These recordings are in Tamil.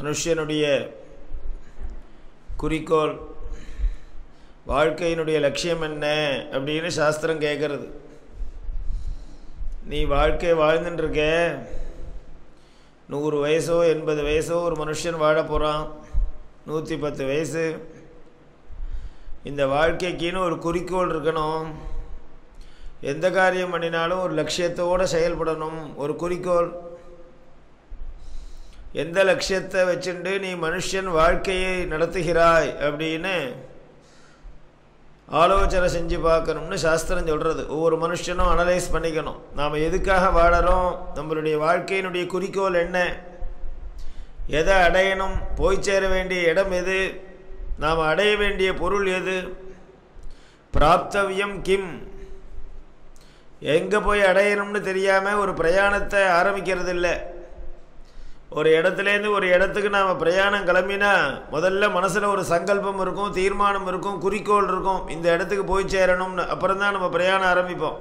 மனுஷனுடைய குறிக்கோள் வாழ்க்கையினுடைய லட்சியம் என்ன அப்படின்னு சாஸ்திரம் கேட்குறது நீ வாழ்க்கை வாழ்ந்துட்டுருக்க நூறு வயசோ எண்பது வயசோ ஒரு மனுஷன் வாழ போகிறான் நூற்றி பத்து வயசு இந்த வாழ்க்கைக்குன்னு ஒரு குறிக்கோள் இருக்கணும் எந்த காரியம் பண்ணினாலும் ஒரு லட்சியத்தோடு செயல்படணும் ஒரு குறிக்கோள் எந்த லட்சியத்தை வச்சுட்டு நீ மனுஷன் வாழ்க்கையை நடத்துகிறாய் அப்படின்னு ஆலோசனை செஞ்சு பார்க்கணும்னு சாஸ்திரம் சொல்கிறது ஒவ்வொரு மனுஷனும் அனலைஸ் பண்ணிக்கணும் நாம் எதுக்காக வாழறோம் நம்மளுடைய வாழ்க்கையினுடைய குறிக்கோள் என்ன எதை அடையணும் போய் சேர வேண்டிய இடம் எது நாம் அடைய வேண்டிய பொருள் எது பிராப்தவியம் கிம் எங்கே போய் அடையணும்னு தெரியாமல் ஒரு பிரயாணத்தை ஆரம்பிக்கிறது இல்லை ஒரு இடத்துலேருந்து ஒரு இடத்துக்கு நாம் பிரயாணம் கிளம்பினா முதல்ல மனசில் ஒரு சங்கல்பம் இருக்கும் தீர்மானம் இருக்கும் குறிக்கோள் இருக்கும் இந்த இடத்துக்கு போய் சேரணும்னு அப்புறம் தான் நம்ம பிரயாணம் ஆரம்பிப்போம்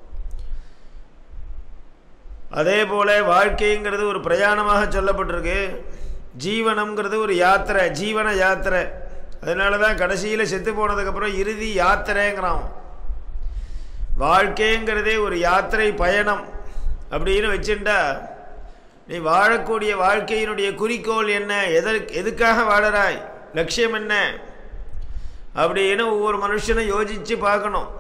அதே போல் வாழ்க்கைங்கிறது ஒரு பிரயாணமாக சொல்லப்பட்டிருக்கு ஜீவனம்ங்கிறது ஒரு யாத்திரை ஜீவன யாத்திரை அதனால தான் கடைசியில் செத்து போனதுக்கப்புறம் இறுதி யாத்திரைங்கிறான் வாழ்க்கைங்கிறதே ஒரு யாத்திரை பயணம் அப்படின்னு வச்சுட்டா நீ வாழக்கூடிய வாழ்க்கையினுடைய குறிக்கோள் என்ன எதற்கு எதுக்காக வாழறாய் லட்சியம் என்ன அப்படின்னு ஒவ்வொரு மனுஷனும் யோசித்து பார்க்கணும்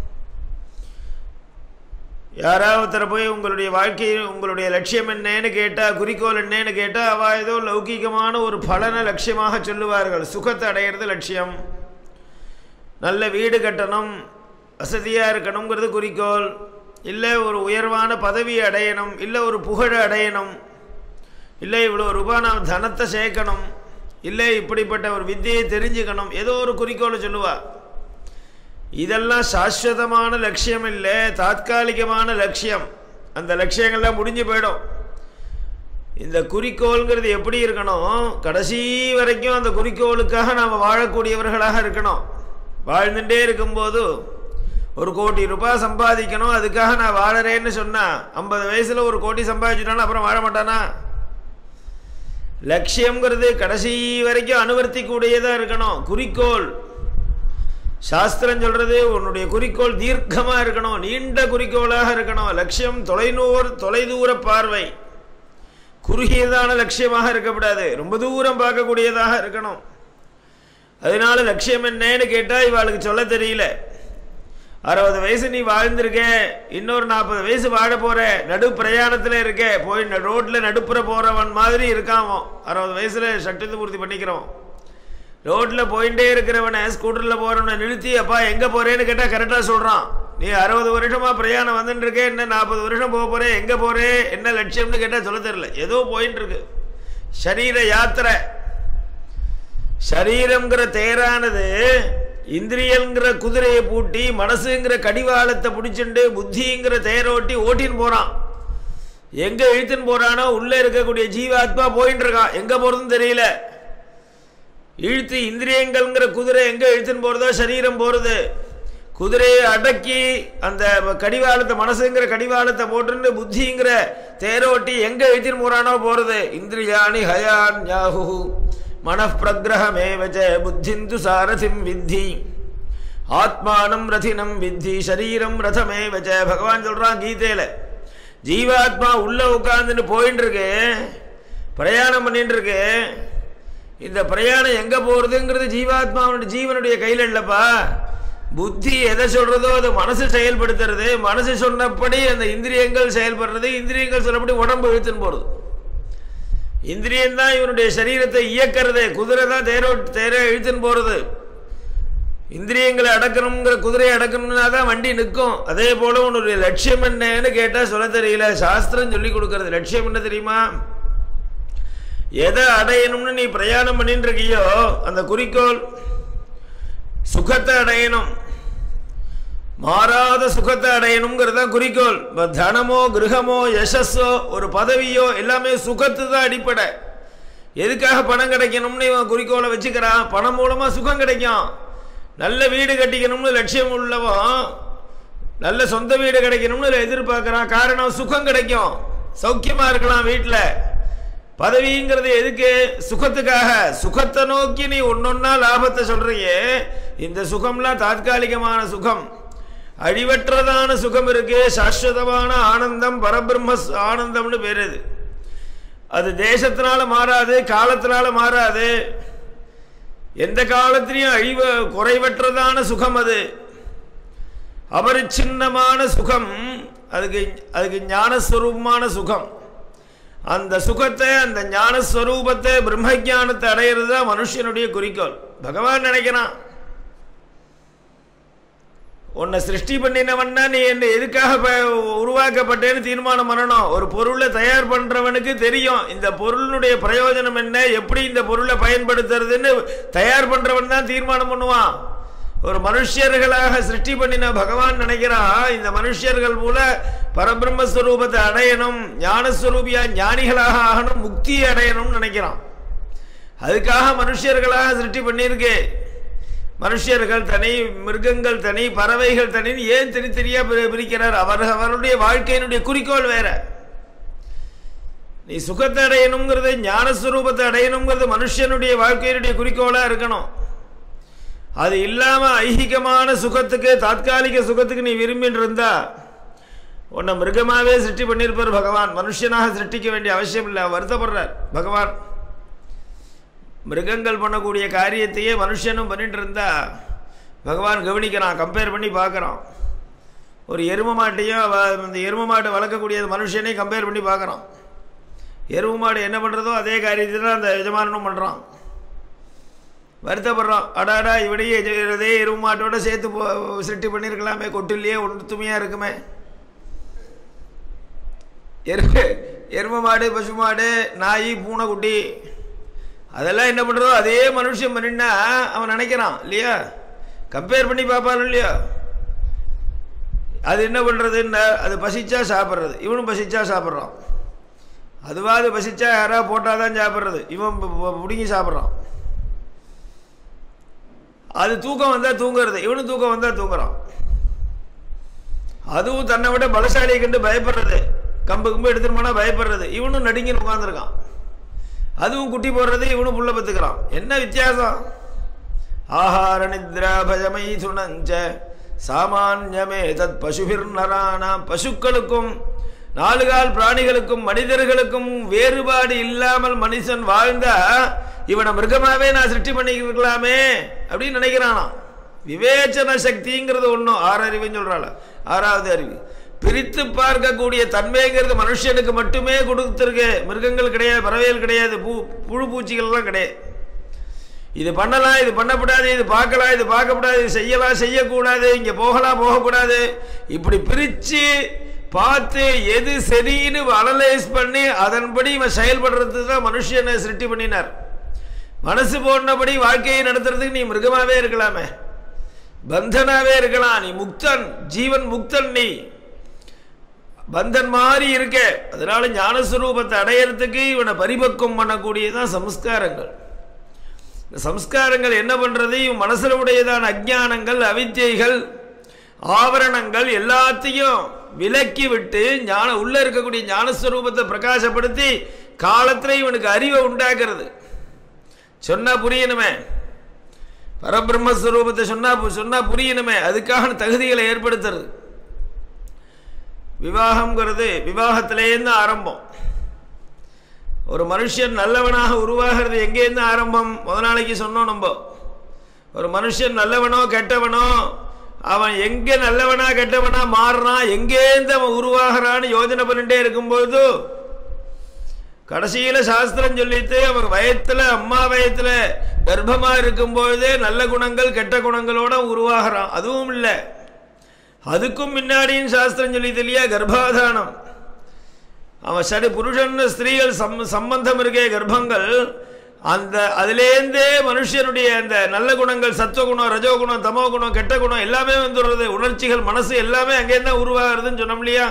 யாராவது போய் உங்களுடைய வாழ்க்கையில் உங்களுடைய லட்சியம் என்னன்னு கேட்டால் குறிக்கோள் என்னன்னு கேட்டால் அவள் ஏதோ லௌகிகமான ஒரு பலனை லட்சியமாக சொல்லுவார்கள் சுகத்தை அடையிறது லட்சியம் நல்ல வீடு கட்டணும் வசதியாக இருக்கணுங்கிறது குறிக்கோள் இல்லை ஒரு உயர்வான பதவி அடையணும் இல்லை ஒரு புகழை அடையணும் இல்லை இவ்வளோ ரூபாய் நாம் தனத்தை சேர்க்கணும் இல்லை இப்படிப்பட்ட ஒரு வித்தியை தெரிஞ்சுக்கணும் ஏதோ ஒரு குறிக்கோளை சொல்லுவா இதெல்லாம் சாஸ்வதமான லட்சியம் இல்லை தாத்காலிகமான லட்சியம் அந்த லட்சியங்கள்லாம் முடிஞ்சு போயிடும் இந்த குறிக்கோள்ங்கிறது எப்படி இருக்கணும் கடைசி வரைக்கும் அந்த குறிக்கோளுக்காக நாம் வாழக்கூடியவர்களாக இருக்கணும் வாழ்ந்துட்டே இருக்கும்போது ஒரு கோடி ரூபாய் சம்பாதிக்கணும் அதுக்காக நான் வாழறேன்னு சொன்னால் ஐம்பது வயசில் ஒரு கோடி சம்பாதிச்சுட்டானா அப்புறம் வாழ மாட்டானா லட்சியங்கிறது கடைசி வரைக்கும் அனுவர்த்திக்கூடியதாக இருக்கணும் குறிக்கோள் சாஸ்திரம் சொல்கிறது உன்னுடைய குறிக்கோள் தீர்க்கமாக இருக்கணும் நீண்ட குறிக்கோளாக இருக்கணும் லட்சியம் தொலைநூர் தொலைதூர பார்வை குறுகியதான லட்சியமாக இருக்கக்கூடாது ரொம்ப தூரம் பார்க்கக்கூடியதாக இருக்கணும் அதனால லட்சியம் என்னன்னு கேட்டால் இவாளுக்கு சொல்ல தெரியல அறுபது வயசு நீ வாழ்ந்திருக்க இன்னொரு நாற்பது வயசு வாழ போற நடு பிரயாணத்தில் இருக்க போய் ரோட்டில் நடுப்புற போகிறவன் மாதிரி இருக்காமோ அறுபது வயசில் சட்டத்தை பூர்த்தி பண்ணிக்கிறோம் ரோட்டில் போயிட்டே இருக்கிறவனை ஸ்கூட்டரில் போகிறவனை நிறுத்தி அப்பா எங்கே போகிறேன்னு கேட்டால் கரெக்டாக சொல்கிறான் நீ அறுபது வருஷமாக பிரயாணம் வந்துட்டு இருக்க என்ன நாற்பது வருஷம் போக போகிறேன் எங்கே போகிறேன் என்ன லட்சியம்னு கேட்டால் சொல்ல தெரியல ஏதோ போயின்னு இருக்கு சரீர யாத்திரை சரீரங்கிற தேரானது இந்திரியங்கிற குதிரையை பூட்டி மனசுங்கிற கடிவாளத்தை பிடிச்சிண்டு புத்திங்கிற தேரோட்டி ஓட்டின்னு போகிறான் எங்கே இழுத்துன்னு போகிறானோ உள்ளே இருக்கக்கூடிய ஜீவாத்மா போயின்னு இருக்கான் எங்கே போகிறதுன்னு தெரியல இழுத்து இந்திரியங்கள்ங்கிற குதிரை எங்கே இழுத்துன்னு போகிறதோ சரீரம் போகிறது குதிரையை அடக்கி அந்த கடிவாளத்தை மனசுங்கிற கடிவாளத்தை போட்டுன்னு புத்திங்கிற தேரோட்டி எங்கே இழுத்துன்னு போகிறானோ போகிறது இந்திரியாணி ஹயான் யாஹு மனப்பிரகிரகமேவச்ச புத்திந்து சாரதிம் வித்தி ஆத்மானம் ரதினம் வித்தி சரீரம் ரதமேவச்ச பகவான் சொல்கிறான் கீதையில் ஜீவாத்மா உள்ளே உட்காந்துன்னு போயின்னு இருக்கு பிரயாணம் பண்ணிட்டு இருக்கு இந்த பிரயாணம் எங்கே போகிறதுங்கிறது ஜீவாத்மாவுடைய ஜீவனுடைய கையில் இல்லைப்பா புத்தி எதை சொல்கிறதோ அது மனசு செயல்படுத்துறது மனசு சொன்னபடி அந்த இந்திரியங்கள் செயல்படுறது இந்திரியங்கள் சொன்னபடி உடம்பு இழுத்துன்னு போகிறது இந்திரியம் தான் இவனுடைய சரீரத்தை இயக்கிறது குதிரை தான் தேரோ தேர இழுத்துன்னு போகிறது இந்திரியங்களை அடக்கணுங்கிற குதிரையை அடக்கணும்னா தான் வண்டி நிற்கும் அதே போல் உன்னுடைய லட்சியம் என்னன்னு கேட்டால் சொல்ல தெரியல சாஸ்திரம் சொல்லி கொடுக்கறது லட்சியம் என்ன தெரியுமா எதை அடையணும்னு நீ பிரயாணம் பண்ணிட்டு இருக்கியோ அந்த குறிக்கோள் சுகத்தை அடையணும் மாறாத சுகத்தை அடையணுங்கிறது தான் குறிக்கோள் இப்போ தனமோ கிரகமோ யசஸோ ஒரு பதவியோ எல்லாமே சுகத்து தான் அடிப்படை எதுக்காக பணம் கிடைக்கணும்னு இவன் குறிக்கோளை வச்சுக்கிறான் பணம் மூலமாக சுகம் கிடைக்கும் நல்ல வீடு கட்டிக்கணும்னு லட்சியம் உள்ளவன் நல்ல சொந்த வீடு கிடைக்கணும்னு எதிர்பார்க்குறான் காரணம் சுகம் கிடைக்கும் சௌக்கியமாக இருக்கலாம் வீட்டில் பதவிங்கிறது எதுக்கு சுகத்துக்காக சுகத்தை நோக்கி நீ ஒன்னொன்னா லாபத்தை சொல்றியே இந்த சுகம்லாம் தாத்காலிகமான சுகம் அழிவற்றதான சுகம் இருக்கு சாஸ்வதமான ஆனந்தம் பரபிரம்ம சு- ஆனந்தம்னு பேர் இது அது தேசத்தினால மாறாது காலத்தினால மாறாது எந்த காலத்திலையும் அழிவ குறைவற்றதான சுகம் அது அபரிச்சின்னமான சுகம் அதுக்கு அதுக்கு ஞானஸ்வரூபமான சுகம் அந்த சுகத்தை அந்த ஞானஸ்வரூபத்தை பிரம்ம ஞானத்தை அடையிறது தான் மனுஷனுடைய குறிக்கோள் பகவான் நினைக்கிறான் உன்னை சிருஷ்டி பண்ணினவன்னா நீ என்ன எதுக்காக ப- உருவாக்கப்பட்டேன்னு தீர்மானம் பண்ணணும் ஒரு பொருளை தயார் பண்றவனுக்கு தெரியும் இந்த பொருளினுடைய பிரயோஜனம் என்ன எப்படி இந்த பொருளை பயன்படுத்துறதுன்னு தயார் பண்றவன் தான் தீர்மானம் பண்ணுவான் ஒரு மனுஷர்களாக சிருஷ்டி பண்ணின பகவான் நினைக்கிறான் இந்த மனுஷர்கள் மூல பரபிரம்மஸ்வரூபத்தை அடையணும் ஞானஸ்வரூபியா ஞானிகளாக ஆகணும் முக்தியை அடையணும்னு நினைக்கிறான் அதுக்காக மனுஷர்களாக சிருஷ்டி பண்ணியிருக்கு மனுஷர்கள் தனி மிருகங்கள் தனி பறவைகள் தனின்னு ஏன் தனித்தனியா பிரி- பிரிக்கிறார் அவர் அவருடைய வாழ்க்கையினுடைய குறிக்கோள் வேற நீ சுகத்தை அடையணுங்கிறது ஞானஸ்வரூபத்தை அடையணுங்கிறது மனுஷனுடைய வாழ்க்கையினுடைய குறிக்கோளா இருக்கணும் அது இல்லாம ஐகிகமான சுகத்துக்கு தாத்காலிக சுகத்துக்கு நீ விரும்பின்னு இருந்தா உன்னை மிருகமாவே சிருஷ்டி பண்ணியிருப்பார் பகவான் மனுஷனாக சிருஷ்டிக்க வேண்டிய அவசியம் இல்லை வருத்தப்படுறார் பகவான் மிருகங்கள் பண்ணக்கூடிய காரியத்தையே மனுஷனும் பண்ணிட்டு இருந்தா பகவான் கவனிக்கிறான் கம்பேர் பண்ணி பார்க்குறான் ஒரு எரும மாட்டையும் அவ- இந்த எரும மாட்டை வளர்க்கக்கூடிய மனுஷனையும் கம்பேர் பண்ணி பார்க்குறான் எரும மாடு என்ன பண்ணுறதோ அதே காரியத்தை தான் அந்த எஜமானனும் பண்ணுறான் வருத்தப்படுறான் அடாடா இவனையே எஜ- இதே எரும மாட்டோட சேர்த்து போ- சிருஷ்டி பண்ணியிருக்கலாமே கொட்டிலேயே ஒன்றுத்துமையாக இருக்குமே எருமை எரும மாடு பசு மாடு நாய் பூனைக்குட்டி அதெல்லாம் என்ன பண்ணுறதோ அதே மனுஷன் பண்ணினா அவன் நினைக்கிறான் இல்லையா கம்பேர் பண்ணி பார்ப்பான் இல்லையா அது என்ன பண்ணுறதுன்னா அது பசிச்சா சாப்பிட்றது இவனும் பசிச்சா சாப்பிட்றான் அதுவாது பசிச்சா யாராவது போட்டால் தான் சாப்பிட்றது இவன் பு- பு- பிடுங்கி சாப்பிட்றான் அது தூக்கம் வந்தால் தூங்குறது இவனும் தூக்கம் வந்தால் தூங்குறான் அதுவும் தன்னை விட பலசாலியை கண்டு பயப்படுறது கம்பு கம்பு எடுத்துட்டு போனா பயப்படுறது இவனும் நடுங்கி உட்காந்துருக்கான் அதுவும் குட்டி போடுறது இவனும் புள்ள பத்துக்கிறான் என்ன வித்தியாசம் ஆஹார நித்ரா பஜமை துணஞ்ச சாமான்யமே தத் பசுபிர் நரானாம் பசுக்களுக்கும் நாலுகால் பிராணிகளுக்கும் மனிதர்களுக்கும் வேறுபாடு இல்லாமல் மனுஷன் வாழ்ந்தா இவனை மிருகமாவே நான் சிருஷ்டி பண்ணிக்கலாமே அப்படின்னு நினைக்கிறானாம் விவேச்சன சக்திங்கிறது ஒன்றும் ஆறு அறிவுன்னு சொல்றாள் ஆறாவது அறிவு பிரித்து பார்க்கக்கூடிய தன்மைங்கிறது மனுஷனுக்கு மட்டுமே கொடுத்துருக்கு மிருகங்கள் கிடையாது பறவைகள் கிடையாது பூ புழு பூச்சிகள்லாம் கிடையாது இது பண்ணலாம் இது பண்ணக்கூடாது இது பார்க்கலாம் இது பார்க்கக்கூடாது இது செய்யலாம் செய்யக்கூடாது இங்கே போகலாம் போகக்கூடாது இப்படி பிரித்து பார்த்து எது சரின்னு அனலைஸ் பண்ணி அதன்படி இவன் செயல்படுறதுக்கு தான் மனுஷனை சிருஷ்டி பண்ணினார் மனசு போனபடி வாழ்க்கையை நடத்துறதுக்கு நீ மிருகமாவே இருக்கலாமே பந்தனாவே இருக்கலாம் நீ முக்தன் ஜீவன் முக்தன் நீ பந்தன் மாதிரி இருக்க அதனால ஞானஸ்வரூபத்தை அடையறதுக்கு இவனை பரிபக்குவம் பண்ணக்கூடியதான் சம்ஸ்காரங்கள் இந்த சம்ஸ்காரங்கள் என்ன பண்றது இவன் மனசுல உடையதான அஜ்ஞானங்கள் அவித்யைகள் ஆவரணங்கள் எல்லாத்தையும் விலக்கி விட்டு ஞான உள்ள இருக்கக்கூடிய ஞானஸ்வரூபத்தை பிரகாசப்படுத்தி காலத்துல இவனுக்கு அறிவை உண்டாக்குறது சொன்னா புரியணுமே பரபிரம்மஸ்வரூபத்தை சொன்னா சொன்னா புரியணுமே அதுக்கான தகுதிகளை ஏற்படுத்துறது விவாகம்ங்கிறது விவாகத்திலேருந்து ஆரம்பம் ஒரு மனுஷன் நல்லவனாக உருவாகிறது எங்கேருந்து ஆரம்பம் முத நாளைக்கு சொன்னோம் நம்ம ஒரு மனுஷன் நல்லவனோ கெட்டவனோ அவன் எங்கே நல்லவனா கெட்டவனா மாறுறான் எங்கேருந்து அவன் உருவாகிறான்னு யோஜனை பண்ணிட்டே இருக்கும்போது கடைசியில் சாஸ்திரம் சொல்லிட்டு அவன் வயத்தில் அம்மா வயத்தில் கர்ப்பமாக இருக்கும்பொழுதே நல்ல குணங்கள் கெட்ட குணங்களோட உருவாகிறான் அதுவும் இல்லை அதுக்கும் முன்னாடியும் சாஸ்திரம் சொல்லிட்டு இல்லையா கர்ப்பாதானம் அவன் சரி புருஷன் ஸ்திரீகள் சம் சம்பந்தம் இருக்கே கர்ப்பங்கள் அந்த அதுலேருந்தே மனுஷனுடைய அந்த நல்ல குணங்கள் சத்துவகுணம் ரஜோகுணம் தமோ குணம் கெட்ட குணம் எல்லாமே வந்துடுறது உணர்ச்சிகள் மனசு எல்லாமே அங்கேருந்து தான் உருவாகிறதுன்னு சொன்னோம் இல்லையா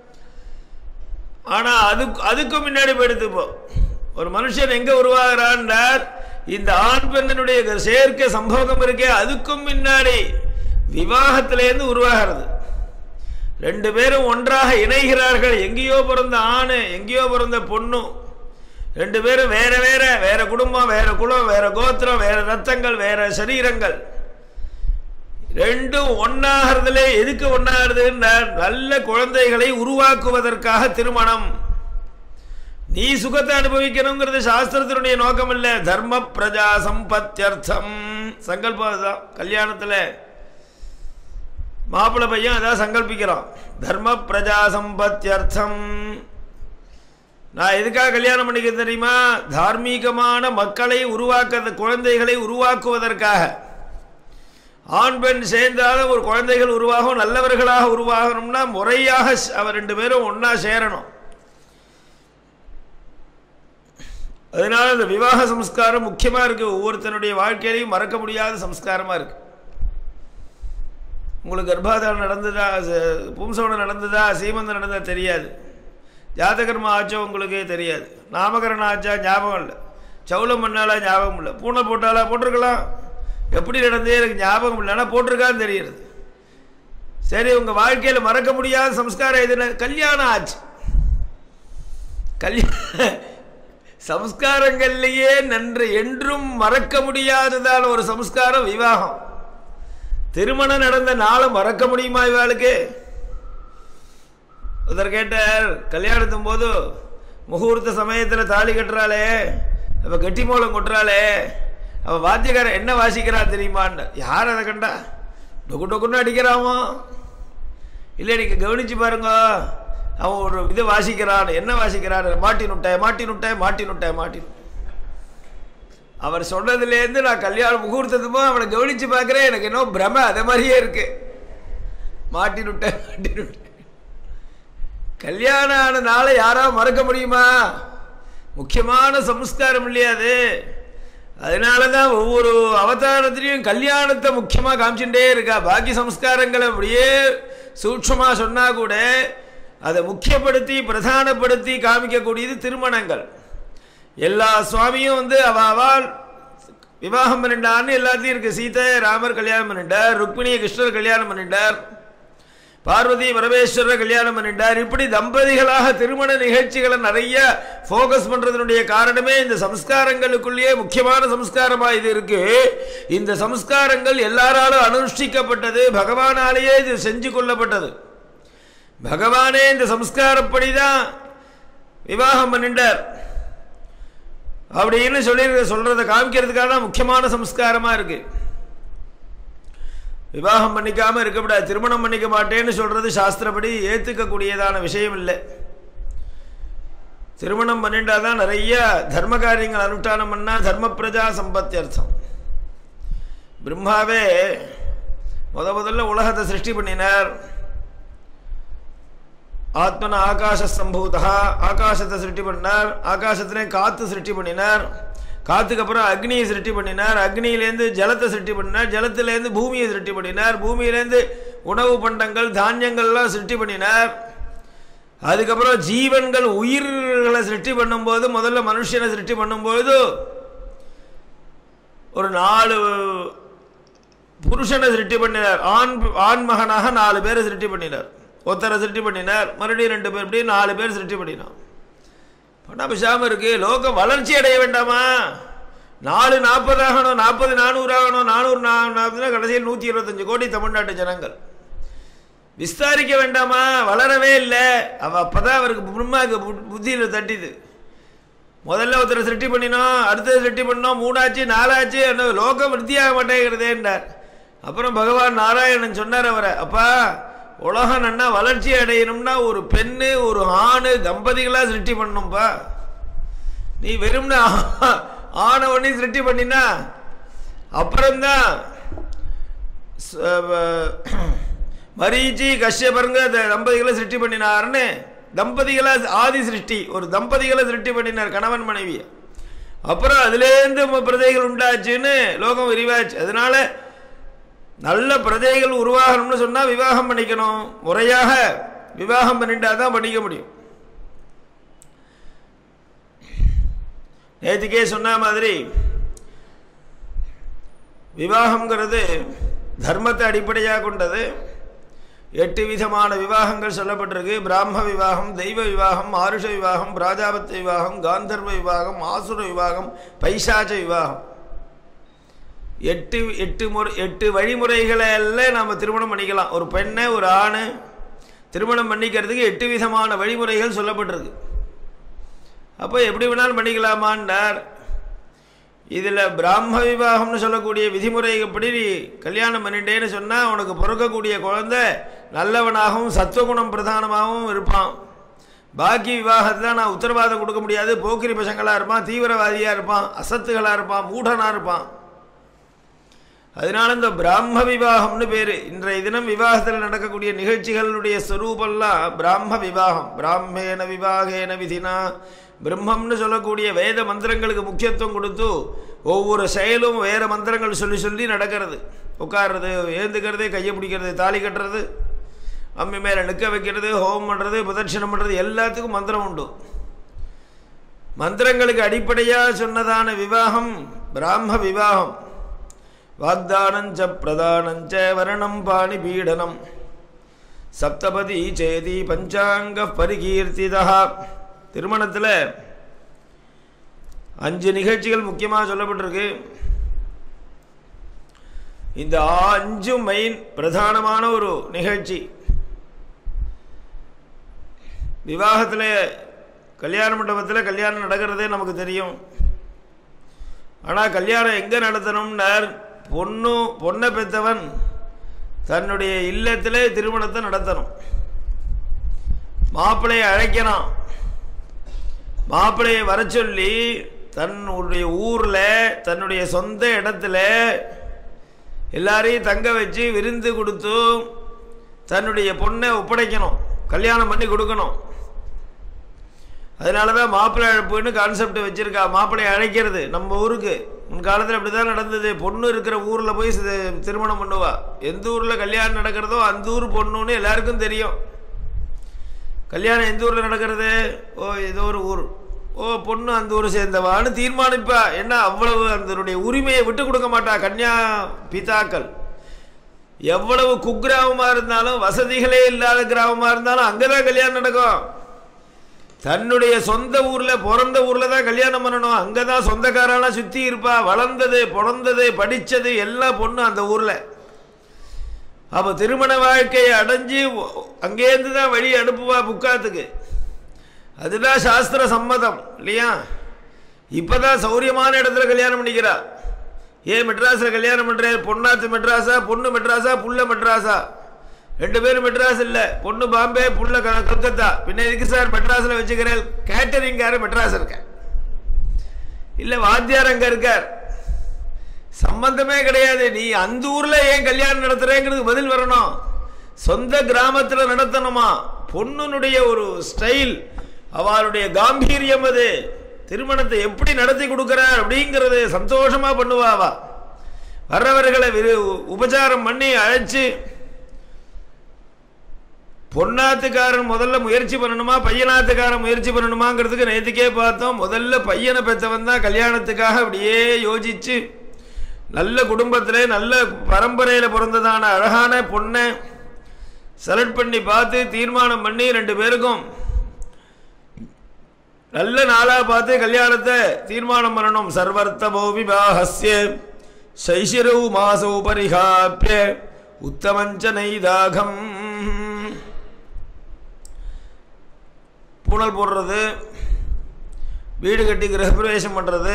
ஆனால் அது அதுக்கும் முன்னாடி போயிடுது இப்போ ஒரு மனுஷன் எங்கே உருவாகிறான்டார் இந்த ஆண் பெண்ணனுடைய சேர்க்கை சம்போகம் இருக்கே அதுக்கும் முன்னாடி விவாகத்திலேருந்து உருவாகிறது ரெண்டு பேரும் ஒன்றாக இணைகிறார்கள் எங்கேயோ பிறந்த ஆணு எங்கேயோ பிறந்த பொண்ணும் ரெண்டு பேரும் வேற வேற வேற குடும்பம் வேற குலம் வேற கோத்திரம் வேற ரத்தங்கள் வேற சரீரங்கள் ரெண்டும் ஒன்னாகிறதுல எதுக்கு ஒன்னாகிறதுன்னா நல்ல குழந்தைகளை உருவாக்குவதற்காக திருமணம் நீ சுகத்தை அனுபவிக்கணுங்கிறது சாஸ்திரத்தினுடைய நோக்கம் இல்லை தர்ம பிரஜா சம்பத்தியர்த்தம் சங்கல்பம் தான் கல்யாணத்தில் மாப்பிள்ளை பையன் அதான் சங்கல்பிக்கிறான் தர்ம பிரஜா சம்பத்தியர்த்தம் நான் எதுக்காக கல்யாணம் பண்ணிக்க தெரியுமா தார்மீகமான மக்களை உருவாக்க குழந்தைகளை உருவாக்குவதற்காக ஆண் பெண் சேர்ந்தாலும் ஒரு குழந்தைகள் உருவாகும் நல்லவர்களாக உருவாகணும்னா முறையாக அவர் ரெண்டு பேரும் ஒன்றா சேரணும் அதனால இந்த விவாக சம்ஸ்காரம் முக்கியமாக இருக்குது ஒவ்வொருத்தனுடைய வாழ்க்கையிலையும் மறக்க முடியாத சம்ஸ்காரமாக இருக்குது உங்களுக்கு கர்ப்பாதாரம் நடந்ததா பூம்சவனம் நடந்ததா சீமந்தம் நடந்ததா தெரியாது ஜாதகர்மா ஆச்சோ உங்களுக்கு தெரியாது நாமகரணம் ஆச்சா ஞாபகம் இல்லை சவுளம் பண்ணாலா ஞாபகம் இல்லை பூனை போட்டாலா போட்டிருக்கலாம் எப்படி நடந்தே எனக்கு ஞாபகம் இல்லை ஆனால் போட்டிருக்கான்னு தெரியுது சரி உங்கள் வாழ்க்கையில் மறக்க முடியாத சம்ஸ்காரம் எதுனா கல்யாணம் ஆச்சு கல்யாண சம்ஸ்காரங்கள்லேயே நன்று என்றும் மறக்க முடியாததான ஒரு சம்ஸ்காரம் விவாகம் திருமணம் நடந்த நாளை மறக்க முடியுமா இவாளுக்கு ஒருத்தர் கேட்டார் கல்யாணத்தும் போது முகூர்த்த சமயத்தில் தாலி கட்டுறாளே அவள் கெட்டி மூலம் கொட்டுறாளே அவள் வாத்தியக்காரன் என்ன வாசிக்கிறா தெரியுமான்னு யார் அதை கண்டா டொக்கு டொக்குன்னு அடிக்கிறாமோ இல்லை நீங்கள் கவனிச்சு பாருங்க அவன் ஒரு இதை வாசிக்கிறான் என்ன வாசிக்கிறான் மாட்டி நுட்டாய் மாட்டி நுட்டாய் மாட்டி நுட்டாய் மாட்டி அவர் சொன்னதுலேருந்து நான் கல்யாணம் முகூர்த்தத்துமோ அவனை கவனித்து பார்க்குறேன் எனக்கு இன்னும் பிரம அதே மாதிரியே இருக்கு மாட்டி நுட்டாய் மாட்டி நுட்டாய் கல்யாணம் ஆன நாளை யாராவது மறக்க முடியுமா முக்கியமான சம்ஸ்காரம் இல்லையா அது அதனால தான் ஒவ்வொரு அவதாரத்திலையும் கல்யாணத்தை முக்கியமாக காமிச்சுட்டே இருக்கா பாக்கி சம்ஸ்காரங்களை அப்படியே சூட்சமாக சொன்னால் கூட அதை முக்கியப்படுத்தி பிரதானப்படுத்தி காமிக்கக்கூடியது திருமணங்கள் எல்லா சுவாமியும் வந்து அவ அவள் விவாகம் பண்ணிட்டான்னு எல்லாத்தையும் இருக்கு சீதை ராமர் கல்யாணம் பண்ணிட்டார் ருக்மிணியை கிருஷ்ணர் கல்யாணம் பண்ணிட்டார் பார்வதி பரமேஸ்வரர் கல்யாணம் பண்ணிட்டார் இப்படி தம்பதிகளாக திருமண நிகழ்ச்சிகளை நிறைய ஃபோக்கஸ் பண்றதனுடைய காரணமே இந்த சம்ஸ்காரங்களுக்குள்ளேயே முக்கியமான சம்ஸ்காரமா இது இருக்கு இந்த சம்ஸ்காரங்கள் எல்லாராலும் அனுஷ்டிக்கப்பட்டது பகவானாலேயே இது செஞ்சு கொள்ளப்பட்டது பகவானே இந்த சம்ஸ்காரப்படி தான் விவாகம் பண்ணிட்டார் அப்படின்னு சொல்லி சொல்றதை காமிக்கிறதுக்காக தான் முக்கியமான சம்ஸ்காரமா இருக்கு விவாகம் பண்ணிக்காம இருக்கக்கூடாது திருமணம் பண்ணிக்க மாட்டேன்னு சொல்றது சாஸ்திரப்படி ஏத்துக்கக்கூடியதான விஷயம் இல்லை திருமணம் பண்ணிட்டாதான் நிறைய தர்ம காரியங்கள் அனுஷ்டானம் பண்ணா தர்ம பிரஜா சம்பத்தி அர்த்தம் பிரம்மாவே முத முதல்ல உலகத்தை சிருஷ்டி பண்ணினார் ஆத்மன ஆகாச சம்பூதா ஆகாசத்தை சிருஷ்டி பண்ணார் ஆகாசத்திலே காத்து சிருஷ்டி பண்ணினார் காத்துக்கு அப்புறம் அக்னியை சிருஷ்டி பண்ணினார் அக்னியிலேருந்து ஜலத்தை சிருஷ்டி பண்ணினார் ஜலத்திலேருந்து பூமியை சிருஷ்டி பண்ணினார் பூமியிலேருந்து உணவு பண்டங்கள் தானியங்கள்லாம் சிருஷ்டி பண்ணினார் அதுக்கப்புறம் ஜீவன்கள் உயிர்களை சிருஷ்டி பண்ணும்போது முதல்ல மனுஷனை சிருஷ்டி பண்ணும்போது ஒரு நாலு புருஷனை சிருஷ்டி பண்ணினார் ஆண் ஆண் மகனாக நாலு பேரை சிருஷ்டி பண்ணினார் ஒருத்தரை சிருஷ்டி பண்ணினார் மறுபடியும் ரெண்டு பேர் இப்படி நாலு பேர் சிருஷ்டி பண்ணினான் பண்ணா பேசாமல் இருக்கு லோகம் வளர்ச்சி அடைய வேண்டாமா நாலு நாற்பது ஆகணும் நாற்பது நானூறு ஆகணும் நானூறு நாற்பதுனா கடைசியில் நூற்றி இருபத்தஞ்சு கோடி தமிழ்நாட்டு ஜனங்கள் விஸ்தாரிக்க வேண்டாமா வளரவே இல்லை அவ அப்பதான் அவருக்கு பிரம்மாவுக்கு புத்தியில் தட்டிது முதல்ல ஒருத்தரை சிருஷ்டி பண்ணினோம் அடுத்தது சிருஷ்டி பண்ணோம் மூணாச்சு நாலாச்சு என்ன லோகம் விருத்தியாக மாட்டேங்கிறதேன்றார் அப்புறம் பகவான் நாராயணன் சொன்னார் அவரை அப்பா உலகம் நன்னா வளர்ச்சி அடையணும்னா ஒரு பெண்ணு ஒரு ஆணு தம்பதிகளாக சிருஷ்டி பண்ணணும்ப்பா நீ வெறும்னா ஆணை ஒண்ணி சிருஷ்டி பண்ணினா அப்புறம்தான் மரீச்சி கஷ்யபருங்க தம்பதிகளை சிருஷ்டி பண்ணினார்னு தம்பதிகளை ஆதி சிருஷ்டி ஒரு தம்பதிகளை சிருஷ்டி பண்ணினார் கணவன் மனைவி அப்புறம் அதுலேருந்து பிரதைகள் உண்டாச்சுன்னு லோகம் விரிவாச்சு அதனால நல்ல பிரஜைகள் உருவாகணும்னு சொன்னால் விவாகம் பண்ணிக்கணும் முறையாக விவாகம் பண்ணிட்டா தான் பண்ணிக்க முடியும் நேற்றுக்கே சொன்ன மாதிரி விவாகம்ங்கிறது தர்மத்தை அடிப்படையாக கொண்டது எட்டு விதமான விவாகங்கள் சொல்லப்பட்டிருக்கு பிராம விவாகம் தெய்வ விவாகம் ஆருஷ விவாகம் பிராஜாபத்த விவாகம் காந்தர்வ விவாகம் ஆசுர விவாகம் பைசாச்ச விவாகம் எட்டு எட்டு முறை எட்டு வழிமுறைகளை எல்லாம் நாம் திருமணம் பண்ணிக்கலாம் ஒரு பெண்ணை ஒரு ஆண் திருமணம் பண்ணிக்கிறதுக்கு எட்டு விதமான வழிமுறைகள் சொல்லப்பட்டிருக்கு அப்போ எப்படி வேணாலும் பண்ணிக்கலாமான்னார் இதில் பிராம விவாகம்னு சொல்லக்கூடிய விதிமுறைப்படி நீ கல்யாணம் பண்ணிட்டேன்னு சொன்னால் உனக்கு பிறக்கக்கூடிய குழந்தை நல்லவனாகவும் சத்துவகுணம் பிரதானமாகவும் இருப்பான் பாக்கி விவாகத்தில் நான் உத்தரவாதம் கொடுக்க முடியாது போக்கிரி பசங்களாக இருப்பான் தீவிரவாதியாக இருப்பான் அசத்துகளாக இருப்பான் மூடனாக இருப்பான் அதனால இந்த பிராம விவாகம்னு பேர் இன்றைய தினம் விவாகத்தில் நடக்கக்கூடிய நிகழ்ச்சிகளுடைய ஸ்வரூபெல்லாம் பிராம விவாகம் பிராமேன விவாகேன விதினா பிரம்மம்னு சொல்லக்கூடிய வேத மந்திரங்களுக்கு முக்கியத்துவம் கொடுத்து ஒவ்வொரு செயலும் வேற மந்திரங்கள் சொல்லி சொல்லி நடக்கிறது உட்கார்றது ஏந்துக்கிறது கையை பிடிக்கிறது தாலி கட்டுறது அம்மி மேலே நிற்க வைக்கிறது ஹோமம் பண்ணுறது பிரதட்சணம் பண்ணுறது எல்லாத்துக்கும் மந்திரம் உண்டு மந்திரங்களுக்கு அடிப்படையாக சொன்னதான விவாகம் பிராம விவாகம் வாக்தானஞ்ச பிரதானஞ்ச வரணம் பாணி பீடனம் சப்தபதி சேதி பஞ்சாங்க பரிகீர்த்திதா திருமணத்தில் அஞ்சு நிகழ்ச்சிகள் முக்கியமாக சொல்லப்பட்டிருக்கு இந்த அஞ்சும் மெயின் பிரதானமான ஒரு நிகழ்ச்சி விவாகத்தில் கல்யாண மண்டபத்தில் கல்யாணம் நடக்கிறதே நமக்கு தெரியும் ஆனால் கல்யாணம் எங்கே நடத்தணும்னார் பொண்ணு பொண்ணை பெற்றவன் தன்னுடைய இல்லத்திலே திருமணத்தை நடத்தணும் மாப்பிள்ளையை அழைக்கிறான் மாப்பிள்ளையை வர சொல்லி தன்னுடைய ஊரில் தன்னுடைய சொந்த இடத்துல எல்லாரையும் தங்க வச்சு விருந்து கொடுத்து தன்னுடைய பொண்ணை ஒப்படைக்கணும் கல்யாணம் பண்ணி கொடுக்கணும் அதனால தான் மாப்பிள்ளை அழைப்புன்னு கான்செப்ட் வச்சுருக்கா மாப்பிள்ளையை அழைக்கிறது நம்ம ஊருக்கு முன் காலத்தில் அப்படி தான் நடந்தது பொண்ணு இருக்கிற ஊரில் போய் சி- திருமணம் பண்ணுவா எந்த ஊரில் கல்யாணம் நடக்கிறதோ அந்த ஊர் பொண்ணுன்னு எல்லாருக்கும் தெரியும் கல்யாணம் எந்த ஊரில் நடக்கிறது ஓ ஏதோ ஒரு ஊர் ஓ பொண்ணு அந்த ஊரை சேர்ந்தவான்னு தீர்மானிப்பா என்ன அவ்வளவு அதனுடைய உரிமையை விட்டு கொடுக்க மாட்டா கன்யா பிதாக்கள் எவ்வளவு குக்கிராமமாக இருந்தாலும் வசதிகளே இல்லாத கிராமமாக இருந்தாலும் அங்கே தான் கல்யாணம் நடக்கும் தன்னுடைய சொந்த ஊரில் பிறந்த ஊரில் தான் கல்யாணம் பண்ணணும் அங்கே தான் சொந்தக்காரெல்லாம் சுற்றி இருப்பா வளர்ந்தது பிறந்தது படித்தது எல்லாம் பொண்ணு அந்த ஊரில் அப்போ திருமண வாழ்க்கையை அடைஞ்சு அங்கேருந்து தான் வழி அனுப்புவா புக்காத்துக்கு அதுதான் சாஸ்திர சம்மதம் இல்லையா இப்போ தான் சௌரியமான இடத்துல கல்யாணம் பண்ணிக்கிறா ஏன் மெட்ராஸில் கல்யாணம் பண்ணுறேன் பொண்ணாத்து மெட்ராஸா பொண்ணு மெட்ராஸா புள்ள மெட்ராஸா ரெண்டு பேரும் மெட்ராஸ் இல்லை பொண்ணு பாம்பே புள்ள க- கல்கத்தா பின்ன எதுக்கு சார் மெட்ராஸில் வச்சுக்கிறேன் கேட்டரிங்காரு மெட்ராஸ் இருக்கேன் இல்லை வாத்தியார் அங்கே இருக்கார் சம்பந்தமே கிடையாது நீ அந்த ஊர்ல ஏன் கல்யாணம் நடத்துறேங்கிறது பதில் வரணும் சொந்த கிராமத்துல நடத்தணுமா பொண்ணுனுடைய ஒரு ஸ்டைல் அவளுடைய காம்பீரியம் அது திருமணத்தை எப்படி நடத்தி கொடுக்கிறார் அப்படிங்கிறது சந்தோஷமா பண்ணுவா அவ வர்றவர்களை விரு- உபச்சாரம் பண்ணி அழைச்சு பொண்ணாத்துக்காரன் முதல்ல முயற்சி பண்ணணுமா பையனாத்துக்காரன் முயற்சி பண்ணணுமாங்கிறதுக்கு நேற்றுக்கே பார்த்தோம் முதல்ல பையனை பெற்றவன் தான் கல்யாணத்துக்காக அப்படியே யோசிச்சு நல்ல குடும்பத்தில் நல்ல பரம்பரையில் பிறந்ததான அழகான பொண்ணை செலக்ட் பண்ணி பார்த்து தீர்மானம் பண்ணி ரெண்டு பேருக்கும் நல்ல நாளாக பார்த்து கல்யாணத்தை தீர்மானம் பண்ணணும் சர்வர்த்தமோ விவாகஸ்ய சைசிரவு மாசோ பரிகாப்பிய உத்தமஞ்ச நைதாகம் பூனல் போடுறது வீடு கட்டி கிரகப்பிரவேசம் பண்ணுறது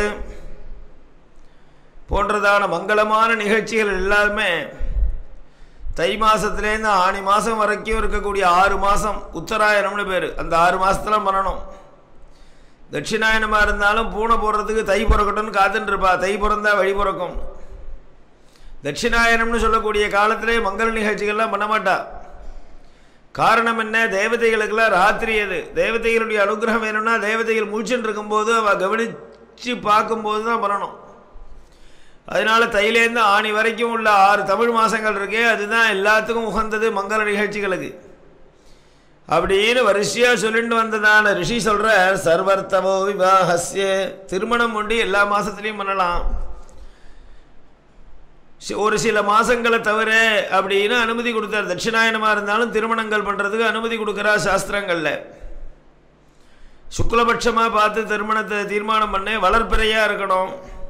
போன்றதான மங்களமான நிகழ்ச்சிகள் எல்லாமே தை மாதத்துலேருந்து ஆணி மாதம் வரைக்கும் இருக்கக்கூடிய ஆறு மாதம் உத்தராயணம்னு பேர் அந்த ஆறு மாதத்துல பண்ணணும் தட்சிணாயனமாக இருந்தாலும் பூனை போடுறதுக்கு தை பிறக்கட்டும்னு காத்துட்டு இருப்பா தை பிறந்தா வழி பிறக்கும் தட்சிணாயனம்னு சொல்லக்கூடிய காலத்திலே மங்கள நிகழ்ச்சிகள்லாம் பண்ண மாட்டா காரணம் என்ன தேவதைகளுக்கெல்லாம் ராத்திரி அது தேவதைகளுடைய அனுகிரகம் வேணும்னா தேவதைகள் முழிச்சுட்டு இருக்கும்போது அவள் கவனித்து பார்க்கும்போது தான் பண்ணணும் அதனால தையிலேருந்து ஆணி வரைக்கும் உள்ள ஆறு தமிழ் மாதங்கள் இருக்கே அதுதான் எல்லாத்துக்கும் உகந்தது மங்கள நிகழ்ச்சிகளுக்கு அப்படின்னு வரிசையாக சொல்லிட்டு வந்ததான ரிஷி சொல்ற சர்வர்த்தமோ விவாகஸ்ய திருமணம் உண்டு எல்லா மாசத்துலயும் பண்ணலாம் சி- ஒரு சில மாதங்களை தவிர அப்படின்னு அனுமதி கொடுத்தார் தட்சிணாயனமாக இருந்தாலும் திருமணங்கள் பண்ணுறதுக்கு அனுமதி கொடுக்குறா சாஸ்திரங்களில் சுக்லபட்சமாக பார்த்து திருமணத்தை தீர்மானம் பண்ணி வளர்ப்பிறையாக இருக்கணும்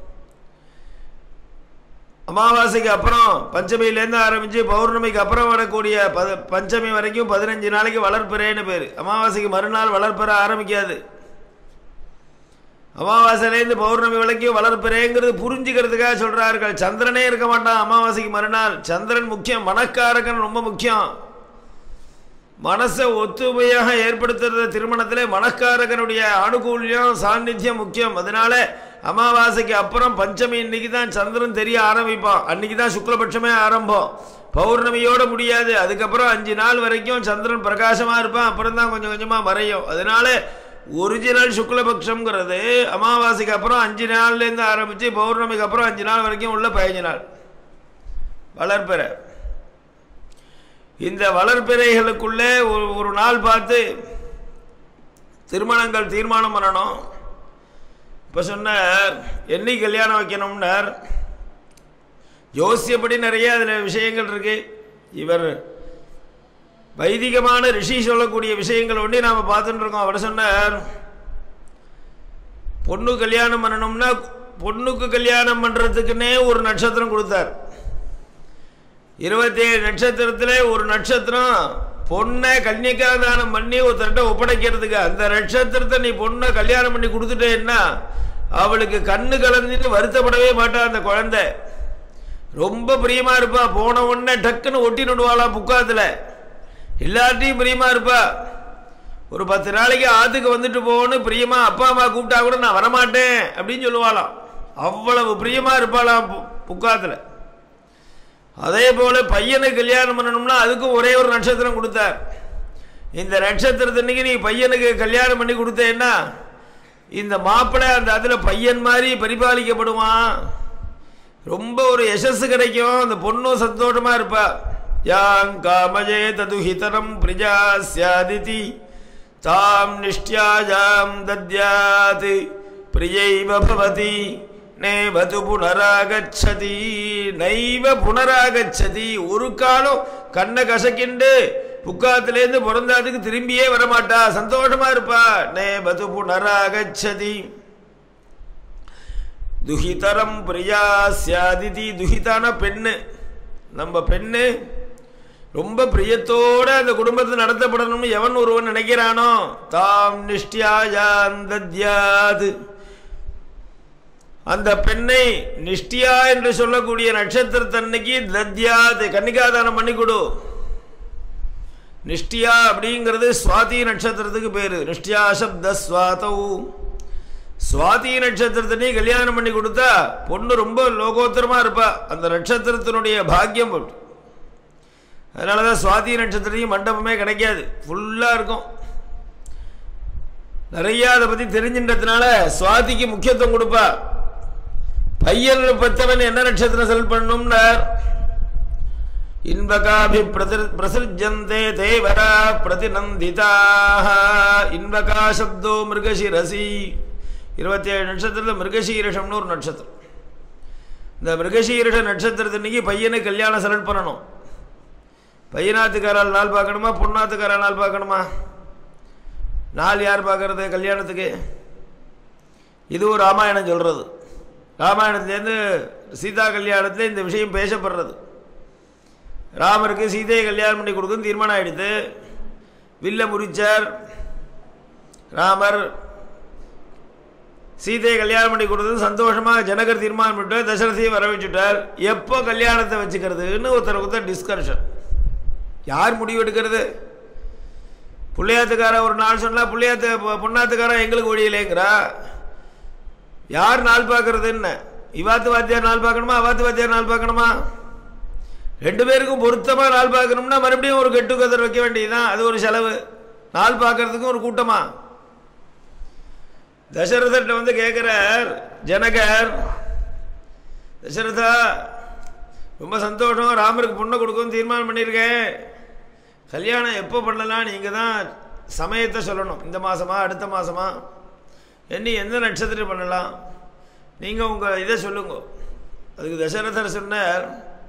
அமாவாசைக்கு அப்புறம் பஞ்சமியிலேருந்து ஆரம்பித்து பௌர்ணமிக்கு அப்புறம் வரக்கூடிய பத பஞ்சமி வரைக்கும் பதினஞ்சு நாளைக்கு வளர்ப்பிறைன்னு பேர் அமாவாசைக்கு மறுநாள் வளர்ப்பிறை ஆரம்பிக்காது அமாவாசையிலேருந்து பௌர்ணமி வரைக்கும் வளர்ப்பிறைங்கிறது புரிஞ்சுக்கிறதுக்காக சொல்கிறார்கள் சந்திரனே இருக்க மாட்டான் அமாவாசைக்கு மறுநாள் சந்திரன் முக்கியம் மனக்காரகன் ரொம்ப முக்கியம் மனசை ஒத்துமையாக ஏற்படுத்துறது திருமணத்தில் மனக்காரகனுடைய அனுகூல்யம் சாநித்தியம் முக்கியம் அதனால அமாவாசைக்கு அப்புறம் பஞ்சமி இன்னைக்கு தான் சந்திரன் தெரிய ஆரம்பிப்பான் அன்னைக்கு தான் சுக்லபட்சமே ஆரம்பம் பௌர்ணமியோட முடியாது அதுக்கப்புறம் அஞ்சு நாள் வரைக்கும் சந்திரன் பிரகாசமாக இருப்பான் அப்புறம் தான் கொஞ்சம் கொஞ்சமாக மறையும் அதனால ஒரிஜினல் சுக்லபக்ஷங்கிறது அமாவாசைக்கு அப்புறம் அஞ்சு நாள்லேருந்து ஆரம்பித்து பௌர்ணமிக்கு அப்புறம் அஞ்சு நாள் வரைக்கும் உள்ள பதினஞ்சு நாள் வளர்ப்பிறை இந்த வளர்ப்பிறைகளுக்குள்ளே ஒரு ஒரு நாள் பார்த்து திருமணங்கள் தீர்மானம் பண்ணணும் இப்போ சொன்னார் என்னைக்கு கல்யாணம் வைக்கணும்னார் ஜோசியப்படி நிறைய அதில் விஷயங்கள் இருக்கு இவர் வைதிகமான ரிஷி சொல்லக்கூடிய விஷயங்கள் ஒன்றி நாம் பார்த்துட்டு இருக்கோம் அவர் சொன்னார் பொண்ணு கல்யாணம் பண்ணணும்னா பொண்ணுக்கு கல்யாணம் பண்ணுறதுக்குன்னே ஒரு நட்சத்திரம் கொடுத்தார் இருபத்தேழு நட்சத்திரத்தில் ஒரு நட்சத்திரம் பொண்ணை கன்னிகாதானம் பண்ணி ஒருத்தர்கிட்ட ஒப்படைக்கிறதுக்கு அந்த நட்சத்திரத்தை நீ பொண்ணை கல்யாணம் பண்ணி கொடுத்துட்டேன்னா அவளுக்கு கண்ணு கலந்துட்டு வருத்தப்படவே மாட்டா அந்த குழந்தை ரொம்ப பிரியமா இருப்பா போன உடனே டக்குன்னு ஒட்டி நடுவாளாம் புக்காத்தில் எல்லார்ட்டையும் பிரியமா இருப்பா ஒரு பத்து நாளைக்கு ஆத்துக்கு வந்துட்டு போகணும் பிரியமா அப்பா அம்மா கூப்பிட்டா கூட நான் வரமாட்டேன் அப்படின்னு சொல்லுவாளாம் அவ்வளவு பிரியமா இருப்பாளாம் பு- புக்காத்துல அதே போல பையனுக்கு கல்யாணம் பண்ணணும்னா அதுக்கும் ஒரே ஒரு நட்சத்திரம் கொடுத்தார் இந்த நட்சத்திரத்தன்னைக்கு நீ பையனுக்கு கல்யாணம் பண்ணி கொடுத்தேன்னா இந்த மாப்பிள்ளை அந்த அதில் பையன் மாதிரி பரிபாலிக்கப்படுவான் ரொம்ப ஒரு யசஸ் கிடைக்கும் அந்த பொண்ணும் சந்தோஷமா இருப்பா யாங் காமஜே ததுஹிதரம் பிரஜா சியாதிதி தாம் நிஷ்டியாஜாம் தத்யாத் பிரியைவ பவதி நேவது புனராகச்சதி நைவ புனராகச்சதி ஒரு காலம் கண்ணை கசக்கிண்டு புக்காத்திலேருந்து பிறந்தாதுக்கு திரும்பியே வரமாட்டா சந்தோஷமா இருப்பா நேவது புனராகச்சதி துஹிதரம் பிரியா சியாதிதி துஹிதான பெண்ணு நம்ம பெண்ணு ரொம்ப பிரியத்தோட அந்த குடும்பத்தை நடத்தப்படணும்னு எவன் ஒருவன் நினைக்கிறானோ தாம் நிஷ்டியாயாது அந்த பெண்ணை நிஷ்டியா என்று சொல்லக்கூடிய நட்சத்திரத்தன்னைக்கு தத்யாது கன்னிகாதானம் பண்ணி கொடு நிஷ்டியா அப்படிங்கிறது சுவாதி நட்சத்திரத்துக்கு பேரு நிஷ்டியா சப்த சுவாதௌ சுவாதி நட்சத்திரத்தினே கல்யாணம் பண்ணி கொடுத்தா பொண்ணு ரொம்ப லோகோத்தரமா இருப்பா அந்த நட்சத்திரத்தினுடைய பாக்கியம் போட்டு அதனால தான் சுவாதி நட்சத்திரத்தையும் மண்டபமே கிடைக்காது ஃபுல்லாக இருக்கும் நிறைய அதை பற்றி தெரிஞ்சின்றதுனால சுவாதிக்கு முக்கியத்துவம் கொடுப்பா பையன் பத்தவன் என்ன நட்சத்திரம் செல் பண்ணணும்னார் இன்பகாபி பிரதிர் பிரசிருஜந்தே தேவரா பிரதிநந்திதாக இன்பகா சப்தோ மிருகசிரசி இருபத்தி ஏழு நட்சத்திரத்தில் மிருகசீரிஷம்னு ஒரு நட்சத்திரம் இந்த மிருகசீரிஷ நட்சத்திரத்தன்னைக்கு பையனுக்கு கல்யாணம் செலக்ட் பண்ணணும் பையனாத்துக்காரால் நாள் பார்க்கணுமா பொண்ணாத்துக்காரால் நாள் பார்க்கணுமா நாள் யார் பார்க்கறது கல்யாணத்துக்கு இதுவும் ராமாயணம் சொல்கிறது ராமாயணத்துலேருந்து சீதா கல்யாணத்தில் இந்த விஷயம் பேசப்படுறது ராமருக்கு சீதையை கல்யாணம் பண்ணி கொடுக்குன்னு தீர்மானம் ஆயிடுத்து வில்ல முறிச்சார் ராமர் சீதையை கல்யாணம் பண்ணி கொடுத்தது சந்தோஷமாக ஜனகர் தீர்மானம் பண்ணிட்டு தசரதியை வர வச்சுட்டார் எப்போ கல்யாணத்தை வச்சுக்கிறதுன்னு ஒருத்தர் ஒருத்தர் டிஸ்கஷன் யார் முடிவு எடுக்கிறது புள்ளையாத்துக்கார ஒரு நாள் சொன்னால் புள்ளையாத்து பொண்ணாத்துக்காரன் எங்களுக்கு ஒழியலைங்கிறா யார் நாள் பார்க்கறது என்ன இவாத்து வாத்தியார் நாள் பார்க்கணுமா அவாத்து வாத்தியார் நாள் பார்க்கணுமா ரெண்டு பேருக்கும் பொருத்தமாக நாள் பார்க்கணும்னா மறுபடியும் ஒரு கெட்டு கதர் வைக்க வேண்டியதுதான் அது ஒரு செலவு நாள் பார்க்கறதுக்கும் ஒரு கூட்டமா தசரதர்கிட்ட வந்து கேட்குறார் ஜனகர் தசரதா ரொம்ப சந்தோஷம் ராமருக்கு பொண்ணை கொடுக்கணும்னு தீர்மானம் பண்ணியிருக்கேன் கல்யாணம் எப்போ பண்ணலாம் நீங்கள் தான் சமயத்தை சொல்லணும் இந்த மாதமா அடுத்த மாதமா என்ன எந்த நட்சத்திரம் பண்ணலாம் நீங்கள் உங்கள் இதை சொல்லுங்க அதுக்கு தசரதர் சொன்னார்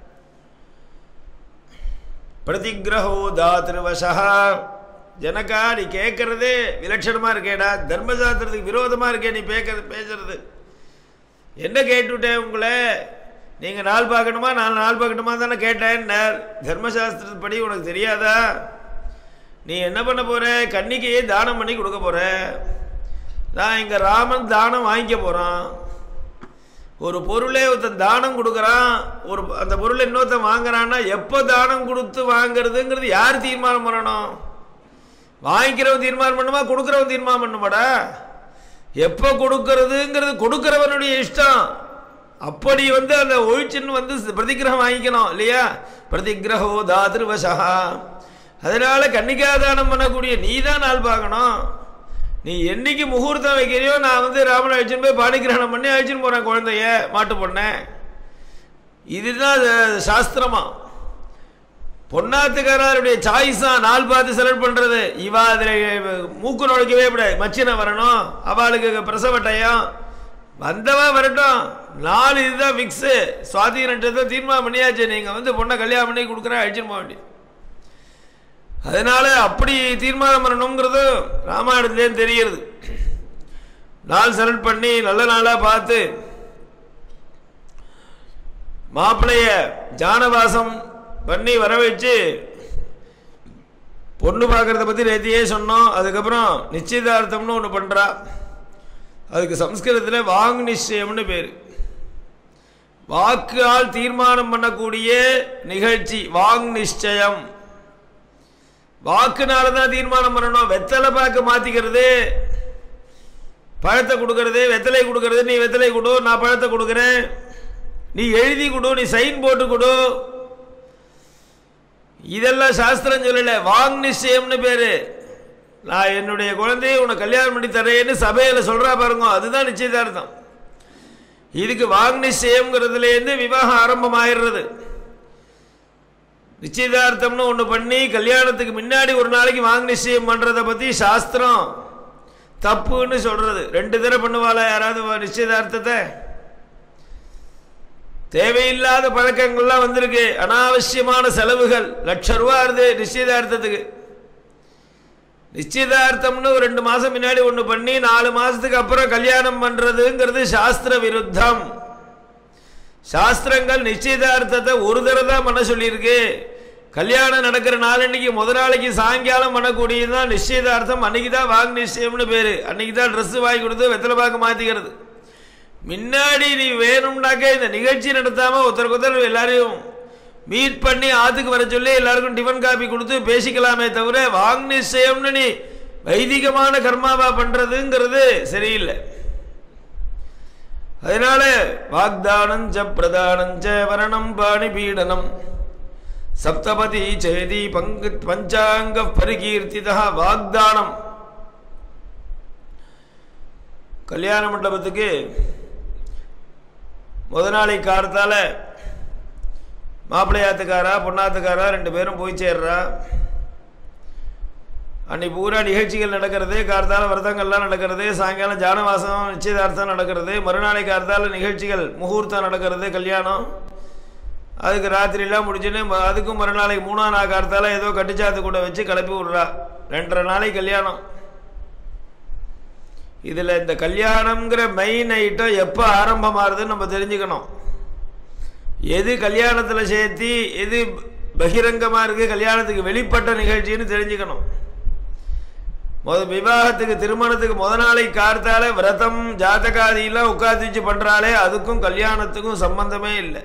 பிரதிகிரகோ தாத்ருவசா ஜனகா நீ கேட்கறதே விலட்சணமா இருக்கேடா தர்மசாஸ்திரத்துக்கு விரோதமா இருக்கே நீ பேக்கிறது பேசுறது என்ன கேட்டுவிட்டேன் உங்களை நீங்க நாள் பார்க்கணுமா நான் நாள் பார்க்கணுமா தானே கேட்டேன்னார் தர்மசாஸ்திரப்படி உனக்கு தெரியாதா நீ என்ன பண்ண போற கன்னிக்கையே தானம் பண்ணி கொடுக்க போற நான் இங்க ராமன் தானம் வாங்கிக்க போறான் ஒரு பொருளே ஒருத்தன் தானம் கொடுக்குறான் ஒரு அந்த பொருளை இன்னொருத்தன் வாங்குறான்னா எப்போ தானம் கொடுத்து வாங்குறதுங்கிறது யார் தீர்மானம் பண்ணணும் வாங்கிக்கிறவன் தீர்மானம் பண்ணுமா கொடுக்குறவன் தீர்மானம் பண்ணுமாடா எப்போ கொடுக்கறதுங்கிறது கொடுக்குறவனுடைய இஷ்டம் அப்படி வந்து அந்த ஒழிச்சுன்னு வந்து பிரதிகிரகம் வாங்கிக்கணும் இல்லையா பிரதிகிரகோ தாதிருவசா அதனால கன்னிகாதானம் பண்ணக்கூடிய நீ தான் நாள் பார்க்கணும் நீ என்னைக்கு முகூர்த்தம் வைக்கிறியோ நான் வந்து ராமனை அழிச்சுன்னு போய் பாணிகிரகணம் பண்ணி அழிச்சுன்னு போறேன் குழந்தைய மாட்டு பொண்ணேன் இதுதான் அது சாஸ்திரமா பொன்னாத்துக்காரருடைய சாய்ஸா நாள் பார்த்து செலக்ட் பண்றது இவா அதுல மூக்கு நுழைக்கவே கூடாது மச்சினை வரணும் அவளுக்கு பிரசவட்டையும் வந்தவா வரட்டும் நாலு இதுதான் ஃபிக்ஸு சுவாதி நட்சத்திரம் தீர்மானம் பண்ணியாச்சு நீங்க வந்து பொண்ணை கல்யாணம் பண்ணி கொடுக்குறேன் அழிச்சுன்னு போக வேண்டியது அதனால அப்படி தீர்மானம் பண்ணணுங்கிறது ராமாயணத்துலேயும் தெரிகிறது நாள் செலக்ட் பண்ணி நல்ல நாளாக பார்த்து மாப்பிளைய ஜானவாசம் பண்ணி வர வச்சு பொண்ணு பார்க்கறத பற்றி நேத்தியே சொன்னோம் அதுக்கப்புறம் நிச்சயதார்த்தம்னு ஒன்று பண்ணுறா அதுக்கு சம்ஸ்கிருதத்தில் வாங் நிச்சயம்னு பேர் வாக்கால் தீர்மானம் பண்ணக்கூடிய நிகழ்ச்சி வாங் நிச்சயம் வாக்குனால தான் தீர்மானம் பண்ணணும் வெத்தலை பாக்கு மாத்திக்கிறது பழத்தை கொடுக்கறது வெத்தலை கொடுக்கறது நீ வெத்தலை கொடு நான் பழத்தை கொடுக்குறேன் நீ எழுதி கொடு நீ சைன் போட்டு கொடு இதெல்லாம் சாஸ்திரம் சொல்லல வாங் நிச்சயம்னு பேரு நான் என்னுடைய குழந்தையை உனக்கு கல்யாணம் பண்ணி தரேன்னு சபையில சொல்றா பாருங்க அதுதான் நிச்சயதார்த்தம் இதுக்கு வாங் நிச்சயம்ங்கிறதுலேருந்து விவாகம் ஆரம்பமாயிடுறது நிச்சயதார்த்தம்னு ஒன்று பண்ணி கல்யாணத்துக்கு முன்னாடி ஒரு நாளைக்கு வாங்க நிச்சயம் பண்ணுறதை பற்றி சாஸ்திரம் தப்புன்னு சொல்கிறது ரெண்டு தடவை பண்ணுவாளா யாராவது நிச்சயதார்த்தத்தை தேவையில்லாத பழக்கங்கள்லாம் வந்திருக்கு அனாவசியமான செலவுகள் லட்ச ரூபா இருது நிச்சயதார்த்தத்துக்கு நிச்சயதார்த்தம்னு ஒரு ரெண்டு மாதம் முன்னாடி ஒன்று பண்ணி நாலு மாதத்துக்கு அப்புறம் கல்யாணம் பண்ணுறதுங்கிறது சாஸ்திர விருத்தம் சாஸ்திரங்கள் நிச்சயதார்த்தத்தை ஒரு தடவை தான் பண்ண சொல்லியிருக்கு கல்யாணம் நடக்கிற நாளன்னைக்கு முத நாளைக்கு சாயங்காலம் பண்ணக்கூடியதுதான் நிச்சயதார்த்தம் அன்னைக்கு தான் வாங்க நிச்சயம்னு பேரு அன்னைக்கு தான் ட்ரெஸ் வாங்கி கொடுத்து வெத்தலை பாக்க மாத்திக்கிறது முன்னாடி நீ வேணும்னாக்க இந்த நிகழ்ச்சி நடத்தாம ஒருத்தருக்கு ஒருத்தர் எல்லாரையும் மீட் பண்ணி ஆத்துக்கு வர சொல்லி எல்லாருக்கும் டிஃபன் காபி கொடுத்து பேசிக்கலாமே தவிர வாங் நிச்சயம்னு நீ வைதிகமான கர்மாவா பண்றதுங்கிறது சரியில்லை அதனால வாக்தானம் ச பிரதானம் ச வரணம் பாணி பீடனம் சப்தபதி சேதி பங்கு பஞ்சாங்க பரிகீர்த்திதா வாக்தானம் கல்யாண மண்டபத்துக்கு முத நாளை காலத்தால மாப்பிள்ளையாத்துக்காரா பொண்ணாத்துக்காரா ரெண்டு பேரும் போய் சேர்றா அன்னைக்கு பூரா நிகழ்ச்சிகள் நடக்கிறது கார்த்தால விரதங்கள்லாம் நடக்கிறது சாயங்காலம் ஜானவாசம் நிச்சயதார்த்தம் நடக்கிறது மறுநாளை கார்த்தால நிகழ்ச்சிகள் முகூர்த்தம் நடக்கிறது கல்யாணம் அதுக்கு ராத்திரிலாம் முடிச்சுன்னு ம- அதுக்கும் மறுநாளைக்கு மூணாம் நாள் கார்த்தால ஏதோ கட்டுச்சாத்து கூட வச்சு கிளப்பி விட்றா ரெண்டரை நாளைக்கு கல்யாணம் இதில் இந்த கல்யாணம்ங்கிற மெயின் ஐட்டம் எப்போ ஆரம்பமாகுதுன்னு நம்ம தெரிஞ்சுக்கணும் எது கல்யாணத்தில் சேர்த்தி எது பகிரங்கமாக இருக்குது கல்யாணத்துக்கு வெளிப்பட்ட நிகழ்ச்சின்னு தெரிஞ்சுக்கணும் முத விவாகத்துக்கு திருமணத்துக்கு முத நாளை கார்த்தால விரதம் ஜாதகாதியெல்லாம் உட்காந்து வச்சு பண்றாளே அதுக்கும் கல்யாணத்துக்கும் சம்பந்தமே இல்லை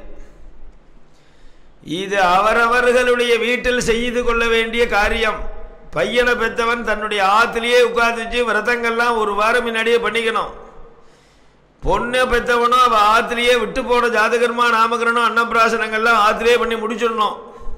இது அவரவர்களுடைய வீட்டில் செய்து கொள்ள வேண்டிய காரியம் பையனை பெற்றவன் தன்னுடைய ஆத்திலேயே உட்கார்ந்து வச்சு விரதங்கள்லாம் ஒரு வாரம் முன்னாடியே பண்ணிக்கணும் பொண்ணை பெற்றவனும் அவ ஆத்திலேயே விட்டு போன ஜாதகர்மா நாமகரணம் அன்னப்பிராசனங்கள்லாம் ஆத்திலேயே பண்ணி முடிச்சிடணும்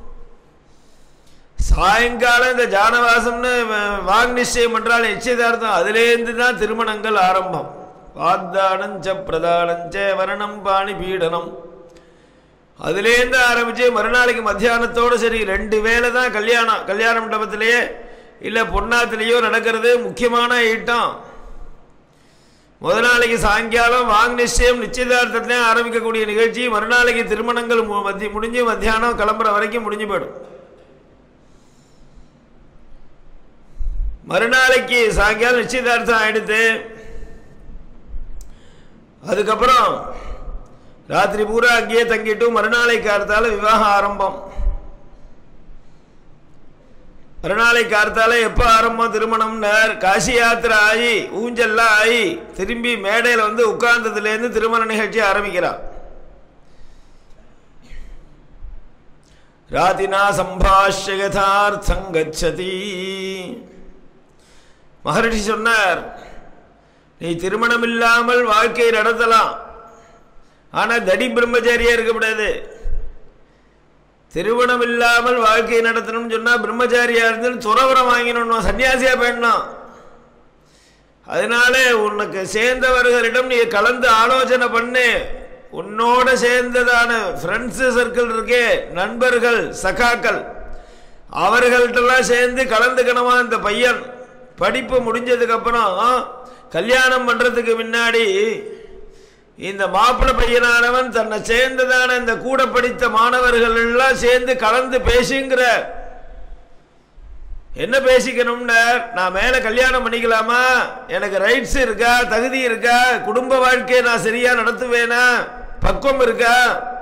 சாயங்காலம் இந்த ஜானவாசம்னு வ- வாங் நிச்சயம் பண்றாள் நிச்சயதார்த்தம் அதுலேருந்து தான் திருமணங்கள் ஆரம்பம் வாக்தானம் ச பிரதானம் ச வரணம் பாணி பீடனம் அதுலேருந்து ஆரம்பிச்சு மறுநாளைக்கு மத்தியானத்தோட சரி ரெண்டு வேளை தான் கல்யாணம் கல்யாண மண்டபத்திலேயே இல்லை பொன்னாத்திலேயோ நடக்கிறது முக்கியமான ஐட்டம் முத நாளைக்கு சாயங்காலம் வாங் நிச்சயம் நிச்சயதார்த்தத்திலே ஆரம்பிக்கக்கூடிய நிகழ்ச்சி மறுநாளைக்கு திருமணங்கள் மு- மத்தி முடிஞ்சு மத்தியானம் கிளம்புற வரைக்கும் முடிஞ்சு போயிடும் மறுநாளைக்கு சாயங்காலம் நிச்சயதார்த்தம் ஆயிடுத்து அதுக்கப்புறம் ராத்திரி பூரா அங்கேயே தங்கிட்டு மறுநாளை காலத்தால விவாகம் ஆரம்பம் மறுநாளை காலத்தால எப்போ ஆரம்பம் திருமணம்னார் காசி யாத்திரை ஆகி ஊஞ்சல்லாம் ஆகி திரும்பி மேடையில் வந்து உட்கார்ந்ததுலேருந்து திருமண நிகழ்ச்சி ஆரம்பிக்கிறார் ராதினா சம்பாஷ்ய யதார்த்தம் கச்சதி மகரிஷி சொன்னார் நீ திருமணம் இல்லாமல் வாழ்க்கை நடத்தலாம் ஆனா தடி பிரம்மச்சாரியா இருக்கக்கூடாது திருமணம் இல்லாமல் வாழ்க்கை நடத்தணும்னு சொன்னா பிரம்மச்சாரியா இருந்து துறவரம் வாங்கினோம் சன்னியாசியா போயிடணும் அதனால உனக்கு சேர்ந்தவர்களிடம் நீ கலந்து ஆலோசனை பண்ணு உன்னோட சேர்ந்ததான ஃப்ரெண்ட்ஸ் சர்க்கிள் இருக்கே நண்பர்கள் சகாக்கள் அவர்கள்ட்டெல்லாம் சேர்ந்து கலந்துக்கணுமா இந்த பையன் படிப்பு முடிஞ்சதுக்கு அப்புறம் கல்யாணம் பண்றதுக்கு முன்னாடி இந்த மாப்பிள்ளை பையனானவன் தன்னை சேர்ந்ததான இந்த கூட படித்த மாணவர்கள் எல்லாம் சேர்ந்து கலந்து பேசுங்கிற என்ன பேசிக்கணும்னா நான் மேல கல்யாணம் பண்ணிக்கலாமா எனக்கு ரைட்ஸ் இருக்கா தகுதி இருக்கா குடும்ப வாழ்க்கையை நான் சரியா நடத்துவேனா பக்குவம் இருக்கா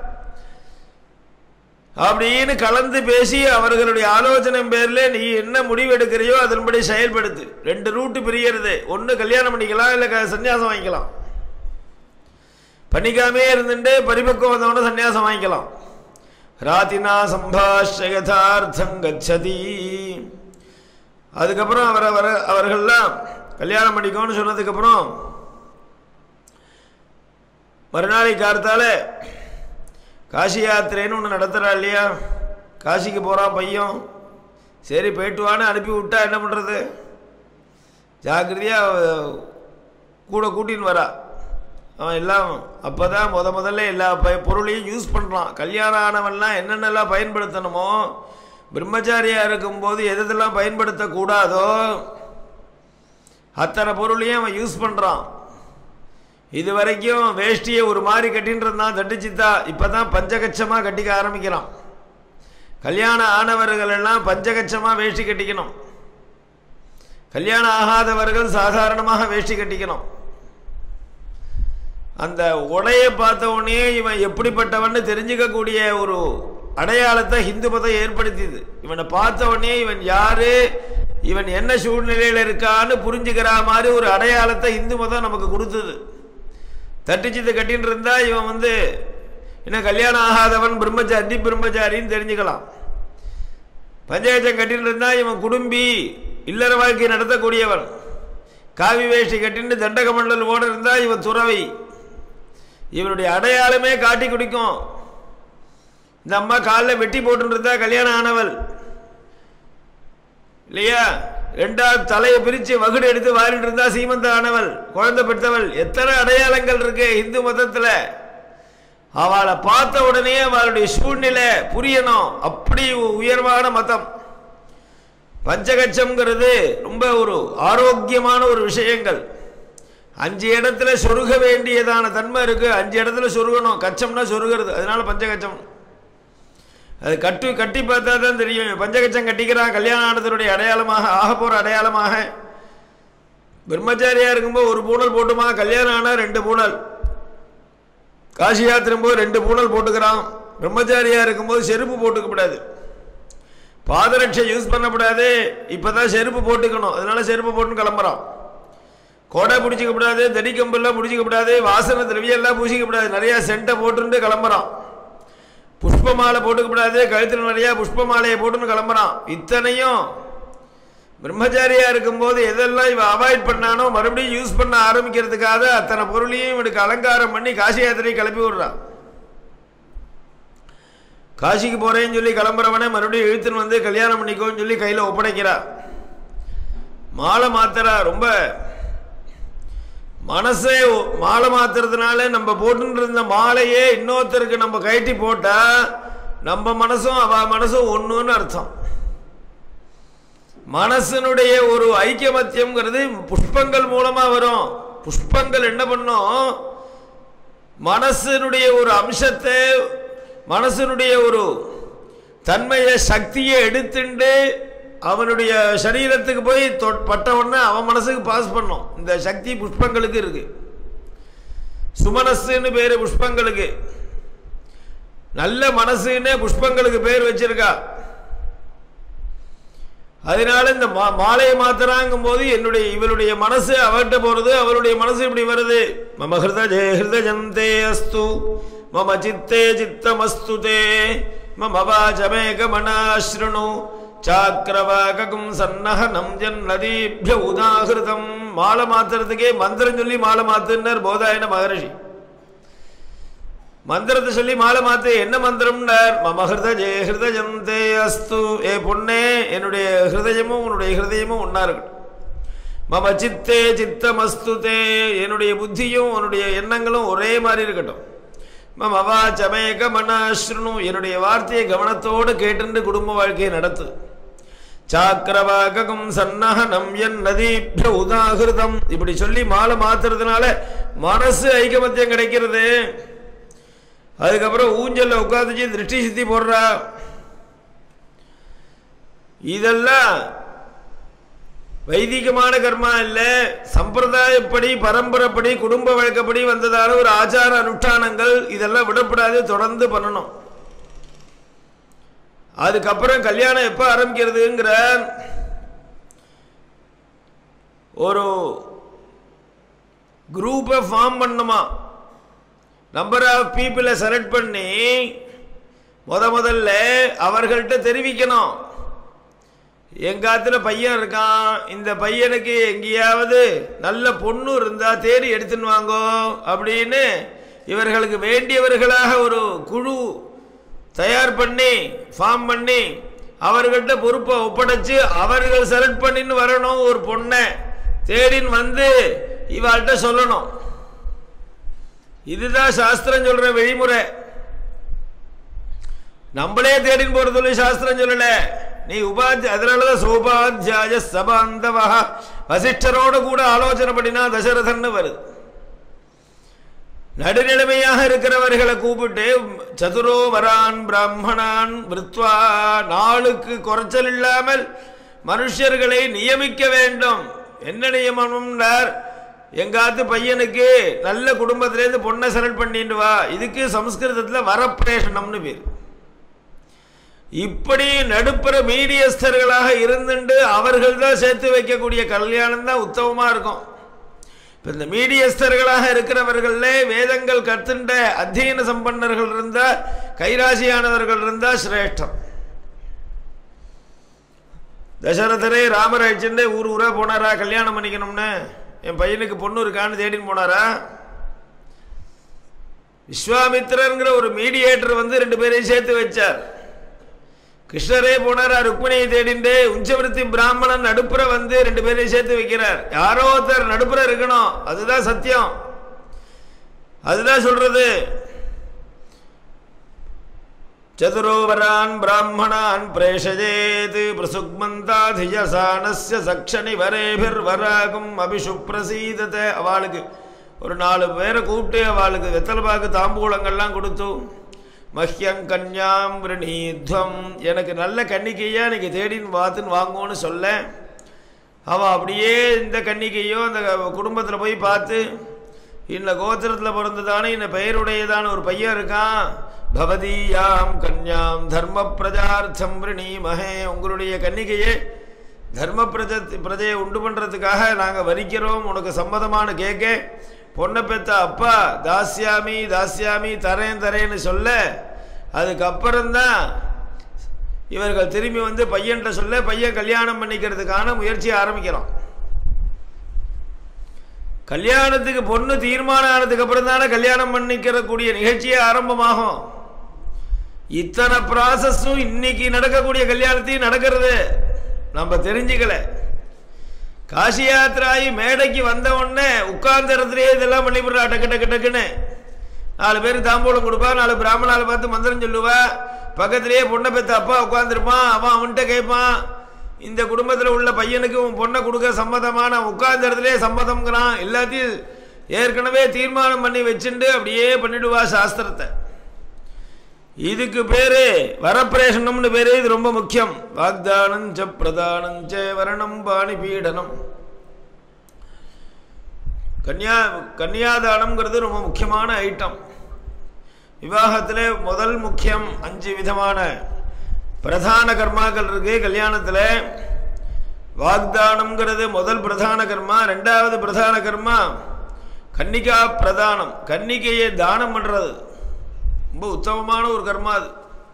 அப்படின்னு கலந்து பேசி அவர்களுடைய ஆலோசனை பேர்ல நீ என்ன முடிவு எடுக்கிறியோ அதன்படி செயல்படுத்து ரெண்டு ரூட்டு பிரியறது ஒன்று கல்யாணம் பண்ணிக்கலாம் இல்லை க- சன்னியாசம் வாங்கிக்கலாம் பண்ணிக்காமே இருந்துட்டு பரிபக்குவம் வந்தவன சன்னியாசம் வாங்கிக்கலாம் ராத்தினா சம்பாஷயதார்த்தம் கச்சதி அதுக்கப்புறம் அவர் அவர் அவர்கள்லாம் கல்யாணம் பண்ணிக்கோன்னு சொன்னதுக்கப்புறம் மறுநாளை காலத்தால காசி யாத்திரைன்னு ஒன்று நடத்துகிறா இல்லையா காசிக்கு போகிறான் பையன் சரி போயிட்டு வான்னு அனுப்பி விட்டா என்ன பண்ணுறது ஜாக்கிரதையாக கூட கூட்டின்னு வரா அவன் எல்லாம் அப்போ தான் முத முதல்ல எல்லா ப பொருளையும் யூஸ் பண்ணுறான் கல்யாணம் ஆனவன்லாம் என்னென்னலாம் பயன்படுத்தணுமோ பிரம்மச்சாரியாக இருக்கும்போது எதெல்லாம் பயன்படுத்தக்கூடாதோ அத்தனை பொருளையும் அவன் யூஸ் பண்ணுறான் இது வரைக்கும் வேஷ்டியை ஒரு மாதிரி கட்டின்னு இருந்தான் தட்டிச்சித்தா இப்போ தான் பஞ்சகச்சமாக கட்டிக்க ஆரம்பிக்கிறான் கல்யாணம் ஆனவர்கள் எல்லாம் பஞ்சகச்சமாக வேஷ்டி கட்டிக்கணும் கல்யாணம் ஆகாதவர்கள் சாதாரணமாக வேஷ்டி கட்டிக்கணும் அந்த உடையை பார்த்த உடனே இவன் எப்படிப்பட்டவன்னு தெரிஞ்சுக்கக்கூடிய ஒரு அடையாளத்தை ஹிந்து மதம் ஏற்படுத்தியது இவனை பார்த்த உடனே இவன் யாரு இவன் என்ன சூழ்நிலையில் இருக்கான்னு புரிஞ்சுக்கிற மாதிரி ஒரு அடையாளத்தை இந்து மதம் நமக்கு கொடுத்தது தட்டிச்சித்து கட்டின்னு இருந்தா இவன் வந்து என்ன கல்யாணம் ஆகாதவன் பிரம்மச்சாரி பிரம்மச்சாரின்னு தெரிஞ்சுக்கலாம் பஞ்சாயத்தம் கட்டின்னு இருந்தா இவன் குடும்பி இல்லற வாழ்க்கை நடத்தக்கூடியவன் காவி வேஷ்டி கட்டின்னு தண்டக மண்டல் ஓட இருந்தா இவன் துறவை இவனுடைய அடையாளமே காட்டி குடிக்கும் இந்த அம்மா காலில் வெட்டி போட்டு இருந்தா கல்யாணம் ஆனவள் இல்லையா ரெண்டாவது தலையை பிரிச்சு வகுடு எடுத்து வாரிட்டு இருந்தா சீமந்த ஆனவள் குழந்தை பெற்றவள் எத்தனை அடையாளங்கள் இருக்கு இந்து மதத்துல அவளை பார்த்த உடனே அவளுடைய சூழ்நிலை புரியணும் அப்படி உயர்வான மதம் பஞ்சகச்சம்ங்கிறது ரொம்ப ஒரு ஆரோக்கியமான ஒரு விஷயங்கள் அஞ்சு இடத்துல சொருக வேண்டியதான தன்மை இருக்கு அஞ்சு இடத்துல சொருகணும் கச்சம்னா சொருகிறது அதனால பஞ்சகச்சம் அது கட்டு கட்டி பார்த்தா தான் தெரியும் பஞ்சகச்சம் கட்டிக்கிறான் கல்யாணம் ஆனதனுடைய அடையாளமாக ஆக போகிற அடையாளமாக பிரம்மச்சாரியா இருக்கும்போது ஒரு பூணல் போட்டுமா கல்யாணம் ஆனால் ரெண்டு பூணல் காசி யாத்திரம் போது ரெண்டு பூணல் போட்டுக்கிறான் பிரம்மச்சாரியா இருக்கும்போது செருப்பு போட்டுக்கப்படாது பாதரட்சை யூஸ் பண்ணக்கூடாது இப்பதான் செருப்பு போட்டுக்கணும் அதனால செருப்பு போட்டுன்னு கிளம்புறான் கொடை பிடிச்சிக்கப்படாது தடி கம்பெல்லாம் பிடிச்சிக்கப்படாது வாசனை திரவியம் எல்லாம் பூசிக்கப்படாது நிறைய சென்ட்டை போட்டுட்டு கிளம்புறான் புஷ்ப மாலை போட்டுக்கப்படாது கழுத்தில் நிறைய புஷ்ப மாலையை போட்டுன்னு கிளம்புறான் இத்தனையும் பிரம்மச்சாரியா இருக்கும்போது எதெல்லாம் இவன் அவாய்ட் பண்ணானோ மறுபடியும் யூஸ் பண்ண ஆரம்பிக்கிறதுக்காக அத்தனை பொருளையும் இவனுக்கு அலங்காரம் பண்ணி காசி யாத்திரையை கிளப்பி விடுறான் காசிக்கு போறேன்னு சொல்லி கிளம்புறவனே மறுபடியும் இழுத்துன்னு வந்து கல்யாணம் பண்ணிக்கோன்னு சொல்லி கையில் ஒப்படைக்கிறா மாலை மாத்திரா ரொம்ப மனசே ஒ- மாலை மாத்துறதுனால நம்ம போட்டுட்டு இருந்த மாலையே இன்னொருத்தருக்கு நம்ம கழட்டி போட்டா நம்ம மனசும் அவ மனசும் ஒண்ணுன்னு அர்த்தம் மனசனுடைய ஒரு ஐக்கியமத்தியம்ங்கிறது புஷ்பங்கள் மூலமா வரும் புஷ்பங்கள் என்ன பண்ணும் மனசினுடைய ஒரு அம்சத்தை மனசினுடைய ஒரு தன்மையை சக்தியை எடுத்துண்டு அவனுடைய சரீரத்துக்கு போய் தொ- பட்ட உடனே அவன் மனசுக்கு பாஸ் பண்ணும் இந்த சக்தி புஷ்பங்களுக்கு இருக்கு சுமனசுன்னு பேரு புஷ்பங்களுக்கு நல்ல மனசுன்னே புஷ்பங்களுக்கு பேர் வச்சிருக்கா அதனால இந்த மா- மாலையை மாத்துறாங்கும் போது என்னுடைய இவளுடைய மனசு அவர்கிட்ட போறது அவளுடைய மனசு இப்படி வருது மம ஹிருதஜே ஹிருதஜந்தே அஸ்து மம சித்தே சித்தமஸ்து தே மம வாச்சமேக மனாஸ்ருணு சாக்கிரவாகும் சன்னஹனம் ஜன்னதீபிய உதாகிருதம் மாலை மாத்துறதுக்கே மந்திரம் சொல்லி மாலை மாத்துன்னார் போதாயன மகரிஷி மந்திரத்தை சொல்லி மாலை மாத்து என்ன மந்திரம்னார் மம ஹிருதஜே ஹிருதஜந்தே அஸ்து ஏ பொண்ணே என்னுடைய ஹிருதயமும் உன்னுடைய ஹிருதயமும் ஒன்னா இருக்கட்டும் மம சித்தே சித்தமஸ்து தே என்னுடைய புத்தியும் உன்னுடைய எண்ணங்களும் ஒரே மாதிரி இருக்கட்டும் மம வாச்சமேக மனாஸ்ருணு என்னுடைய வார்த்தையை கவனத்தோடு கேட்டு குடும்ப வாழ்க்கையை நடத்து சாக்கிரவாகம் சன்னஹனம் என் நதீபிய உதாகிருதம் இப்படி சொல்லி மாலை மாத்துறதுனால மனசு ஐக்கமத்தியம் கிடைக்கிறது அதுக்கப்புறம் ஊஞ்சல்ல உட்காந்துச்சு திருஷ்டி சித்தி போடுறா இதெல்லாம் வைதிகமான கர்மா இல்ல சம்பிரதாயப்படி பரம்பரைப்படி குடும்ப வழக்கப்படி வந்ததான ஒரு ஆச்சார அனுஷ்டானங்கள் இதெல்லாம் விடப்படாது தொடர்ந்து பண்ணணும் அதுக்கப்புறம் கல்யாணம் எப்ப ஆரம்பிக்கிறதுங்கிற ஒரு குரூப்பை ஃபார்ம் பண்ணுமா நம்பர் ஆஃப் பீப்புளை செலக்ட் பண்ணி முத முதல்ல அவர்கள்ட்ட தெரிவிக்கணும் எங்காத்துல பையன் இருக்கான் இந்த பையனுக்கு எங்கேயாவது நல்ல பொண்ணு இருந்தா தேடி எடுத்துன்னு வாங்கோ அப்படின்னு இவர்களுக்கு வேண்டியவர்களாக ஒரு குழு தயார் பண்ணி ஃபார்ம் பண்ணி அவர்கள்ட்ட பொறுப்பை ஒப்படைச்சு அவர்கள் செலக்ட் பண்ணின்னு வரணும் ஒரு பொண்ணை தேடின்னு வந்து இவாள்கிட்ட சொல்லணும் இதுதான் சாஸ்திரம் சொல்ற வழிமுறை நம்மளே தேடின்னு போறது சொல்லி சாஸ்திரம் சொல்லல நீ உபாத்திய அதனாலதான் சோபாத்தியாய சபாந்தவா வசிஷ்டரோட கூட ஆலோசனை பண்ணினா தசரதன்னு வருது நடுநிலைமையாக இருக்கிறவர்களை கூப்பிட்டு சதுரோ வரான் பிராமணான் விருத்வா நாளுக்கு குறைச்சல் இல்லாமல் மனுஷர்களை நியமிக்க வேண்டும் என்ன நியமனம்னார் எங்காத்து பையனுக்கு நல்ல குடும்பத்திலேருந்து பொண்ணை செலக்ட் பண்ணிட்டு வா இதுக்கு சம்ஸ்கிருதத்தில் வரப்பிரேஷனம்னு பேர் இப்படி நடுப்புற மீடியஸ்தர்களாக இருந்துட்டு அவர்கள் தான் சேர்த்து வைக்கக்கூடிய கல்யாணம் தான் உத்தமமா இருக்கும் இப்போ இந்த மீடியஸ்தர்களாக இருக்கிறவர்களே வேதங்கள் கத்துண்ட அத்தியன சம்பன்னர்கள் இருந்தா கைராசியானவர்கள் இருந்தா சிரேஷ்டம் தசரதரே ராமர் அழிச்சுட்டு ஊர் ஊரா போனாரா கல்யாணம் பண்ணிக்கணும்னு என் பையனுக்கு பொண்ணு இருக்கான்னு தேடின்னு போனாரா விஸ்வாமித்திரங்கிற ஒரு மீடியேட்டர் வந்து ரெண்டு பேரையும் சேர்த்து வச்சார் கிருஷ்ணரே போனாரா ருக்மிணியை தேடிண்டு உஞ்சவருத்தி பிராமணன் நடுப்புற வந்து ரெண்டு பேரையும் சேர்த்து வைக்கிறார் யாரோ ஒருத்தர் நடுப்புற இருக்கணும் அதுதான் சத்தியம் அதுதான் சொல்றது சதுரோவரான் பிராமணான் பிரேஷஜேத் பிரசுக்மந்தாதியசானஸ்ய சக்ஷணி வரேபிர் வராகும் அபிஷு பிரசீதத அவளுக்கு ஒரு நாலு பேரை கூப்பிட்டு அவளுக்கு வெத்தலைப்பாக்கு தாம்பூலங்கள்லாம் கொடுத்து மஹ்யம் கன்யாம் விரணீத்வம் எனக்கு நல்ல கன்னிக்கையா இன்னைக்கு தேடின்னு பார்த்துன்னு வாங்குவோன்னு சொல்ல அவள் அப்படியே இந்த கன்னிக்கையோ அந்த குடும்பத்தில் போய் பார்த்து இந்த கோத்திரத்தில் பிறந்ததானே இந்த பெயருடையதான ஒரு பையன் இருக்கான் பவதீயாம் கன்யாம் தர்ம பிரஜார்த்தம் விரணீமஹே உங்களுடைய கன்னிகையே தர்ம பிரஜ பிரஜையை உண்டு பண்ணுறதுக்காக நாங்கள் வரிக்கிறோம் உனக்கு சம்மதமான கேட்க பொண்ணை பெத்த அப்பா தாஸ்யாமி தாஸ்யாமி தரேன் தரேன்னு சொல்ல அதுக்கப்புறம்தான் இவர்கள் திரும்பி வந்து பையன்கிட்ட சொல்ல பையன் கல்யாணம் பண்ணிக்கிறதுக்கான முயற்சியை ஆரம்பிக்கிறோம் கல்யாணத்துக்கு பொண்ணு தீர்மானம் ஆனதுக்கு அப்புறம் தானே கல்யாணம் பண்ணிக்கிறக்கூடிய நிகழ்ச்சியே ஆரம்பமாகும் இத்தனை ப்ராசஸும் இன்னைக்கு நடக்கக்கூடிய கல்யாணத்தையும் நடக்கிறது நம்ம தெரிஞ்சுக்கல காசி யாத்திராயி மேடைக்கு வந்த உடனே உட்கார்ந்த இடத்துலயே இதெல்லாம் பண்ணிவிடுறா டக்கு டக்கு டக்குன்னு நாலு பேர் தாம்பூலம் கொடுப்பா நாலு பிராமணால பார்த்து மந்திரம் சொல்லுவா பக்கத்திலேயே பொண்ணை பெத்த அப்பா உட்காந்துருப்பான் அவன் அவன்கிட்ட கேட்பான் இந்த குடும்பத்தில் உள்ள பையனுக்கு உன் பொண்ணை கொடுக்க சம்மதமான உட்கார்ந்த இடத்துலயே சம்மதம்ங்கிறான் எல்லாத்தையும் ஏற்கனவே தீர்மானம் பண்ணி வச்சுண்டு அப்படியே பண்ணிடுவா சாஸ்திரத்தை இதுக்கு பேரு வரப்பிரேஷனம்னு பேரு இது ரொம்ப முக்கியம் வாக்தானம் ச பிரதானம் ச வரணம் பாணி பீடனம் கன்யா கன்னியாதானம்ங்கிறது ரொம்ப முக்கியமான ஐட்டம் விவாகத்தில் முதல் முக்கியம் அஞ்சு விதமான பிரதான கர்மாக்கள் இருக்கு கல்யாணத்தில் வாக்தானம்ங்கிறது முதல் பிரதான கர்மா ரெண்டாவது பிரதான கர்மா கன்னிகா பிரதானம் கன்னிகையை தானம் பண்ணுறது ரொம்ப உத்தமமான ஒரு கர்மா அது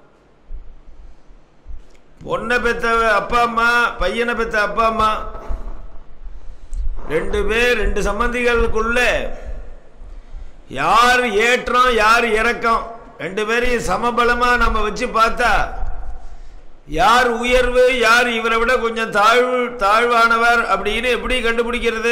பொண்ணை பெத்த அப்பா அம்மா பையனை பெத்த அப்பா அம்மா ரெண்டு பேர் ரெண்டு சம்பந்திகளுக்குள்ள யார் ஏற்றம் யார் இறக்கம் ரெண்டு பேரையும் சமபலமா நம்ம வச்சு பார்த்தா யார் உயர்வு யார் இவரை விட கொஞ்சம் தாழ்வு தாழ்வானவர் அப்படின்னு எப்படி கண்டுபிடிக்கிறது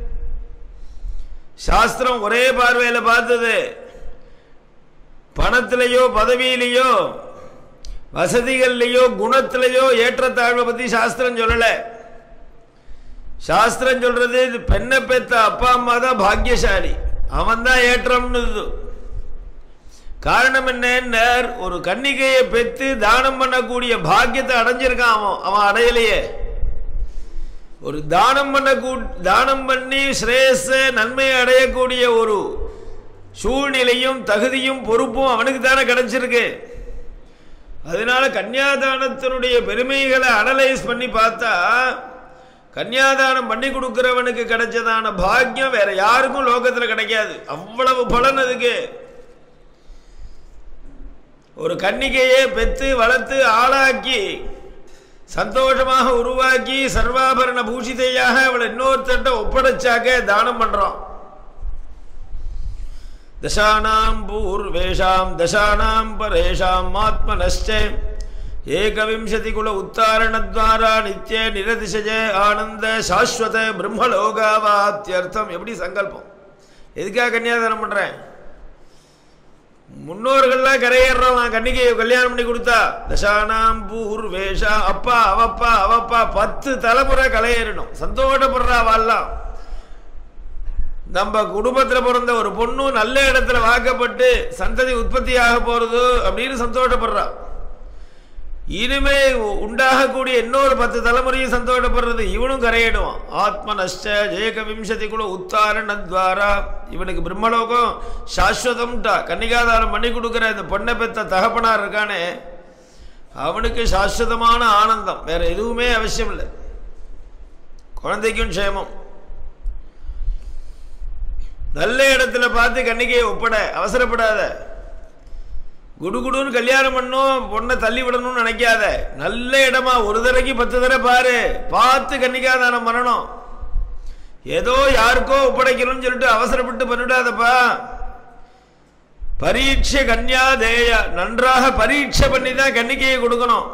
சாஸ்திரம் ஒரே பார்வையில் பார்த்தது பணத்திலேயோ பதவியிலேயோ வசதிகள்லையோ குணத்திலேயோ ஏற்றத்தாழ்வை பற்றி சாஸ்திரம் சொல்லலை சாஸ்திரம் சொல்றது இது பெண்ணை பெத்த அப்பா அம்மா தான் பாக்கியசாலி அவன் தான் ஏற்றம்னு காரணம் என்ன ஒரு கன்னிகையை பெத்து தானம் பண்ணக்கூடிய பாக்கியத்தை அடைஞ்சிருக்கான் அவன் அவன் அடையலையே ஒரு தானம் பண்ண தானம் பண்ணி ஸ்ரேயஸ நன்மையை அடையக்கூடிய ஒரு சூழ்நிலையும் தகுதியும் பொறுப்பும் அவனுக்கு தானே கிடைச்சிருக்கு அதனால கன்னியாதானத்தினுடைய பெருமைகளை அனலைஸ் பண்ணி பார்த்தா கன்னியாதானம் பண்ணி கொடுக்கிறவனுக்கு கிடைச்சதான பாக்கியம் வேற யாருக்கும் லோகத்தில் கிடைக்காது அவ்வளவு பலன் அதுக்கு ஒரு கன்னிகையை பெத்து வளர்த்து ஆளாக்கி சந்தோஷமாக உருவாக்கி சர்வாபரண பூஷிதையாக அவளை இன்னொருத்தட்ட ஒப்படைச்சாக்க தானம் பண்றோம் தசானாம் பூர்வேஷாம் தசானாம் பரேஷாம் ஆத்மனஷ்ட ஏகவிம்சதி குல உத்தாரணத்வாரா நித்திய நிரதிசய ஆனந்த சாஸ்வத பிரம்மலோகாவாத்தியர்த்தம் எப்படி சங்கல்பம் எதுக்காக கன்னியாதானம் பண்றேன் முன்னோர்கள்லாம் கரையேறோம் நான் கன்னிகையை கல்யாணம் பண்ணி கொடுத்தா தசானாம் பூர்வேஷா அப்பா அவப்பா அவப்பா பத்து தலைமுறை கலையேறணும் சந்தோஷப்படுறா வாழலாம் நம்ம குடும்பத்தில் பிறந்த ஒரு பொண்ணும் நல்ல இடத்துல வாக்கப்பட்டு சந்ததி உற்பத்தி ஆக போறது அப்படின்னு சந்தோஷப்படுறா இனிமே உண்டாகக்கூடிய இன்னொரு பத்து தலைமுறையும் சந்தோஷப்படுறது இவனும் கரையிடுவான் ஆத்ம நஷ்ட ஜெயக விம்சதி குல உத்தாரணத்வாரா இவனுக்கு பிரம்மலோகம் சாஸ்வதம்டா கன்னிகாதாரம் பண்ணி கொடுக்குற இந்த பொண்ணை பெத்த தகப்பனார் இருக்கானே அவனுக்கு சாஸ்வதமான ஆனந்தம் வேற எதுவுமே அவசியம் இல்லை குழந்தைக்கும் க்ஷேமம் நல்ல இடத்துல பார்த்து கன்னிகையை ஒப்பட அவசரப்படாத குடுகுடுன்னு கல்யாணம் பண்ணும் பொண்ணை தள்ளி விடணும்னு நினைக்காத நல்ல இடமா ஒரு தடவைக்கு பத்து தடவை பாரு பார்த்து கன்னிகாதானம் பண்ணணும் ஏதோ யாருக்கோ ஒப்படைக்கணும்னு சொல்லிட்டு அவசரப்பட்டு பண்ணிவிடாதப்பா பரீட்சை கன்யா தேய நன்றாக பரீட்சை பண்ணி தான் கன்னிகையை கொடுக்கணும்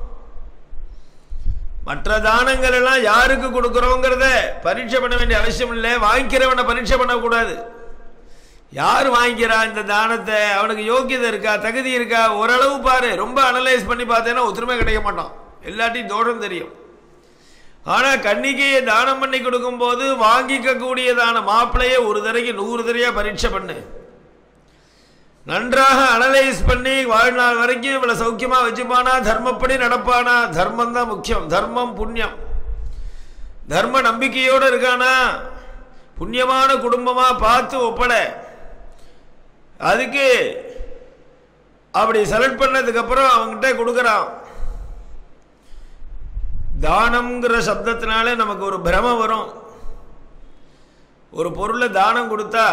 மற்ற தானங்கள் எல்லாம் யாருக்கு கொடுக்குறோங்கிறத பரீட்சை பண்ண வேண்டிய அவசியம் இல்லை வாங்கிக்கிறவனை பரீட்சை பண்ணக்கூடாது யார் வாங்கிக்கிறா இந்த தானத்தை அவனுக்கு யோக்கியதை இருக்கா தகுதி இருக்கா ஓரளவு பாரு ரொம்ப அனலைஸ் பண்ணி பார்த்தேன்னா ஒத்துருமே கிடைக்க மாட்டான் எல்லாத்தையும் தோஷம் தெரியும் ஆனால் கன்னிகையை தானம் பண்ணி கொடுக்கும்போது வாங்கிக்க கூடியதான மாப்பிள்ளையை ஒரு தடவைக்கு நூறு தடவையா பரீட்சை பண்ணு நன்றாக அனலைஸ் பண்ணி வாழ்நாள் வரைக்கும் இவளை சௌக்கியமா வச்சுப்பானா தர்மப்படி நடப்பானா தர்மம் தான் முக்கியம் தர்மம் புண்ணியம் தர்ம நம்பிக்கையோடு இருக்கானா புண்ணியமான குடும்பமா பார்த்து ஒப்பட அதுக்கு அப்படி செலக்ட் பண்ணதுக்கு அப்புறம் அவங்ககிட்ட கொடுக்குறான் தானம்ங்கிற சப்தத்தினால நமக்கு ஒரு பிரம வரும் ஒரு பொருளை தானம் கொடுத்தா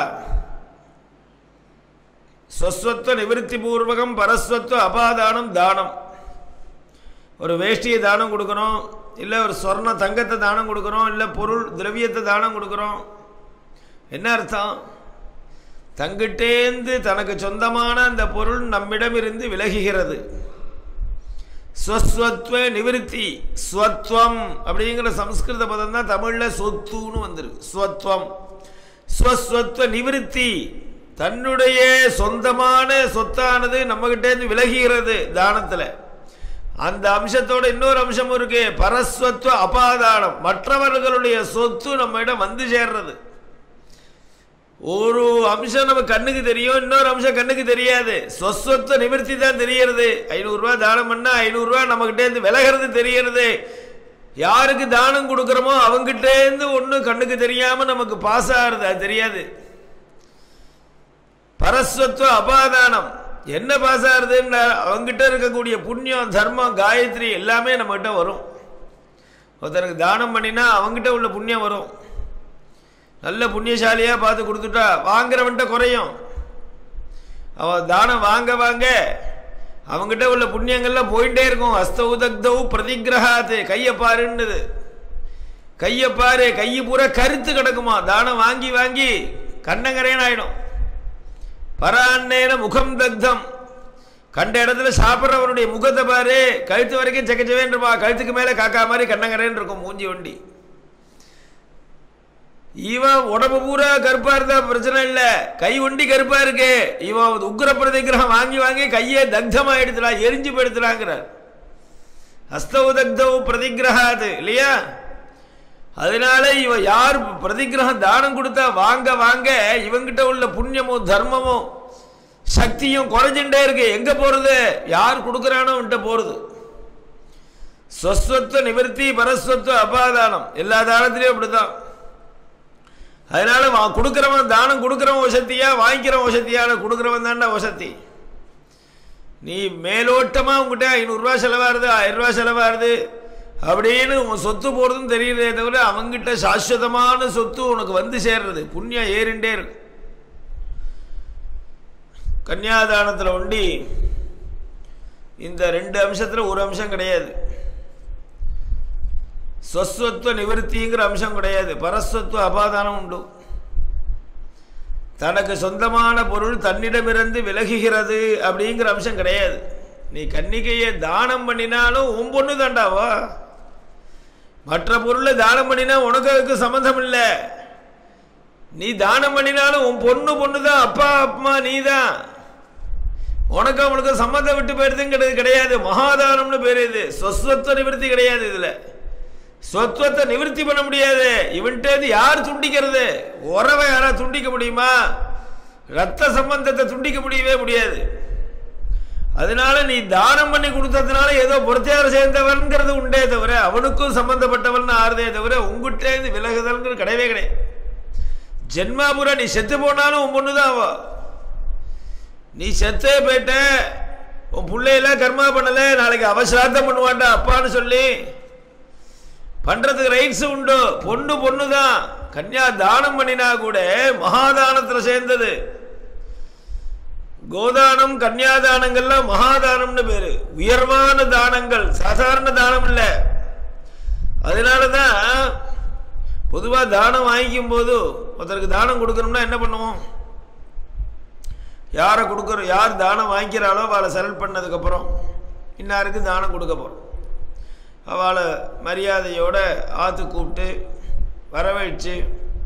ஸ்வஸ்வத்துவ நிவர்த்தி பூர்வகம் பரஸ்வத்துவ அபாதானம் தானம் ஒரு வேஷ்டியை தானம் கொடுக்குறோம் இல்லை ஒரு சொர்ண தங்கத்தை தானம் கொடுக்குறோம் இல்லை பொருள் திரவியத்தை தானம் கொடுக்குறோம் என்ன அர்த்தம் தங்கிட்டேந்து தனக்கு சொந்தமான அந்த பொருள் நம்மிடமிருந்து விலகுகிறது ஸ்வஸ்வத்வ நிவிருத்தி ஸ்வத்வம் அப்படிங்கிற சம்ஸ்கிருத பதம் தான் தமிழில் சொத்துன்னு வந்துருக்கு ஸ்வத்வம் ஸ்வஸ்வத்வ நிவிருத்தி தன்னுடைய சொந்தமான சொத்தானது நம்மகிட்டேருந்து விலகுகிறது தானத்தில் அந்த அம்சத்தோட இன்னொரு அம்சமும் இருக்கு பரஸ்வத்துவ அபாதானம் மற்றவர்களுடைய சொத்து நம்மிடம் வந்து சேர்றது ஒரு அம்சம் நம்ம கண்ணுக்கு தெரியும் இன்னொரு அம்சம் கண்ணுக்கு தெரியாது சொஸ்வத்துவ நிவர்த்தி தான் தெரியறது ஐநூறுரூவா தானம் பண்ணால் ஐநூறுரூவா நம்மகிட்டேருந்து விலகிறது தெரியறது யாருக்கு தானம் கொடுக்குறோமோ அவங்ககிட்டேருந்து ஒன்றும் கண்ணுக்கு தெரியாமல் நமக்கு பாஸ் ஆகிறது அது தெரியாது பரஸ்வத்துவ அபாதானம் என்ன பாஸ் ஆகுதுன்னு அவங்ககிட்ட இருக்கக்கூடிய புண்ணியம் தர்மம் காயத்ரி எல்லாமே நம்மகிட்ட வரும் ஒருத்தருக்கு தானம் பண்ணினா அவங்ககிட்ட உள்ள புண்ணியம் வரும் நல்ல புண்ணியசாலியாக பார்த்து கொடுத்துட்டா வாங்குறவன்ட்ட குறையும் அவன் தானம் வாங்க வாங்க அவங்ககிட்ட உள்ள புண்ணியங்கள்லாம் போயிட்டே இருக்கும் அஸ்த உதக்தவு பிரதிகிரகாத்து கையை பாருன்னுது கையை பாரு கையை பூரா கருத்து கிடக்குமா தானம் வாங்கி வாங்கி கண்ணங்கரேன் ஆயிடும் பரான்னேன முகம் தக்தம் கண்ட இடத்துல சாப்பிட்றவனுடைய முகத்தை பாரு கழுத்து வரைக்கும் செக்கச்சவேன் இருப்பா கழுத்துக்கு மேலே காக்கா மாதிரி கண்ணங்கரேன் இருக்கும் மூஞ்சி வண்டி இவன் உடம்பு பூரா கருப்பா இருந்தா பிரச்சனை இல்லை கை ஒண்டி கருப்பா இருக்கு இவன் உக்ர பிரதிகிரகம் வாங்கி வாங்கி கையே தக்தமா எடுத்துலாம் எரிஞ்சு போயிடுத்துலாங்கிறார் ஹஸ்தவு தக்தவு பிரதிகிரகாது இல்லையா அதனால இவ யார் பிரதிகிரகம் தானம் கொடுத்தா வாங்க வாங்க இவங்கிட்ட உள்ள புண்ணியமும் தர்மமும் சக்தியும் குறைஞ்சுட்டே இருக்கு எங்க போறது யார் கொடுக்குறானோ அவன்கிட்ட போறது ஸ்வஸ்வத்துவ நிவர்த்தி பரஸ்வத்துவ அபாதானம் எல்லா தானத்திலையும் அப்படிதான் அதனால வா கொடுக்குறவன் தானம் கொடுக்குறவன் வசத்தியா வாங்கிக்கிறவன் வசத்தியான கொடுக்குறவன் தான்டா வசதி நீ மேலோட்டமாக உங்ககிட்ட ஐநூறுரூவா செலவாகுது ஆயிரம் ரூபா செலவாகுது அப்படின்னு உன் சொத்து போகிறதுன்னு தெரியறதே தவிர அவங்ககிட்ட சாஸ்வதமான சொத்து உனக்கு வந்து சேர்றது புண்ணியம் ஏறிண்டே இருக்கு கன்னியாதானத்தில் ஒண்டி இந்த ரெண்டு அம்சத்தில் ஒரு அம்சம் கிடையாது ஸ்வஸ்வத்துவ நிவர்த்திங்கிற அம்சம் கிடையாது பரஸ்வத்துவ அபாதானம் உண்டு தனக்கு சொந்தமான பொருள் தன்னிடமிருந்து விலகுகிறது அப்படிங்கிற அம்சம் கிடையாது நீ கன்னிகையை தானம் பண்ணினாலும் உன் பொண்ணு தாண்டாவா மற்ற பொருளை தானம் பண்ணினா உனக்கு அதுக்கு சம்மந்தம் இல்லை நீ தானம் பண்ணினாலும் உன் பொண்ணு பொண்ணு தான் அப்பா அம்மா நீ தான் உனக்கு அவனுக்கு சம்மந்தம் விட்டு போயிடுதுங்கிறது கிடையாது மகாதானம்னு பேர் இது சொஸ்வத்துவ நிவர்த்தி கிடையாது இதுல சொத்துவத்தை நிவர்த்தி பண்ண முடியாது இவன்ட்டு யார் துண்டிக்கிறது உறவை யாரா துண்டிக்க முடியுமா ரத்த சம்பந்தத்தை துண்டிக்க முடியவே முடியாது அதனால நீ தானம் பண்ணி கொடுத்ததுனால ஏதோ பொறுத்தையார் சேர்ந்தவன்கிறது உண்டே தவிர அவனுக்கும் சம்பந்தப்பட்டவன் ஆறுதே தவிர உங்ககிட்ட இருந்து விலகுதல்ங்கிறது கிடையவே கிடையாது ஜென்மாபுரா நீ செத்து போனாலும் உன் பொண்ணு தான் அவ நீ செத்தே போயிட்ட உன் பிள்ளையெல்லாம் கர்மா பண்ணல நாளைக்கு அவசராத்தம் பண்ணுவான்டா அப்பான்னு சொல்லி பண்றதுக்கு ரைட்ஸ் உண்டு பொண்ணு பொண்ணு தான் கன்யா தானம் பண்ணினா கூட மகாதானத்துல சேர்ந்தது கோதானம் கன்யாதானங்கள்லாம் மகாதானம்னு பேரு உயர்வான தானங்கள் சாதாரண தானம் இல்லை அதனாலதான் பொதுவாக தானம் வாங்கிக்கும் போது ஒருத்தருக்கு தானம் கொடுக்கணும்னா என்ன பண்ணுவோம் யாரை கொடுக்குறோம் யார் தானம் வாங்கிக்கிறாளோ அவளை செலக்ட் பண்ணதுக்கப்புறம் இன்னாருக்கு தானம் கொடுக்க போகிறோம் அவளை மரியாதையோட ஆற்று கூப்பிட்டு வரவழைச்சு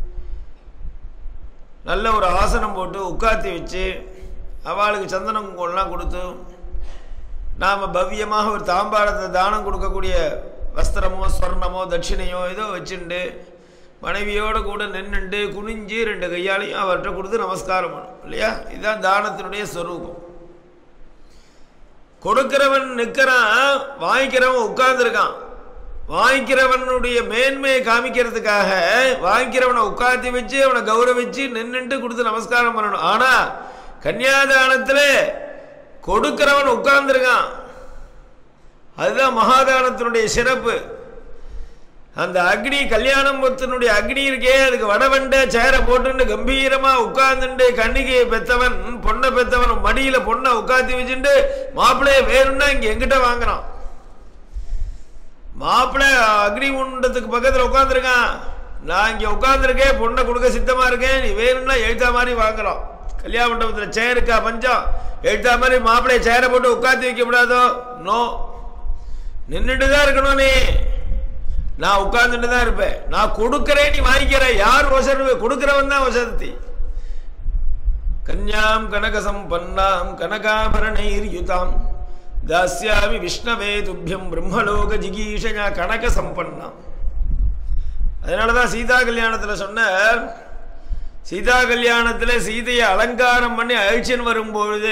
நல்ல ஒரு ஆசனம் போட்டு உட்காத்தி வச்சு அவளுக்கு சந்தன குங்குமம்லாம் கொடுத்து நாம் பவ்யமாக ஒரு தாம்பாளத்தை தானம் கொடுக்கக்கூடிய வஸ்திரமோ ஸ்வர்ணமோ தட்சிணையோ ஏதோ வச்சுண்டு மனைவியோட கூட நின்றுண்டு குனிஞ்சு ரெண்டு கையாலையும் அவர்கிட்ட கொடுத்து நமஸ்காரம் பண்ணும் இல்லையா இதுதான் தானத்தினுடைய ஸ்வரூபம் கொடுக்கிறவன் நிற்கிறான் வாங்கிக்கிறவன் உட்கார்ந்துருக்கான் வாங்கிக்கிறவனுடைய மேன்மையை காமிக்கிறதுக்காக வாங்கிக்கிறவனை உட்காந்து வச்சு அவனை கௌரவிச்சு நின்றுட்டு கொடுத்து நமஸ்காரம் பண்ணணும் ஆனா கன்னியாதானத்தில் கொடுக்கிறவன் உட்கார்ந்துருக்கான் அதுதான் மகாதானத்தினுடைய சிறப்பு அந்த அக்னி கல்யாணம் பொத்தனுடைய அக்னி இருக்கே அதுக்கு வடவண்ட சேரை போட்டுட்டு கம்பீரமா உட்கார்ந்துட்டு கண்ணிகையை பெத்தவன் பொண்ணை பெத்தவன் மடியில பொண்ணை உட்காந்து வச்சுட்டு மாப்பிள்ளைய வேணும்னா இங்க எங்கிட்ட வாங்குறான் மாப்பிள்ளை அக்னி உண்டத்துக்கு பக்கத்துல உட்காந்துருக்கான் நான் இங்க உட்காந்துருக்கேன் பொண்ணை கொடுக்க சித்தமா இருக்கேன் நீ வேணும்னா எழுத்தா மாதிரி வாங்குறோம் கல்யாண மண்டபத்தில் சேருக்கா பஞ்சம் எழுத்தா மாதிரி மாப்பிள்ளைய சேரை போட்டு உட்காந்து வைக்க கூடாதோ நோ நின்றுட்டு தான் இருக்கணும் நீ நான் உட்கார்ந்துட்டு தான் இருப்பேன் நான் கொடுக்கிறேன் நீ வாங்கிக்கிற யார் வசதி கொடுக்கிறவன் தான் வசதி கன்யாம் கனக சம்பன்னாம் கனகாபரணைர் யுதாம் தாஸ்யாமி விஷ்ணவே துப்பியம் பிரம்மலோக ஜிகீஷயா கணக்க சம்பன்னா அதனால தான் சீதா கல்யாணத்தில் சொன்னார் சீதா கல்யாணத்தில் சீதையை அலங்காரம் பண்ணி அழிச்சின்னு வரும்பொழுது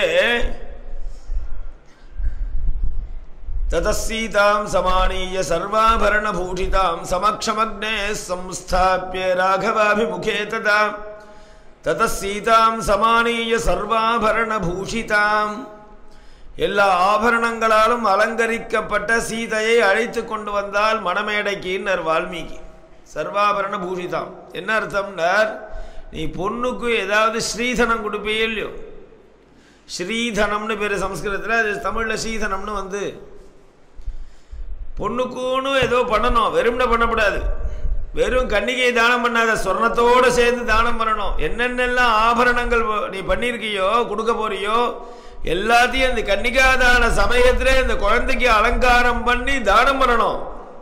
ததசீதாம் சமானீய சர்வாபரணபூஷிதாம் சமக்ஷமக்னே சம்ஸ்தாபிய ராகவாபிமுகே ததா ததசீதாம் சமானீய சர்வாபரணபூஷிதாம் எல்லா ஆபரணங்களாலும் அலங்கரிக்கப்பட்ட சீதையை அழைத்து கொண்டு வந்தால் மணமேடைக்கின்னர் வால்மீகி சர்வாபரண பூஷிதாம் என்ன அர்த்தம்னார் நீ பொண்ணுக்கு ஏதாவது ஸ்ரீதனம் கொடுப்பே இல்லையோ ஸ்ரீதனம்னு பேர் சம்ஸ்கிருதத்தில் அது தமிழில் ஸ்ரீதனம்னு வந்து பொண்ணுக்குன்னு ஏதோ பண்ணணும் வெறும்ன பண்ணக்கூடாது வெறும் கன்னிகை தானம் பண்ணாத சொர்ணத்தோடு சேர்ந்து தானம் பண்ணணும் என்னென்னலாம் ஆபரணங்கள் நீ பண்ணியிருக்கியோ கொடுக்க போறியோ எல்லாத்தையும் இந்த கன்னிகாதான சமயத்தில் இந்த குழந்தைக்கு அலங்காரம் பண்ணி தானம் பண்ணணும்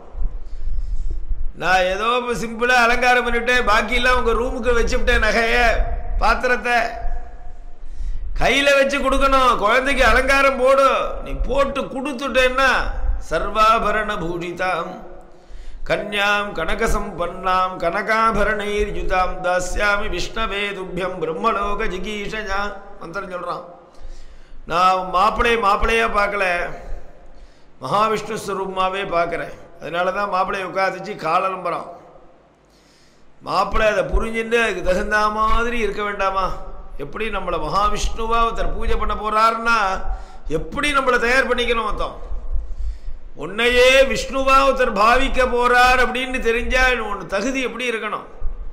நான் ஏதோ சிம்பிளாக அலங்காரம் பண்ணிவிட்டேன் பாக்கியெல்லாம் உங்கள் ரூமுக்கு வச்சுவிட்டேன் நகையை பாத்திரத்தை கையில் வச்சு கொடுக்கணும் குழந்தைக்கு அலங்காரம் போடு நீ போட்டு கொடுத்துட்டேன்னா சர்வாபரண பூஷிதாம் கன்யாம் கனகசம்பன்னாம் கனகாபரணைர் யுதாம் தாஸ்யாமி விஷ்ணவே துப்பியம் பிரம்மலோக ஜிகீஷயா மந்திரம் சொல்கிறான் நான் மாப்பிள்ளையை மாப்பிள்ளையாக பார்க்கல மகாவிஷ்ணு ஸ்வரூபமாகவே பார்க்குறேன் அதனால தான் மாப்பிள்ளையை உட்காந்துச்சு காலம்பரம் மாப்பிள்ளை அதை புரிஞ்சுட்டு அதுக்கு தகுந்த மாதிரி இருக்க வேண்டாமா எப்படி நம்மளை மகாவிஷ்ணுவா ஒருத்தர் பூஜை பண்ண போறாருன்னா எப்படி நம்மளை தயார் பண்ணிக்கணும் மொத்தம் உன்னையே விஷ்ணுவா ஒருத்தர் பாவிக்க போறார் அப்படின்னு தெரிஞ்சா உன் தகுதி எப்படி இருக்கணும்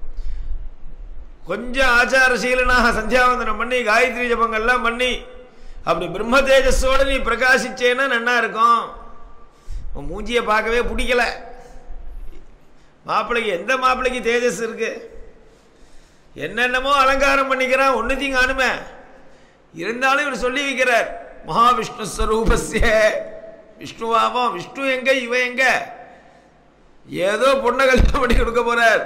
கொஞ்சம் ஆச்சாரசீலனாக சந்தியாவந்தனம் பண்ணி காயத்ரி ஜபங்கள்லாம் பண்ணி அப்படி பிரம்ம தேஜஸோடு நீ பிரகாசிச்சேன்னா நன்னா இருக்கும் உன் மூஞ்சியை பார்க்கவே பிடிக்கல மாப்பிள்ளைக்கு எந்த மாப்பிள்ளைக்கு தேஜஸ் இருக்கு என்னென்னமோ அலங்காரம் பண்ணிக்கிறான் ஒன்றுத்தையும் காணுமே இருந்தாலும் இவர் சொல்லி வைக்கிறார் மகாவிஷ்ணு ஸ்வரூபஸ்ய விஷ்ணுவாமோ விஷ்ணு எங்க இவ எங்க ஏதோ பொண்ணை கல்யாணம் பண்ணி கொடுக்க போறார்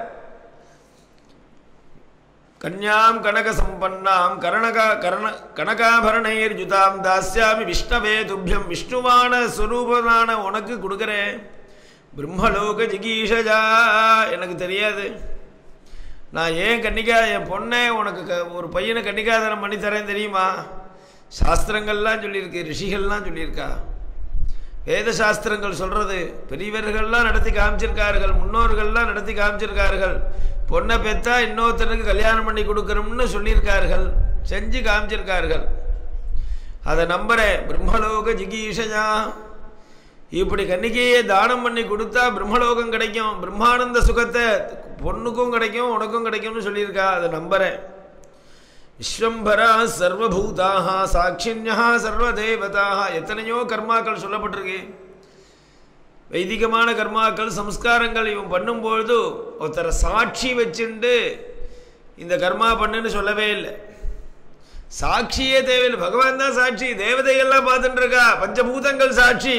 கன்யாம் கனக சம்பன்னாம் கரணகா கரண கனகாபரணையர் ஜுதாம் தாஸ்யாமி விஷ்ணவே துப்பியம் விஷ்ணுவான ஸ்வரூபனான உனக்கு கொடுக்குறேன் பிரம்மலோக ஜிகீஷஜா எனக்கு தெரியாது நான் ஏன் கன்னிகா என் பொண்ணை உனக்கு க ஒரு பையனை கன்னிகாதானம் பண்ணி தரேன் தெரியுமா சாஸ்திரங்கள்லாம் சொல்லியிருக்கு ரிஷிகள்லாம் சொல்லியிருக்கா வேத சாஸ்திரங்கள் சொல்கிறது பெரியவர்கள்லாம் நடத்தி காமிச்சிருக்கார்கள் முன்னோர்கள்லாம் நடத்தி காமிச்சிருக்கார்கள் பொண்ணை பெற்றா இன்னொருத்தனுக்கு கல்யாணம் பண்ணி கொடுக்கணும்னு சொல்லியிருக்கார்கள் செஞ்சு காமிச்சிருக்கார்கள் அதை நம்புகிறேன் பிரம்மலோக ஜிகீஷயா இப்படி கன்னிகையை தானம் பண்ணி கொடுத்தா பிரம்மலோகம் கிடைக்கும் பிரம்மானந்த சுகத்தை பொண்ணுக்கும் கிடைக்கும் உனக்கும் கிடைக்கும்னு சொல்லியிருக்கா அதை நம்புகிறேன் விஸ்வம்பரா சர்வபூதாக சாட்சின்யா சர்வதேவதாக எத்தனையோ கர்மாக்கள் சொல்லப்பட்டிருக்கு வைதிகமான கர்மாக்கள் சம்ஸ்காரங்கள் இவன் பண்ணும்பொழுது ஒருத்தரை சாட்சி வச்சுண்டு இந்த கர்மா பண்ணுன்னு சொல்லவே இல்லை சாட்சியே தேவையில்லை பகவான் தான் சாட்சி தேவதைகள்லாம் பார்த்துட்டு இருக்கா பஞ்சபூதங்கள் சாட்சி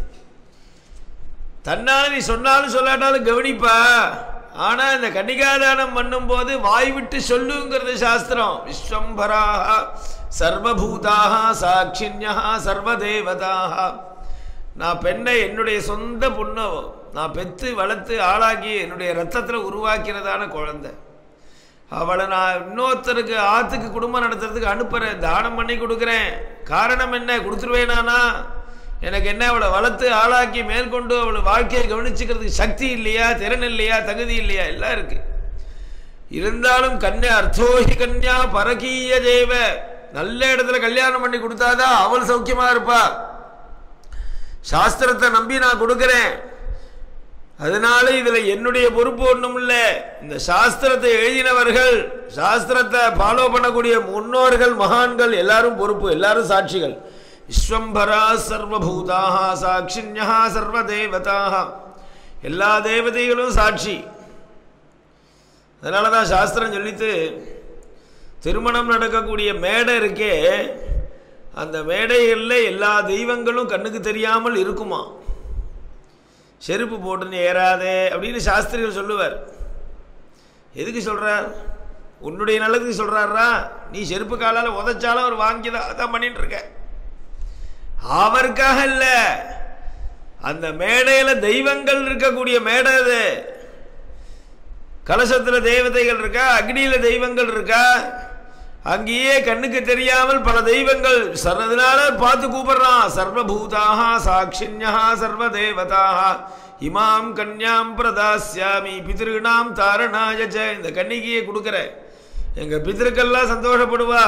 தன்னால நீ சொன்னாலும் சொல்லாட்டாலும் கவனிப்பா ஆனா இந்த கன்னிகாதானம் பண்ணும்போது வாய் விட்டு சொல்லுங்கிறது சாஸ்திரம் விஸ்வம்பராக சர்வபூதாக சாட்சின்யா சர்வதேவதாக நான் பெண்ணை என்னுடைய சொந்த பொண்ணோ நான் பெற்று வளர்த்து ஆளாக்கி என்னுடைய ரத்தத்தில் உருவாக்கிறதான குழந்தை அவளை நான் இன்னொருத்தருக்கு ஆற்றுக்கு குடும்பம் நடத்துறதுக்கு அனுப்புகிறேன் தானம் பண்ணி கொடுக்குறேன் காரணம் என்ன கொடுத்துருவேனானா எனக்கு என்ன அவளை வளர்த்து ஆளாக்கி மேற்கொண்டு அவளை வாழ்க்கையை கவனிச்சுக்கிறதுக்கு சக்தி இல்லையா திறன் இல்லையா தகுதி இல்லையா எல்லாம் இருக்கு இருந்தாலும் கன்யா அர்த்தோஹி கன்யா பரகீய தேவ நல்ல இடத்துல கல்யாணம் பண்ணி கொடுத்தாதான் அவள் சௌக்கியமா இருப்பா சாஸ்திரத்தை நம்பி நான் கொடுக்குறேன் அதனால இதுல என்னுடைய பொறுப்பு ஒன்றும் இல்லை இந்த சாஸ்திரத்தை எழுதினவர்கள் சாஸ்திரத்தை ஃபாலோ பண்ணக்கூடிய முன்னோர்கள் மகான்கள் எல்லாரும் பொறுப்பு எல்லாரும் சாட்சிகள் விஸ்வம்பரா சர்வபூதாக சாட்சின்யா சர்வதேவதாக எல்லா தேவதைகளும் சாட்சி அதனால தான் சாஸ்திரம் சொல்லித்து திருமணம் நடக்கக்கூடிய மேடை இருக்கே அந்த மேடைகளில் எல்லா தெய்வங்களும் கண்ணுக்கு தெரியாமல் இருக்குமா செருப்பு போட்டுன்னு ஏறாதே அப்படின்னு சாஸ்திரிகள் சொல்லுவார் எதுக்கு சொல்கிறார் உன்னுடைய நல்லதுக்கு சொல்கிறாரா நீ செருப்பு காலால் உதைச்சாலும் அவர் வாங்கி தான் அதான் பண்ணிட்டு இருக்க அவருக்காக இல்ல அந்த மேடையில தெய்வங்கள் இருக்கக்கூடிய மேடை அது கலசத்துல தேவதைகள் இருக்கா அக்னியில தெய்வங்கள் இருக்கா அங்கேயே கண்ணுக்கு தெரியாமல் பல தெய்வங்கள் சர்வதனால பார்த்து கூப்பிடுறான் சர்வபூதாக சாட்சின்யா சர்வ தேவதாக இமாம் கன்யாம் பிரதாஸ்யாமி பிதிருநாம் தாரணாய ச. இந்த கன்னிகையை கொடுக்கிற எங்க பித்திருக்கெல்லாம் சந்தோஷப்படுவா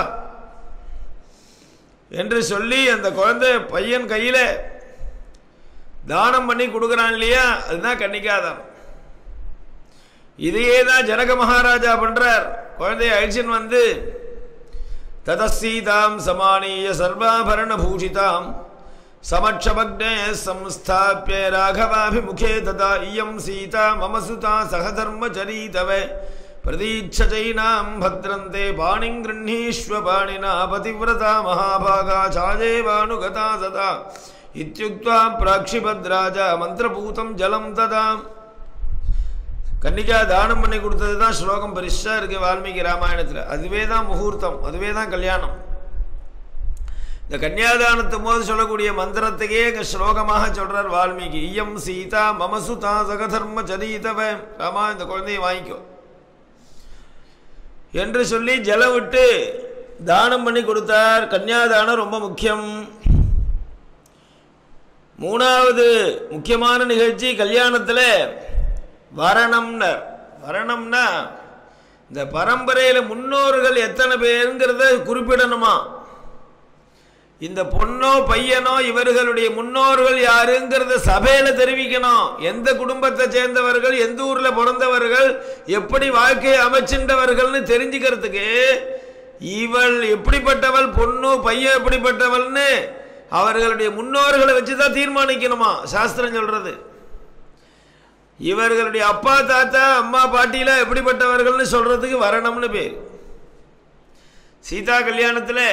என்று சொல்லி அந்த குழந்தை பையன் கையில தானம் பண்ணி கொடுக்குறான் இல்லையா அதுதான் கன்னிகாதானம் இதையே தான் ஜனக மகாராஜா பண்றார் குழந்தைய அழிச்சின் வந்து ததசீதாம் சமானீய சர்வாபரண பூஷிதாம் சமட்சமக்னே சம்ஸ்தாபிய ராகவாபிமுகே ததா இயம் சீதா மம சுதா சகதர்மச்சரீதவ பிரதீட்சைனாம் பத்ரந்தே பாணிங் கிருண்ணீஸ்வ பாணினா பதிவிரதா மகாபாகா சாஜேவானுகதா சதா இத்தியுக்த்வா பிராக்ஷிபத்ராஜா மந்திரபூதம் ஜலம் ததாம் கன்னிகா தானம் பண்ணி கொடுத்தது தான் ஸ்லோகம் பரிசா இருக்கு வால்மீகி ராமாயணத்தில் அதுவே தான் முகூர்த்தம் அதுவே தான் கல்யாணம் இந்த கன்னியாதானத்து போது சொல்லக்கூடிய மந்திரத்தையே இங்க ஸ்லோகமாக சொல்றார் வால்மீகி ஐயம் சீதா மமசுதா சகதர்ம சரிதவ ராமா இந்த குழந்தையை வாங்கிக்கோ என்று சொல்லி ஜலம் விட்டு தானம் பண்ணி கொடுத்தார் கன்னியாதானம் ரொம்ப முக்கியம் மூணாவது முக்கியமான நிகழ்ச்சி கல்யாணத்தில் வரணம்னர் வரணம்னா இந்த பரம்பரையில் முன்னோர்கள் எத்தனை பேருங்கிறத குறிப்பிடணுமா இந்த பொண்ணோ பையனோ இவர்களுடைய முன்னோர்கள் யாருங்கிறத சபையில தெரிவிக்கணும் எந்த குடும்பத்தை சேர்ந்தவர்கள் எந்த ஊர்ல பிறந்தவர்கள் எப்படி வாழ்க்கையை அமைச்சின்றவர்கள்னு தெரிஞ்சுக்கிறதுக்கு இவள் எப்படிப்பட்டவள் பொண்ணு பையன் எப்படிப்பட்டவள்னு அவர்களுடைய முன்னோர்களை வச்சு தான் தீர்மானிக்கணுமா சாஸ்திரம் சொல்றது இவர்களுடைய அப்பா தாத்தா அம்மா பாட்டியில எப்படிப்பட்டவர்கள்னு சொல்றதுக்கு வரணும்னு பேர் சீதா கல்யாணத்தில்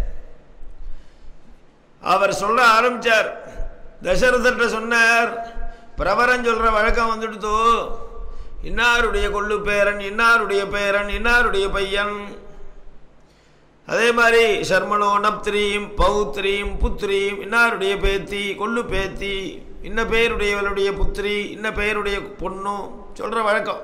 அவர் சொல்ல ஆரம்பிச்சார் தசரதர்கிட்ட சொன்னார் பிரபரம் சொல்ற வழக்கம் வந்துடுதோ இன்னாருடைய கொள்ளு பேரன் இன்னாருடைய பேரன் இன்னாருடைய பையன் அதே மாதிரி சர்மனோ நப்திரீம் பௌத்ரீம் புத்ரீம் இன்னாருடைய பேத்தி கொள்ளு பேத்தி இன்ன பேருடையவளுடைய புத்திரி இன்ன பேருடைய பொண்ணு சொல்ற வழக்கம்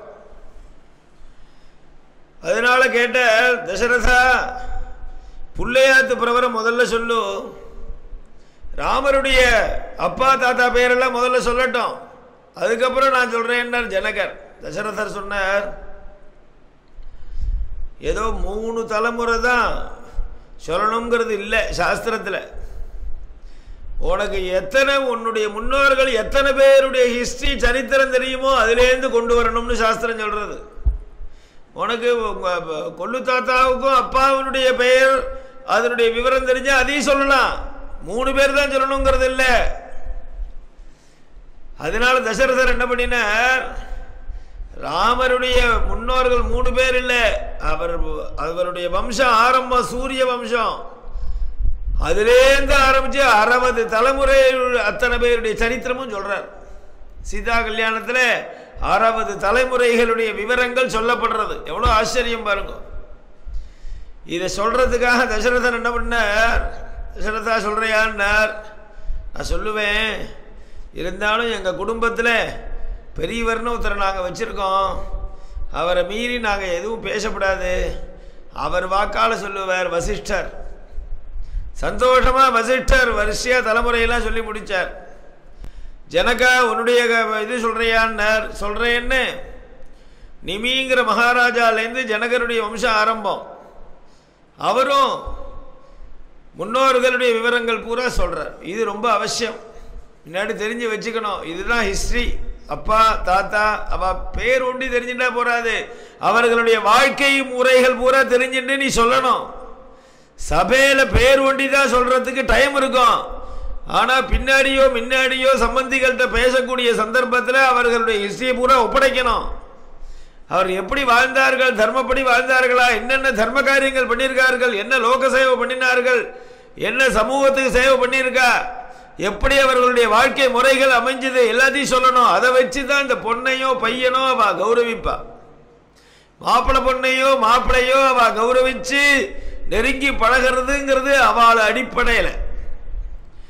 அதனால கேட்ட தசரதா புள்ளையாத்து பிரவரம் முதல்ல சொல்லு ராமருடைய அப்பா தாத்தா பேரெல்லாம் முதல்ல சொல்லட்டும் அதுக்கப்புறம் நான் சொல்றேன் ஜனகர் தசரதர் சொன்னார் ஏதோ மூணு தலைமுறை தான் சொல்லணுங்கிறது இல்லை சாஸ்திரத்தில் உனக்கு எத்தனை உன்னுடைய முன்னோர்கள் எத்தனை பேருடைய ஹிஸ்டரி சரித்திரம் தெரியுமோ அதுலேருந்து கொண்டு வரணும்னு சாஸ்திரம் சொல்றது உனக்கு உங்க கொள்ளு தாத்தாவுக்கும் அப்பாவினுடைய பெயர் அதனுடைய விவரம் தெரிஞ்சா அதையும் சொல்லலாம் மூணு பேர் தான் சொல்லணுங்கிறது இல்லை அதனால தசரதர் என்ன பண்ணினார் ராமருடைய முன்னோர்கள் மூணு பேர் இல்லை அவர் அவருடைய வம்சம் ஆரம்பம் சூரிய வம்சம் அதுலேருந்து ஆரம்பிச்சு அறுபது தலைமுறை அத்தனை பேருடைய சரித்திரமும் சொல்றார் சீதா கல்யாணத்தில் அறுபது தலைமுறைகளுடைய விவரங்கள் சொல்லப்படுறது எவ்வளோ ஆச்சரியம் பாருங்க இதை சொல்றதுக்காக தசரதன் என்ன பண்ணார் தசரதா சொல்றியான்னார் நான் சொல்லுவேன் இருந்தாலும் எங்கள் குடும்பத்தில் பெரியவர்னு ஒருத்தரை நாங்கள் வச்சுருக்கோம் அவரை மீறி நாங்கள் எதுவும் பேசக்கூடாது அவர் வாக்கால் சொல்லுவார் வசிஷ்டர் சந்தோஷமாக வசிஷ்டர் வரிசையாக தலைமுறையெல்லாம் சொல்லி முடித்தார் ஜனகா உன்னுடைய இது சொல்கிறியான்னார் சொல்கிறேன்னு நிமிங்கிற மகாராஜாலேருந்து ஜனகருடைய வம்சம் ஆரம்பம் அவரும் முன்னோர்களுடைய விவரங்கள் பூரா சொல்கிறார் இது ரொம்ப அவசியம் முன்னாடி தெரிஞ்சு வச்சுக்கணும் இதுதான் ஹிஸ்ட்ரி அப்பா தாத்தா அவ பேர் ஒண்டி தெரிஞ்சுட்டா போறாது அவர்களுடைய வாழ்க்கை முறைகள் பூரா தெரிஞ்சுட்டு நீ சொல்லணும் சபையில பேர் ஒண்டி தான் சொல்றதுக்கு டைம் இருக்கும் ஆனா பின்னாடியோ முன்னாடியோ சம்பந்திகள்கிட்ட பேசக்கூடிய சந்தர்ப்பத்தில் அவர்களுடைய ஹிஸ்டரியை பூரா ஒப்படைக்கணும் அவர் எப்படி வாழ்ந்தார்கள் தர்மப்படி வாழ்ந்தார்களா என்னென்ன தர்ம காரியங்கள் பண்ணியிருக்கார்கள் என்ன லோக சேவை பண்ணினார்கள் என்ன சமூகத்துக்கு சேவை பண்ணியிருக்கா எப்படி அவர்களுடைய வாழ்க்கை முறைகள் அமைஞ்சது எல்லாத்தையும் சொல்லணும் அதை வச்சு தான் இந்த பொண்ணையோ பையனோ அவ கௌரவிப்பா மாப்பிள்ளை பொண்ணையோ மாப்பிள்ளையோ அவ கௌரவிச்சு நெருங்கி பழகிறதுங்கிறது அவள் அடிப்படையில்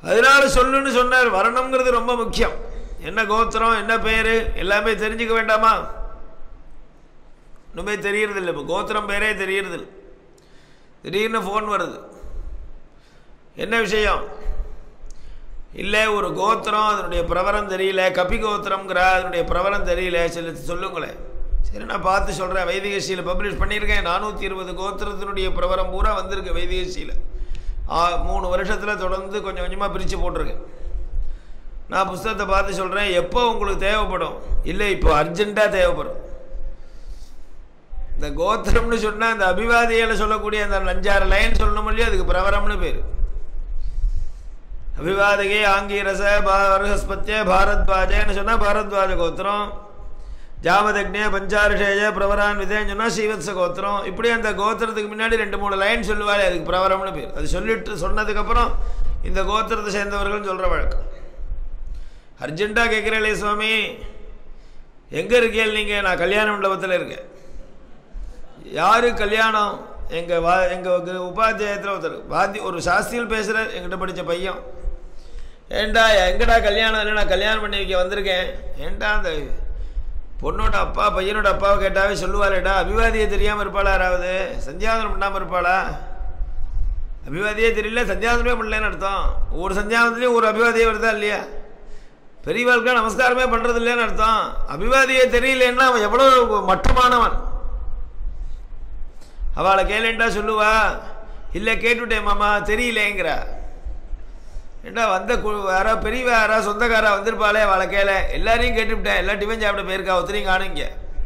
அதனால சொல்லுன்னு சொன்னார் வரணுங்கிறது ரொம்ப முக்கியம் என்ன கோத்திரம் என்ன பேர் எல்லாமே தெரிஞ்சுக்க வேண்டாமா இன்னுமே தெரியறதில்லை இப்போ கோத்திரம் பேரே தெரியறதில்லை திடீர்னு ஃபோன் வருது என்ன விஷயம் இல்லை ஒரு கோத்திரம் அதனுடைய பிரவரம் தெரியல கபி கோத்திரம்ங்கிற அதனுடைய பிரவரம் தெரியல சில சொல்லுங்களேன் சரி நான் பார்த்து சொல்கிறேன் வைதிகசியில் பப்ளிஷ் பண்ணியிருக்கேன் நானூற்றி இருபது கோத்திரத்தினுடைய பிரவரம் பூரா வந்திருக்கு வைதிகசியில் மூணு வருஷத்தில் தொடர்ந்து கொஞ்சம் கொஞ்சமாக பிரித்து போட்டிருக்கேன் நான் புஸ்தகத்தை பார்த்து சொல்கிறேன் எப்போ உங்களுக்கு தேவைப்படும் இல்லை இப்போ அர்ஜெண்ட்டாக தேவைப்படும் இந்த கோத்திரம்னு சொன்னால் இந்த அபிவாதியில் சொல்லக்கூடிய அந்த அஞ்சாறு லைன் சொல்லணும் இல்லையோ அதுக்கு பிரவரம்னு பேர் அபிவாதகே ஆங்கீரச பரஹஸ்பத்திய பாரத்வாஜன்னு சொன்னால் பாரத்வாஜ கோத்திரம் ஜாமதக்னே பஞ்சாரிஷேய பிரவரான் விதேன்னு சொன்னால் ஸ்ரீவத்ச கோத்திரம் இப்படி அந்த கோத்திரத்துக்கு முன்னாடி ரெண்டு மூணு லைன் சொல்லுவாரு அதுக்கு பிரவரம்னு பேர் அது சொல்லிட்டு சொன்னதுக்கப்புறம் இந்த கோத்திரத்தை சேர்ந்தவர்கள் சொல்கிற வழக்கம் அர்ஜென்ட்டாக கேட்குறேன் சுவாமி எங்கே இருக்கேன் நீங்கள் நான் கல்யாண மண்டபத்தில் இருக்கேன் யாரு கல்யாணம் எங்கள் வா எங்கள் உபாத்தியாயத்தில் ஒருத்தர் வாத்தி ஒரு சாஸ்திரியில் பேசுகிற எங்கிட்ட படித்த பையன் ஏண்டா எங்கடா கல்யாணம் இல்லை நான் கல்யாணம் பண்ணி வைக்க வந்திருக்கேன் ஏண்டா அந்த பொண்ணோட அப்பா பையனோட அப்பாவை கேட்டாவே சொல்லுவாளேடா அபிவாதியை தெரியாமல் இருப்பாளா யாராவது சந்தியாவதனம் பண்ணாமல் இருப்பாளா அபிவாதியே தெரியல சந்தியாவதனமே பண்ணலன்னு அர்த்தம் ஒவ்வொரு சந்தியாவதனையும் ஒரு அபிவாதியே வருதா இல்லையா பெரியவாளுக்கு நமஸ்காரமே பண்ணுறது இல்லைன்னு அர்த்தம் அபிவாதியே தெரியலன்னா அவன் எவ்வளோ மட்டமானவன் அவளை கேளுண்டா சொல்லுவா இல்லை கேட்டுட்டேன் மாமா தெரியலேங்கிறா ஏண்டா வந்த யாரா பெரியவ யாரா சொந்தக்காரா வந்திருப்பாளே அவளை கேள எல்லாரையும் கேட்டுவிட்டேன் எல்லா டிஃபன் சாப்பிட போயிருக்கா ஒத்தரையும் காணுங்க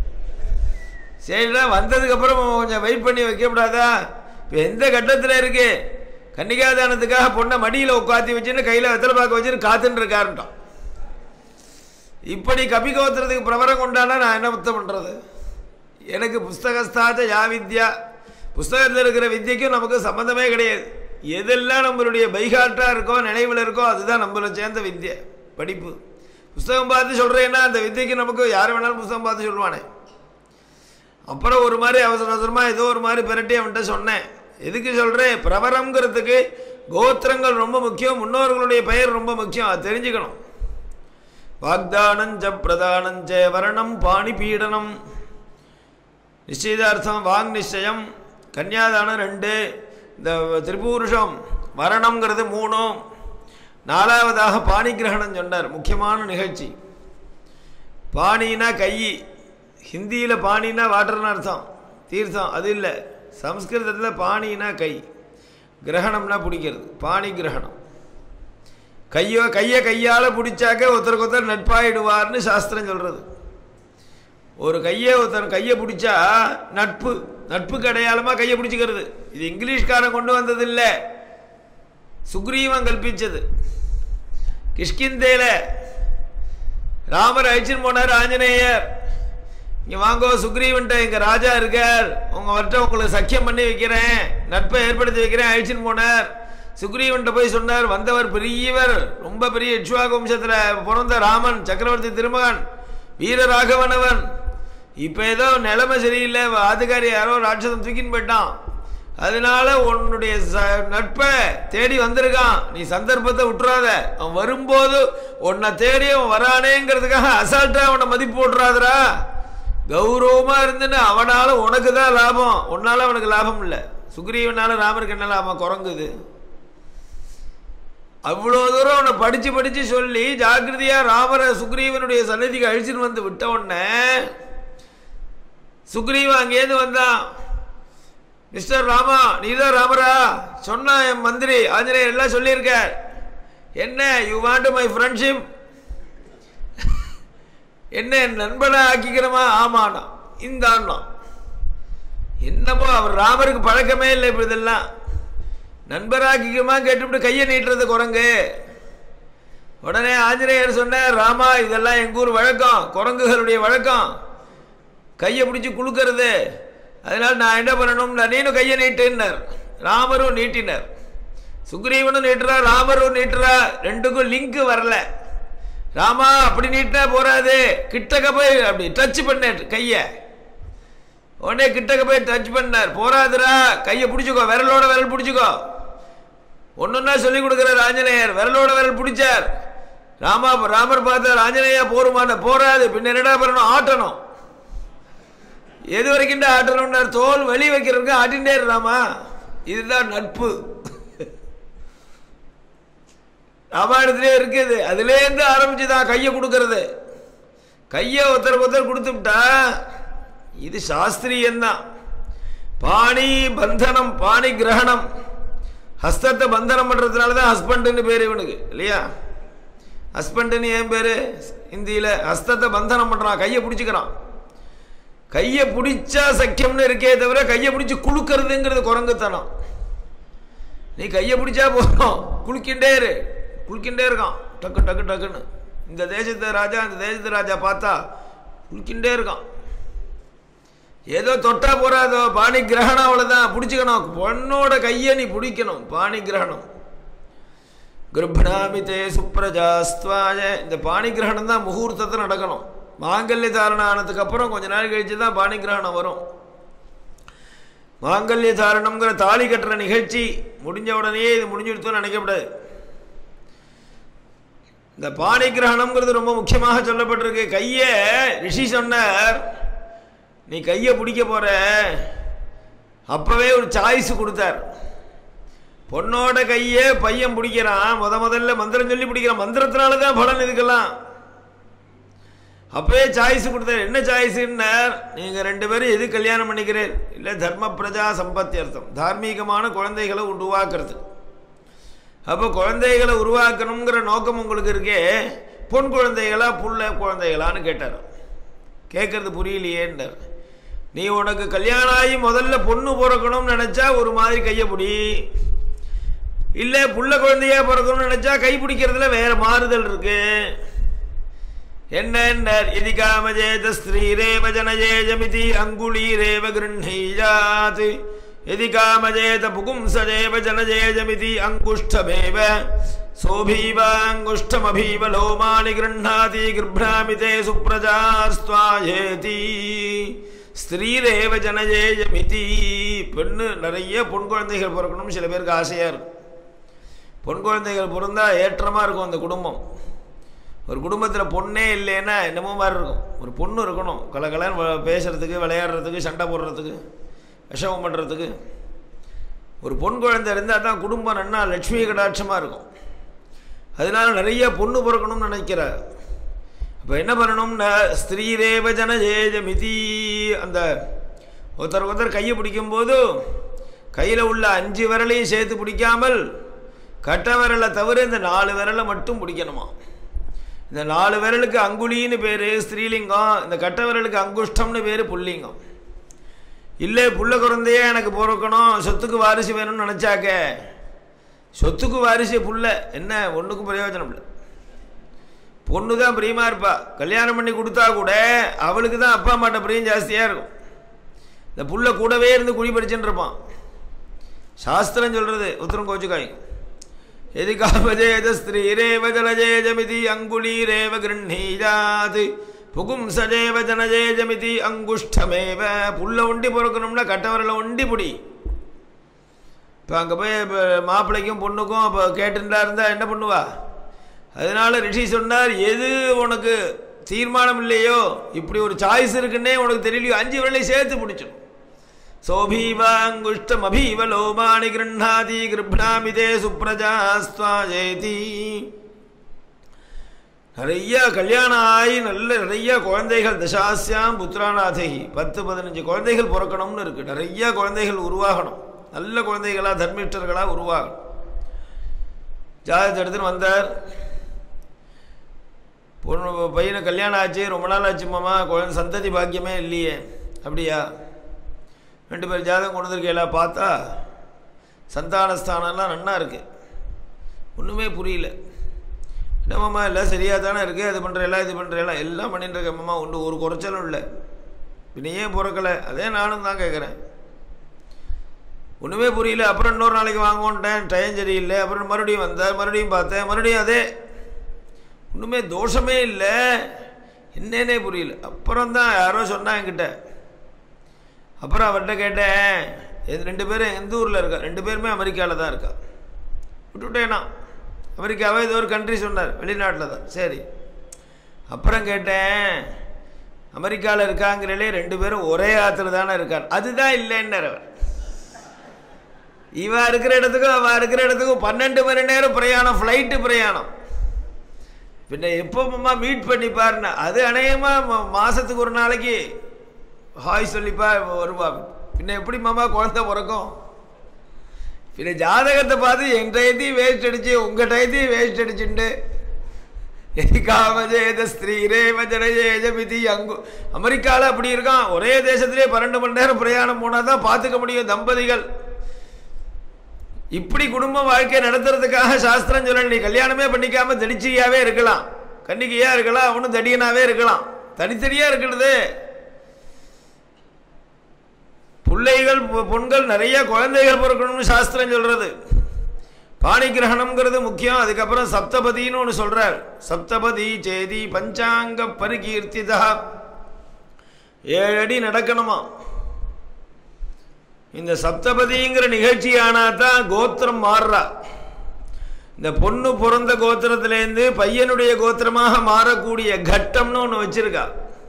சரிடா வந்ததுக்கப்புறம் கொஞ்சம் வெயிட் பண்ணி வைக்கப்படாதா இப்போ எந்த கட்டத்தில் இருக்கு கன்னிகாதானத்துக்காக பொண்ணை மடியில் உட்காத்தி வச்சுன்னு கையில் வெத்தலை பார்க்க வச்சுன்னு காத்துன்னு இருக்காருட்டான் இப்படி கபி கோத்திரத்துக்கு பிரபரம் கொண்டானா நான் என்ன புத்தம் பண்ணுறது எனக்கு புஸ்தகஸ்தாச்ச யா வித்யா புஸ்தகத்தில் இருக்கிற வித்தியக்கும் நமக்கு சம்மந்தமே கிடையாது எதெல்லாம் நம்மளுடைய பைகாட்டாக இருக்கோ நினைவில் இருக்கோ அதுதான் நம்மளை சேர்ந்த வித்தியை படிப்பு புஸ்தகம் பார்த்து சொல்கிறேன்னா அந்த வித்தியக்கு நமக்கு யார் வேணாலும் புஸ்தகம் பார்த்து சொல்லுவானே அப்புறம் ஒரு மாதிரி அவசர அவசரமாக ஏதோ ஒரு மாதிரி பிரட்டி அவன்கிட்ட சொன்னேன் எதுக்கு சொல்கிறேன் பிரபரங்கிறதுக்கு கோத்திரங்கள் ரொம்ப முக்கியம் முன்னோர்களுடைய பெயர் ரொம்ப முக்கியம் அது தெரிஞ்சுக்கணும் வாக்தானஞ்ச பிரதானஞ்ச வரணம் பாணி பீடனம் நிச்சயதார்த்தம் வாங் நிச்சயம் கன்னியாதானம் ரெண்டு இந்த திரிபுருஷம் மரணம்ங்கிறது மூணும் நாலாவதாக பாணி கிரகணம் சொன்னார் முக்கியமான நிகழ்ச்சி பாணினா கை ஹிந்தியில் பாணினா வாட்டர்னு அர்த்தம் தீர்த்தம் அது இல்லை சம்ஸ்கிருதத்தில் பாணினா கை கிரகணம்னா பிடிக்கிறது பாணி கிரகணம் கையோ கையை கையால் பிடிச்சாக்க ஒருத்தருக்கு ஒருத்தர் நட்பாயிடுவார்னு சாஸ்திரம் சொல்கிறது ஒரு கையை ஒருத்தன் கையை பிடிச்சா நட்பு நட்புக்கு அடையாளமாக கையை பிடிச்சிக்கிறது இது இங்கிலீஷ்காரன் கொண்டு வந்தது இல்லை சுக்ரீவன் கல்பிச்சது கிஷ்கிந்தேல ராமர் அழிச்சுன்னு போனார் ஆஞ்சநேயர் இங்கே வாங்கோ சுக்ரீவன்ட்ட எங்கள் ராஜா இருக்கார் உங்கள்கிட்ட உங்களுக்கு சக்கியம் பண்ணி வைக்கிறேன் நட்பை ஏற்படுத்தி வைக்கிறேன் அழிச்சுன்னு போனார் சுக்ரீவன்ட்ட போய் சொன்னார் வந்தவர் பெரியவர் ரொம்ப பெரிய இட்சுவாக வம்சத்தில் பிறந்த ராமன் சக்கரவர்த்தி திருமகன் வீரராகவனவன் இப்போ ஏதோ நிலைமை சரியில்லை அதிகாரி யாரோ ராட்சதம் தூக்கின்னு போயிட்டான் அதனால உன்னுடைய நட்பை தேடி வந்திருக்கான் நீ சந்தர்ப்பத்தை விட்டுறாத அவன் வரும்போது உன்னை தேடி அவன் வரானேங்கிறதுக்காக அசால்ட்டா அவனை மதிப்பு போட்டுறாதரா கௌரவமா இருந்துன்னு அவனால உனக்கு தான் லாபம் உன்னால அவனுக்கு லாபம் இல்லை சுக்ரீவனால ராமருக்கு என்ன லாபம் குறைங்குது அவ்வளோ தூரம் அவனை படித்து படித்து சொல்லி ஜாக்கிரதையாக ராமரை சுக்ரீவனுடைய சன்னதிக்கு அழிச்சுன்னு வந்து விட்ட உடனே சுக்ரீவன் அங்கேருந்து வந்தான் மிஸ்டர் ராமா நீதான் ராமரா சொன்னா என் மந்திரி ஆஞ்சநேயர் எல்லாம் சொல்லியிருக்க என்ன யூ வாண்ட் மை ஃப்ரெண்ட்ஷிப் என்ன என் நண்பனை ஆக்கிக்கிறமா ஆமாண்ணா இந்த அண்ணா என்னப்போ அவர் ராமருக்கு பழக்கமே இல்லை இப்போ இதெல்லாம் நண்பராக்கிக்குமா கேட்டுவிட்டு கையை நீட்டுறது குரங்கு உடனே ஆஞ்சநேயர் சொன்னார் ராமா இதெல்லாம் எங்கள் ஊர் வழக்கம் குரங்குகளுடைய வழக்கம் கையை பிடிச்சி குலுக்கிறது அதனால் நான் என்ன பண்ணணும்னா நீனும் கையை நீட்டுன்னார் ராமரும் நீட்டினார் சுக்ரீவனும் நீட்டுறா ராமரும் நீட்டுறா ரெண்டுக்கும் லிங்க் வரல ராமா அப்படி நீட்டினா போறாது கிட்டக்க போய் அப்படி டச் பண்ண கையை உடனே கிட்டக்க போய் டச் பண்ணார் போறாதுரா கையை பிடிச்சிக்கோ விரலோட விரல் பிடிச்சிக்கோ ஒன்னொன்னா சொல்லி கொடுக்கிறார் ஆஞ்சநேயர் விரலோட விரல் பிடிச்சார் ராமா ராமர் பார்த்தார் ஆஞ்சநேயா போருமான போராது பின்ன என்னடா பண்ணணும் ஆட்டணும் எது வரைக்கும் ஆட்டணும்னார் தோல் வெளி வைக்கிறவங்க ஆட்டின்டே ராமா இதுதான் நட்பு ராமாயணத்திலே இருக்குது அதுலேருந்து ஆரம்பிச்சு தான் கையை கொடுக்கறது கையை ஒருத்தருக்கு ஒருத்தர் கொடுத்துட்டா இது சாஸ்திரியம்தான் பாணி பந்தனம் பாணி கிரகணம் ஹஸ்தத்தை பந்தனம் பண்ணுறதுனால தான் ஹஸ்பண்டுன்னு பேர் இவனுக்கு இல்லையா ஹஸ்பண்டுன்னு ஏன் பேர் இந்தியில் ஹஸ்தத்தை பந்தனம் பண்ணுறான் கையை பிடிச்சிக்கிறான் கையை பிடிச்சா சக்கியம்னு இருக்கே தவிர கையை பிடிச்சி குலுக்கிறதுங்கிறது குரங்குத்தனம் நீ கையை பிடிச்சா போதும் குளிக்கின்றே இரு குளிக்கின்றே இருக்கான் டக்கு டக்கு டக்குன்னு இந்த தேசத்தை ராஜா இந்த தேசத்து ராஜா பார்த்தா குளிக்கின்றே இருக்கான் ஏதோ தொட்டா போறாதோ பாணி கிரகணம் அவ்வளோதான் பிடிச்சிக்கணும் பொண்ணோட கையை நீ பிடிக்கணும் பாணி கிரகணம் கிருப்ணாமிதே சுப்ரஜாஸ்துவாய இந்த பாணி கிரகணம் தான் முகூர்த்தத்தில் நடக்கணும் மாங்கல்ய தாரணம் ஆனதுக்கு அப்புறம் கொஞ்ச நாள் கழிச்சு தான் பாணி கிரகணம் வரும் மாங்கல்ய தாரணம்ங்கிற தாலி கட்டுற நிகழ்ச்சி முடிஞ்ச உடனேயே இது முடிஞ்சுடுத்தோன்னு நினைக்கப்படாது இந்த பாணி கிரகணம்ங்கிறது ரொம்ப முக்கியமாக சொல்லப்பட்டிருக்கு கையை ரிஷி சொன்னார் நீ கையை பிடிக்க போற அப்பவே ஒரு சாய்ஸ் கொடுத்தார் பொண்ணோட கையை பையன் பிடிக்கிறான் முத முதல்ல மந்திரம் சொல்லி பிடிக்கிறான் மந்திரத்தினால தான் பலன் இதுக்கெல்லாம் அப்பவே சாய்ஸ் கொடுத்தார் என்ன சாய்ஸ்ன்னார் நீங்கள் ரெண்டு பேரும் எது கல்யாணம் பண்ணிக்கிறேன் இல்லை தர்ம பிரஜா சம்பத்தி அர்த்தம் தார்மீகமான குழந்தைகளை உருவாக்குறது அப்போ குழந்தைகளை உருவாக்கணுங்கிற நோக்கம் உங்களுக்கு இருக்கே பொன் குழந்தைகளா புள்ள குழந்தைகளான்னு கேட்டார் கேட்கறது புரியலையேன்றார் நீ உனக்கு கல்யாணம் ஆகி முதல்ல பொண்ணு பிறக்கணும்னு நினச்சா ஒரு மாதிரி கையை பிடி இல்லை புள்ள குழந்தையா பிறக்கணும்னு நினச்சா கை பிடிக்கிறதுல வேற மாறுதல் இருக்கு என்னென்னர் இதி காமஜேத ஸ்திரீரேவ ஜனஜேஜமிதி அங்குளீரேவ கிருண்ணீஜாத் यदि कामजेत पुपुंसजेव जनजेजमिति अङ्गुष्ठमेव सोऽभीवाङ्गुष्ठमभीव लोमानि गृह्णाति गृभ्रामि ते सुप्रजास्त्वायेति ஸ்திரீரேவ ஜனஜேயமிதி பெண்ணு நிறைய பொன் குழந்தைகள் பிறக்கணும்னு சில பேருக்கு ஆசையாக இருக்கும் பொன் குழந்தைகள் பிறந்தா ஏற்றமாக இருக்கும் அந்த குடும்பம் ஒரு குடும்பத்தில் பொண்ணே இல்லைன்னா என்னமோ மாதிரி இருக்கும் ஒரு பொண்ணு இருக்கணும் கலகலன்னு பேசுறதுக்கு விளையாடுறதுக்கு சண்டை போடுறதுக்கு விஷமம் பண்ணுறதுக்கு ஒரு பொன் குழந்தை இருந்தால் தான் குடும்பம் நன்னா லட்சுமி கடாட்சமாக இருக்கும் அதனால நிறைய பொண்ணு பிறக்கணும்னு நினைக்கிறார் அப்போ என்ன பண்ணணும்னா ஸ்திரீரேவ ஜனஜேஜமிதி அந்த ஒருத்தர் ஒருத்தர் கையை பிடிக்கும்போது கையில் உள்ள அஞ்சு விரலையும் சேர்த்து பிடிக்காமல் கட்ட விரலை தவிர இந்த நாலு விரலை மட்டும் பிடிக்கணுமா இந்த நாலு விரலுக்கு அங்குலின்னு பேர் ஸ்திரீலிங்கம் இந்த கட்ட விரலுக்கு அங்குஷ்டம்னு பேர் புல்லிங்கம் இல்லை புள்ள குழந்தையே எனக்கு பிறக்கணும் சொத்துக்கு வாரிசு வேணும்னு நினச்சாக்க சொத்துக்கு வாரிசு புள்ள என்ன ஒன்றுக்கும் பிரயோஜனம் இல்லை பொண்ணு தான் பிரியமாக இருப்பா கல்யாணம் பண்ணி கொடுத்தா கூட அவளுக்கு தான் அப்பா அம்மாட்ட பிரியம் ஜாஸ்தியாக இருக்கும் இந்த புள்ள கூடவே இருந்து குழி படிச்சுன்னு இருப்பான் சாஸ்திரம் சொல்கிறது உத்தரம் கோச்சுக்காய் எதி காமஜேத ஸ்திரீரேவ ஜலஜேஜமிதி அங்குலீரேவ கிருண்ணீஜாத் புகும்சஜேவ ஜனஜேஜமிதி அங்குஷ்டமேவ புல்ல ஒண்டி பிறக்கணும்னா கட்டவரில் ஒண்டி பிடி இப்போ அங்கே போய் இப்போ மாப்பிள்ளைக்கும் பொண்ணுக்கும் இப்போ கேட்டுட்டா இருந்தால் என்ன பண்ணுவா அதனால ரிஷி சொன்னார் எது உனக்கு தீர்மானம் இல்லையோ இப்படி ஒரு சாய்ஸ் இருக்குன்னே உனக்கு தெரியலையோ அஞ்சு விரலை சேர்த்து பிடிச்சிடும் சோபீவாங்குஷ்டம் அபீவ லோமானி கிருண்ணாதி கிருப்ணாமிதே சுப்ரஜாஸ்துவாஜேதி நிறைய கல்யாணம் ஆகி நல்ல நிறைய குழந்தைகள் தசாசியாம் புத்திராநாதகி பத்து பதினஞ்சு குழந்தைகள் பிறக்கணும்னு இருக்கு நிறைய குழந்தைகள் உருவாகணும் நல்ல குழந்தைகளாக தர்மிஷ்டர்களாக உருவாகணும் ஜாதகத்தை எடுத்துன்னு வந்தார் பொண்ணு பையனை கல்யாணம் ஆச்சு ரொம்ப நாள் ஆச்சு மாமா குழந்தை சந்ததி பாக்கியமே இல்லையே அப்படியா ரெண்டு பேர் ஜாதகம் கொண்டு வந்திருக்கேல பார்த்தா சந்தானஸ்தானம்லாம் நன்னா இருக்குது ஒன்றுமே புரியல என்னம்மாம்மா எல்லாம் சரியாக தானே இருக்குது அது பண்ணுறேலாம் இது பண்ணுறேலாம் எல்லாம் பண்ணிட்டு இருக்கேம்மா ஒன்று ஒரு குறைச்சலும் இல்லை பின்ன ஏன் பிறக்கலை அதே நானும் தான் கேட்குறேன் ஒன்றுமே புரியல அப்புறம் இன்னொரு நாளைக்கு வாங்குவோன்ட்டேன் டைம் சரியில்லை அப்புறம் மறுபடியும் வந்தேன் மறுபடியும் பார்த்தேன் மறுபடியும் அதே ஒன்றுமே தோஷமே இல்லை என்னன்னே புரியல அப்புறம் தான் யாரோ சொன்னா என்கிட்ட அப்புறம் அவர்கிட்ட கேட்டேன் இது ரெண்டு பேரும் எந்த ஊரில் இருக்கா ரெண்டு பேருமே அமெரிக்காவில் தான் இருக்கா விட்டுவிட்டேனா அமெரிக்காவே ஏதோ ஒரு கண்ட்ரி சொன்னார் வெளிநாட்டில் தான் சரி அப்புறம் கேட்டேன் அமெரிக்காவில் இருக்காங்கிறலே ரெண்டு பேரும் ஒரே ஆற்றுல தானே இருக்கார் அதுதான் இல்லைன்னார் அவர் இவன் இருக்கிற இடத்துக்கும் அவன் இருக்கிற இடத்துக்கும் பன்னெண்டு மணி நேரம் பிரயாணம் ஃப்ளைட்டு பிரயாணம் பின்ன எப்போம்மா மீட் பண்ணிப்பாருன்னா அது அநேகமாக மாதத்துக்கு ஒரு நாளைக்கு ஹாய் சொல்லிப்பா வருவா பின்ன எப்படி மாமா குழந்தை பிறக்கும் பின்ன ஜாதகத்தை பார்த்து என் டயத்தையும் வேஸ்ட் அடிச்சு உங்கள் டயத்தையும் வேஸ்ட் அடிச்சுண்டு எதிகாமஜேத ஸ்திரீரேவ ஜனஜேஜமிதி அங்கு அமெரிக்காவில் அப்படி இருக்கான் ஒரே தேசத்திலே பன்னெண்டு மணி நேரம் பிரயாணம் போனால் தான் பார்த்துக்க முடியும் தம்பதிகள் இப்படி குடும்ப வாழ்க்கையை நடத்துறதுக்காக சாஸ்திரம் சொல்லணும் நீ கல்யாணமே பண்ணிக்காம தடிச்சியாவே இருக்கலாம் கன்னிகையா இருக்கலாம் அவனும் தடியனாவே இருக்கலாம் தனித்தனியா இருக்கிறது பிள்ளைகள் பொ- பொண்கள் நிறைய குழந்தைகள் பிறக்கணும்னு சாஸ்திரம் சொல்றது பாணி கிரகணம்ங்கிறது முக்கியம் அதுக்கப்புறம் சப்தபதின்னு ஒன்று சொல்றார் சப்தபதி சேதி பஞ்சாங்க பரிகீர்த்திதா ஏழு அடி நடக்கணுமா இந்த சப்தபதிங்கிற நிகழ்ச்சி ஆனா தான் கோத்திரம் மாறுறா இந்த பொண்ணு பிறந்த கோத்திரத்திலேருந்து பையனுடைய கோத்திரமாக மாறக்கூடிய கட்டம்னு ஒன்று வச்சிருக்கா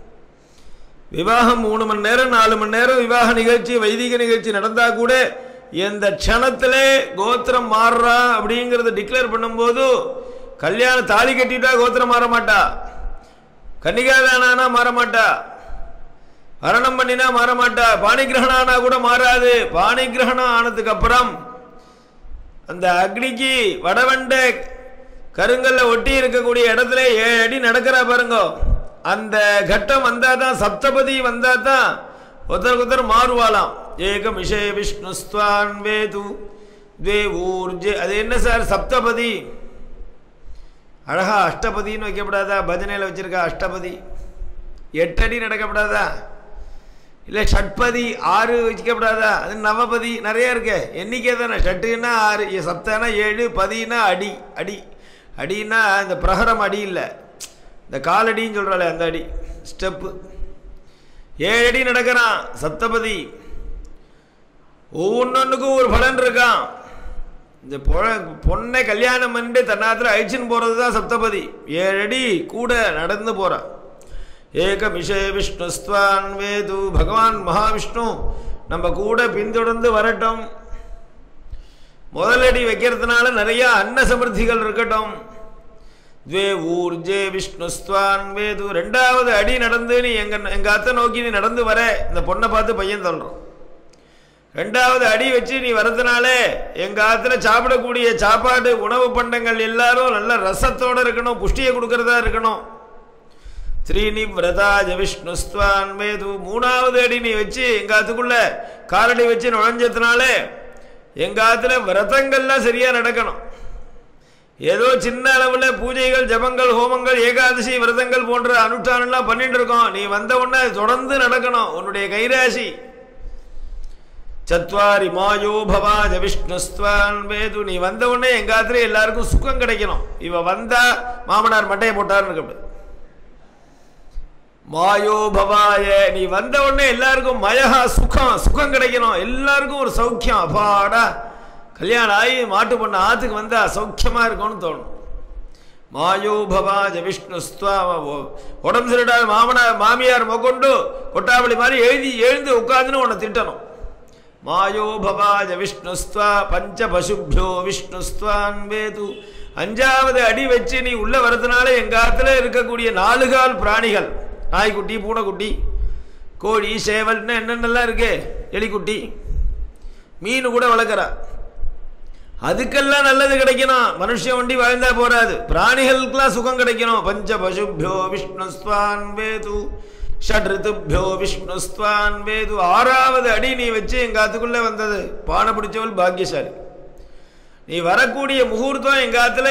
விவாகம் மூணு மணி நேரம் நாலு மணி நேரம் விவாக நிகழ்ச்சி வைதிக நிகழ்ச்சி நடந்தா கூட எந்த க்ஷணத்திலே கோத்திரம் மாறுறா அப்படிங்கிறத டிக்ளேர் பண்ணும்போது கல்யாணம் தாலி கட்டிட்டா கோத்திரம் மாற மாட்டா கன்னிகாதானா மாற மாட்டா மரணம் பண்ணினா மாற மாட்டா பாணி கிரகணம் ஆனா கூட மாறாது பாணி கிரகணம் ஆனதுக்கு அப்புறம் அந்த அக்னிக்கு வடவண்ட கருங்கல்ல ஒட்டி இருக்கக்கூடிய இடத்துல ஏழு அடி நடக்கிறா பாருங்க அந்த கட்டம் வந்தாதான் சப்தபதி வந்தாதான் ஒருத்தருக்கு ஒருத்தர் மாறுவாளாம் ஏகம் விஷய விஷ்ணுஸ்துவான் வேது த்வே ஊர்ஜே அது என்ன சார் சப்தபதி அழகா அஷ்டபதின்னு வைக்கப்படாதா பஜனையில் வச்சிருக்கா அஷ்டபதி எட்டடி நடக்கப்படாதா இல்லை ஷட்பதி ஆறு வச்சுக்கப்படாதா அது நவபதி நிறைய இருக்கு எண்ணிக்கை தானே ஷட்டுன்னா ஆறு ஏ, சப்தானா ஏழு பதினா அடி அடி அடின்னா இந்த பிரகரம் அடி இல்லை இந்த காலடின்னு சொல்கிறாளே அந்த அடி ஸ்டெப்பு ஏழு அடி நடக்கிறான் சப்தபதி ஒவ்வொன்றுக்கும் ஒரு பலன் இருக்கான் இந்த பொ- பொண்ணை கல்யாணம் பண்ணிட்டு தன்னாத்துல அழிச்சுன்னு போகிறது தான் சப்தபதி ஏழு அடி கூட நடந்து போகிறான் ஏகமிஷே விஷ்ணுஸ்துவான் வேது பகவான் மகாவிஷ்ணு நம்ம கூட பின்தொடர்ந்து வரட்டும் முதலடி வைக்கிறதுனால நிறைய அன்ன சமிருத்திகள் இருக்கட்டும் துவே ஊர்ஜே விஷ்ணுஸ்துவான் வேது ரெண்டாவது அடி நடந்து நீ எங்க எங்க அத்தை நோக்கி நீ நடந்து வர இந்த பொண்ணை பார்த்து பையன் சொல்றோம் ரெண்டாவது அடி வச்சு நீ வரதுனாலே எங்க ஆத்துல சாப்பிடக்கூடிய சாப்பாடு உணவு பண்டங்கள் எல்லாரும் நல்ல ரசத்தோட இருக்கணும் புஷ்டியை கொடுக்கறதா இருக்கணும் ஸ்ரீனி விரதாஜ விஷ்ணுஸ்துவான் வேது மூணாவது அடி நீ வச்சு எங்க ஆத்துக்குள்ள காலடி வச்சு நுழைஞ்சதுனாலே எங்க ஆத்துல விரதங்கள்லாம் சரியா நடக்கணும் ஏதோ சின்ன அளவுல பூஜைகள் ஜபங்கள் ஹோமங்கள் ஏகாதசி விரதங்கள் போன்ற அனுஷ்டானம்லாம் பண்ணிட்டு இருக்கோம் நீ வந்த உடனே தொடர்ந்து நடக்கணும் உன்னுடைய கைராசி சத்வாரி மாயோ பவாஜ விஷ்ணுஸ்துவான் வேது நீ வந்த உடனே எங்க ஆத்துல எல்லாருக்கும் சுகம் கிடைக்கணும் இவ வந்தா மாமனார் மட்டையை போட்டாருன்னு இருக்கக்கூடாது மாயோ பவாய நீ வந்த உடனே எல்லாருக்கும் மயகா சுகம் சுகம் கிடைக்கணும் எல்லாருக்கும் ஒரு சௌக்கியம் அப்பாடா கல்யாணம் ஆகி மாட்டு பொண்ணு ஆத்துக்கு வந்தா சௌக்கியமா இருக்கும்னு தோணும் மாயோ பவாஜ விஷ்ணு உடம்பு சரிடாத மாமனார் மாமியார் மொக்கொண்டு கொட்டாவளி மாதிரி எழுதி எழுந்து உட்காந்துன்னு உன்னை திட்டணும் மாயோ பவாஜ விஷ்ணுஸ்துவா பஞ்ச பசுபியோ விஷ்ணுஸ்துவான் வேது அஞ்சாவது அடி வச்சு நீ உள்ள வரதுனால எங்க ஆத்துல இருக்கக்கூடிய நாலு கால் பிராணிகள் நாய்க்குட்டி பூனைக்குட்டி கோழி சேவல்னு என்னென்னலாம் இருக்கு எலிக்குட்டி மீன் கூட வளர்க்குறா அதுக்கெல்லாம் நல்லது கிடைக்கணும் மனுஷன் வண்டி வாழ்ந்தா போறாது பிராணிகளுக்கெல்லாம் சுகம் கிடைக்கணும் பஞ்ச பசுபியோ விஷ்ணுஸ்வான் வேது ஷட் ரிதுபியோ விஷ்ணுஸ்வான் வேது ஆறாவது அடி நீ வச்சு எங்க ஆத்துக்குள்ள வந்தது பானை பிடிச்சவள் பாக்கியசாலி நீ வரக்கூடிய முகூர்த்தம் எங்க ஆத்துல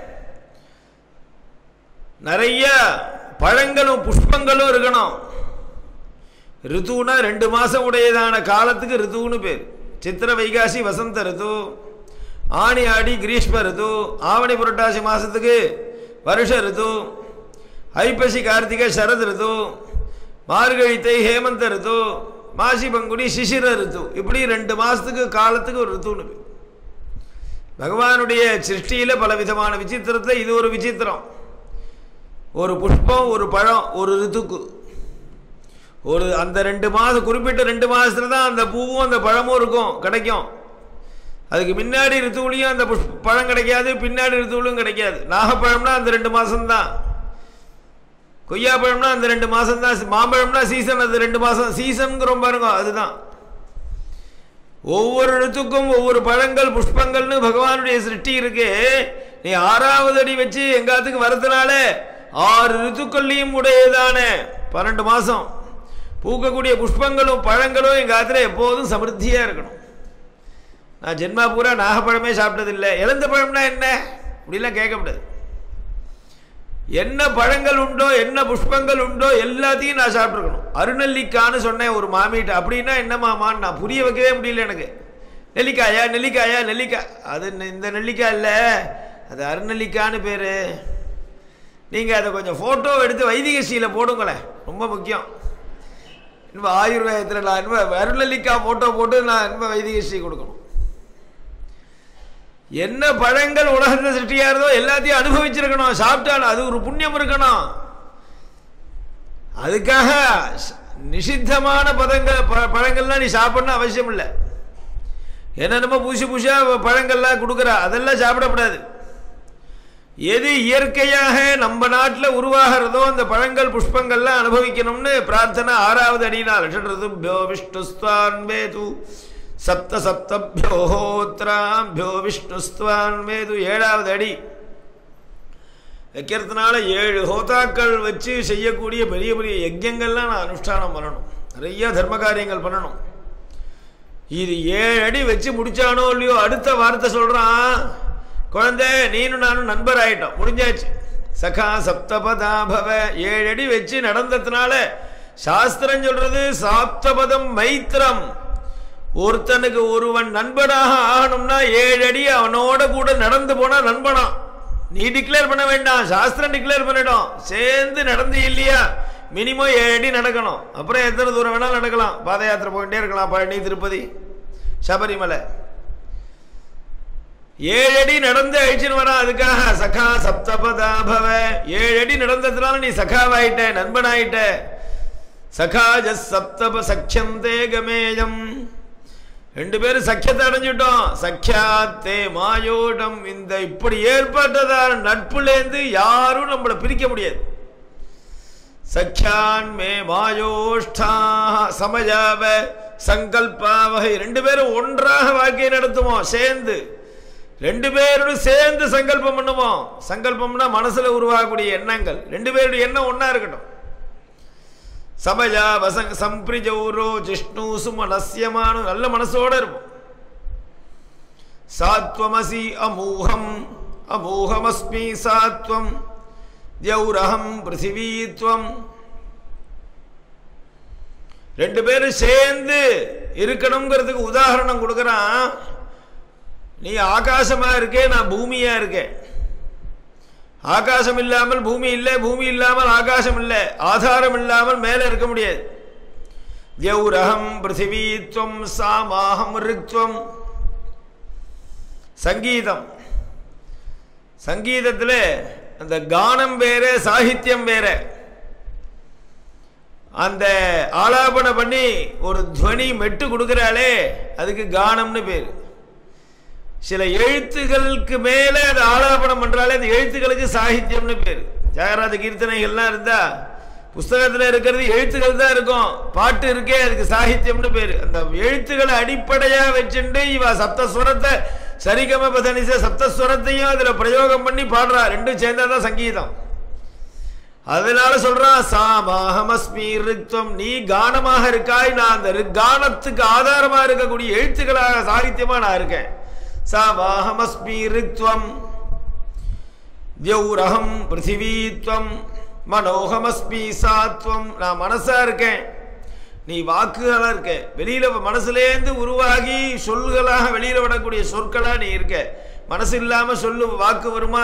நிறைய பழங்களும் புஷ்பங்களும் இருக்கணும் ரித்துனா ரெண்டு மாசம் உடையதான காலத்துக்கு ரித்துன்னு பேர் சித்திர வைகாசி வசந்த ரித்து ஆணி ஆடி கிரீஷ்ம ரித்து ஆவணி புரட்டாசி மாசத்துக்கு வருஷ ரித்து ஐப்பசி கார்த்திகை சரத் ரித்து மார்கழி தை ஹேமந்த ரித்து மாசி பங்குனி சிசிர ரித்து இப்படி ரெண்டு மாசத்துக்கு காலத்துக்கு ஒரு ரித்துன்னு பேர் பகவானுடைய சிருஷ்டியில் பல விதமான விசித்திரத்தை இது ஒரு விசித்திரம் ஒரு புஷ்பம் ஒரு பழம் ஒரு ரித்துக்கு ஒரு அந்த ரெண்டு மாதம் குறிப்பிட்ட ரெண்டு மாதத்துல தான் அந்த பூவும் அந்த பழமும் இருக்கும் கிடைக்கும் அதுக்கு முன்னாடி ரித்துவுலையும் அந்த புஷ்ப பழம் கிடைக்காது பின்னாடி ரித்துவிலும் கிடைக்காது நாகப்பழம்னா அந்த ரெண்டு மாதம்தான் கொய்யாப்பழம்னா அந்த ரெண்டு மாதம் தான் மாம்பழம்னா சீசன் அது ரெண்டு மாதம் சீசனுங்கிறோம் பாருங்க அதுதான் ஒவ்வொரு ரித்துக்கும் ஒவ்வொரு பழங்கள் புஷ்பங்கள்னு பகவானுடைய சிருஷ்டி இருக்கு நீ ஆறாவது அடி வச்சு எங்காத்துக்கு வரதுனால ஆறு ரித்துக்கள்லையும் உடையதான பன்னெண்டு மாதம் பூக்கக்கூடிய புஷ்பங்களும் பழங்களும் எங்கள் ஆத்துல எப்போதும் சமிருத்தியாக இருக்கணும் நான் ஜென்மா பூரா நாகப்பழமே சாப்பிட்டதில்லை இழந்த பழம்னா என்ன இப்படிலாம் கேட்கக்கூடாது என்ன பழங்கள் உண்டோ என்ன புஷ்பங்கள் உண்டோ எல்லாத்தையும் நான் சாப்பிட்ருக்கணும் அருநெல்லிக்கான்னு சொன்னேன் ஒரு மாமிகிட்ட அப்படின்னா என்ன மாமான்னு நான் புரிய வைக்கவே முடியல எனக்கு நெல்லிக்காயா நெல்லிக்காயா நெல்லிக்காய் அது இந்த நெல்லிக்காய் இல்லை அது அருநெல்லிக்கான்னு பேர் நீங்கள் அதை கொஞ்சம் ஃபோட்டோ எடுத்து வைதிகஸ்ரீயில் போடுங்களேன் ரொம்ப முக்கியம் இன்னும் ஆயுர்வேதத்தில் நான் இன்னும் அருநெல்லிக்காய் ஃபோட்டோ போட்டு நான் இன்னும் வைதிகஸ்ரீ கொடுக்கணும் என்ன பழங்கள் உலகத்தில் சிருஷ்டியாகிறதோ எல்லாத்தையும் அனுபவிச்சிருக்கணும் சாப்பிட்டாலும் அது ஒரு புண்ணியம் இருக்கணும் அதுக்காக நிஷித்தமான பதங்கள் பழங்கள்லாம் நீ சாப்பிடணும் அவசியம் இல்லை என்னென்னமோ புதுசு புதுசாக பழங்கள்லாம் கொடுக்குறா அதெல்லாம் சாப்பிடக்கூடாது எது இயற்கையாக நம்ம நாட்டில் உருவாகிறதோ அந்த பழங்கள் புஷ்பங்கள்லாம் அனுபவிக்கணும்னு பிரார்த்தனை ஆறாவது அடினால் ஷட்ருதுபியோ விஷ்ணுஸ்தான் வேது சப்த சப்தபியோத்ராபியோ விஷ்ணுஸ்துவான் வேது ஏழாவது அடி வைக்கிறதுனால ஏழு ஹோதாக்கள் வச்சு செய்யக்கூடிய பெரிய பெரிய யஜ்யங்கள்லாம் நான் அனுஷ்டானம் பண்ணணும் நிறைய தர்ம காரியங்கள் பண்ணணும் இது ஏழு அடி வச்சு முடிச்சானோ இல்லையோ அடுத்த வார்த்தை சொல்கிறான் குழந்தை நீனும் நானும் நண்பர் ஆயிட்டோம் முடிஞ்சாச்சு சகா சப்தபதா பவ ஏழு அடி வச்சு நடந்ததுனால சாஸ்திரம் சொல்றது சாப்தபதம் மைத்திரம் ஒருத்தனுக்கு ஒருவன் நண்பனாக ஆகணும்னா ஏழு அடி அவனோட கூட நடந்து போனா நண்பனா நீ டிக்ளேர் பண்ண வேண்டாம் சாஸ்திரம் டிக்ளேர் பண்ணிடும் சேர்ந்து நடந்து இல்லையா மினிமம் ஏழு அடி நடக்கணும் அப்புறம் எத்தனை தூரம் வேணாலும் நடக்கலாம் பாத யாத்திரை போயிட்டே இருக்கலாம் பழனி திருப்பதி சபரிமலை ஏழு அடி நடந்து அழிச்சுன்னு வரான் அதுக்காக சகா சப்தபதாபவ ஏழு அடி நடந்ததுனால நீ சகாவாயிட்ட நண்பனாயிட்ட சகாஜ சப்தப சக்கியந்தே கமேயம் ரெண்டு பேரும் சக்கியத்தை அடைஞ்சிட்டோம் சக்கியாத்தே மாயோடம் இந்த இப்படி ஏற்பட்டதான நட்புலேருந்து யாரும் நம்மளை பிரிக்க முடியாது சக்கியான் மே மாயோஷ்டா சமஜாவ சங்கல்பாவகை ரெண்டு பேரும் ஒன்றாக வாழ்க்கையை நடத்துவோம் சேர்ந்து ரெண்டு பேரோடும் சேர்ந்து சங்கல்பம் பண்ணுவோம் சங்கல்பம்னா மனசுல உருவாகக்கூடிய எண்ணங்கள் ரெண்டு பேருடைய எண்ணம் ஒன்றா இருக்கட்டும் சபஜா வசங் சம்பிரிஜௌரோ ஜிஷ்ணு சுமனசியமான நல்ல மனசோட இருப்போம் சாத்வமசி அமூகம் அமூகமஸ்மி சாத்வம் தியௌரகம் பிருத்திவீத்வம் ரெண்டு பேரும் சேர்ந்து இருக்கணுங்கிறதுக்கு உதாரணம் கொடுக்குறான் நீ ஆகாசமா இருக்கே நான் பூமியா இருக்கேன் ஆகாசம் இல்லாமல் பூமி இல்லை பூமி இல்லாமல் ஆகாசம் இல்லை ஆதாரம் இல்லாமல் மேலே இருக்க முடியாது தியௌரகம் பிருத்திவீத்வம் சாமாகம் ரிக்துவம் சங்கீதம் சங்கீதத்தில் அந்த கானம் வேற சாகித்யம் வேற அந்த ஆலாபனை பண்ணி ஒரு துவனி மெட்டு கொடுக்குறாளே அதுக்கு கானம்னு பேர் சில எழுத்துகளுக்கு மேலே அது ஆலாபனம் பண்றாலே அந்த எழுத்துக்களுக்கு சாகித்யம்னு பேர் ஜெகராஜ கீர்த்தனைகள்லாம் இருந்தா புஸ்தகத்தில் இருக்கிறது எழுத்துக்கள் தான் இருக்கும் பாட்டு இருக்கே அதுக்கு சாகித்யம்னு பேர் அந்த எழுத்துக்களை அடிப்படையா வச்சுட்டு இவ சப்தஸ்வரத்தை சரிகம பதனிச சப்தஸ்வரத்தையும் அதுல பிரயோகம் பண்ணி பாடுறா ரெண்டும் சேர்ந்தாதான் சங்கீதம் அதனால சொல்றான் சாமாஹமஸ்மி ரித்வம் நீ கானமாக இருக்காய் நான் அந்த கானத்துக்கு ஆதாரமா இருக்கக்கூடிய எழுத்துக்களாக சாகித்யமா நான் இருக்கேன் சாமாஹமஸ்மி ரித்வம் தியௌரகம் பிருத்திவீத்வம் மனோகமஸ்மி சாத்வம் நான் மனசா இருக்கேன் நீ வாக்குகளா இருக்க வெளியில மனசுலேருந்து உருவாகி சொல்களாக வெளியில விடக்கூடிய சொற்களா நீ இருக்க மனசு இல்லாம சொல்லு வாக்கு வருமா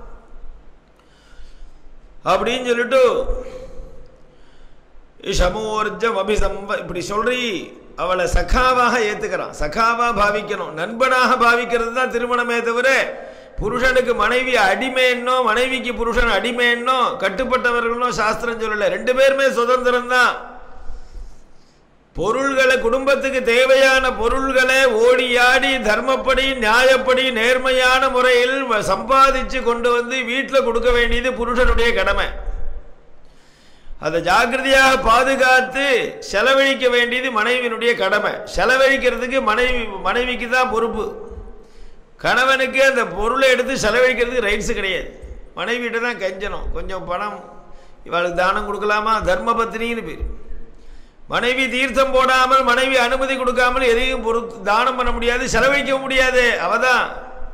அப்படின்னு சொல்லிட்டு சமோர்ஜம் அபிசம்ப இப்படி சொல்றி அவளை சகாவாக ஏத்துக்கிறான் சகாவா பாவிக்கணும் நண்பனாக பாவிக்கிறது தான் திருமணமே தவிர புருஷனுக்கு மனைவி அடிமைன்னோ மனைவிக்கு புருஷன் அடிமைன்னோ கட்டுப்பட்டவர்களோ சாஸ்திரம் சொல்லலை ரெண்டு பேருமே சுதந்திரம் தான் பொருள்களை குடும்பத்துக்கு தேவையான பொருள்களை ஓடி ஆடி தர்மப்படி நியாயப்படி நேர்மையான முறையில் வ- சம்பாதிச்சு கொண்டு வந்து வீட்டில் கொடுக்க வேண்டியது புருஷனுடைய கடமை அதை ஜாக்கிரதையாக பாதுகாத்து செலவழிக்க வேண்டியது மனைவியினுடைய கடமை செலவழிக்கிறதுக்கு மனைவி மனைவிக்கு தான் பொறுப்பு கணவனுக்கு அந்த பொருளை எடுத்து செலவழிக்கிறதுக்கு ரைட்ஸ் கிடையாது மனைவியிட்ட தான் கெஞ்சணும் கொஞ்சம் பணம் இவளுக்கு தானம் கொடுக்கலாமா தர்ம பத்தினின்னு பேர் மனைவி தீர்த்தம் போடாமல் மனைவி அனுமதி கொடுக்காமல் எதையும் பொறுத்து தானம் பண்ண முடியாது செலவழிக்க முடியாது அவதான்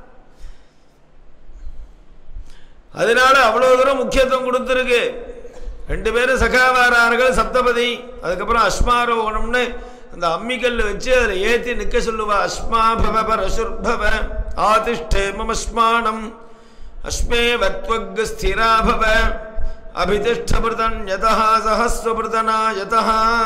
அதனால அவ்வளவு தூரம் முக்கியத்துவம் கொடுத்துருக்கு ரெண்டு பேரும் சகாவாரார்கள் சப்தபதி அதுக்கப்புறம் அஸ்மாரோகணம்னு அந்த அம்மிக்கல்ல வச்சு அதில் ஏற்றி நிற்க சொல்லுவா அஸ்மா பவ பரசுர்பவ ஆதிஷ்டே மமஸ்மானம் அஸ்மே வத்வக் ஸ்திரா பவ அபிதிஷ்டபிருதன் யதா சஹஸ்வபிருதனா யதா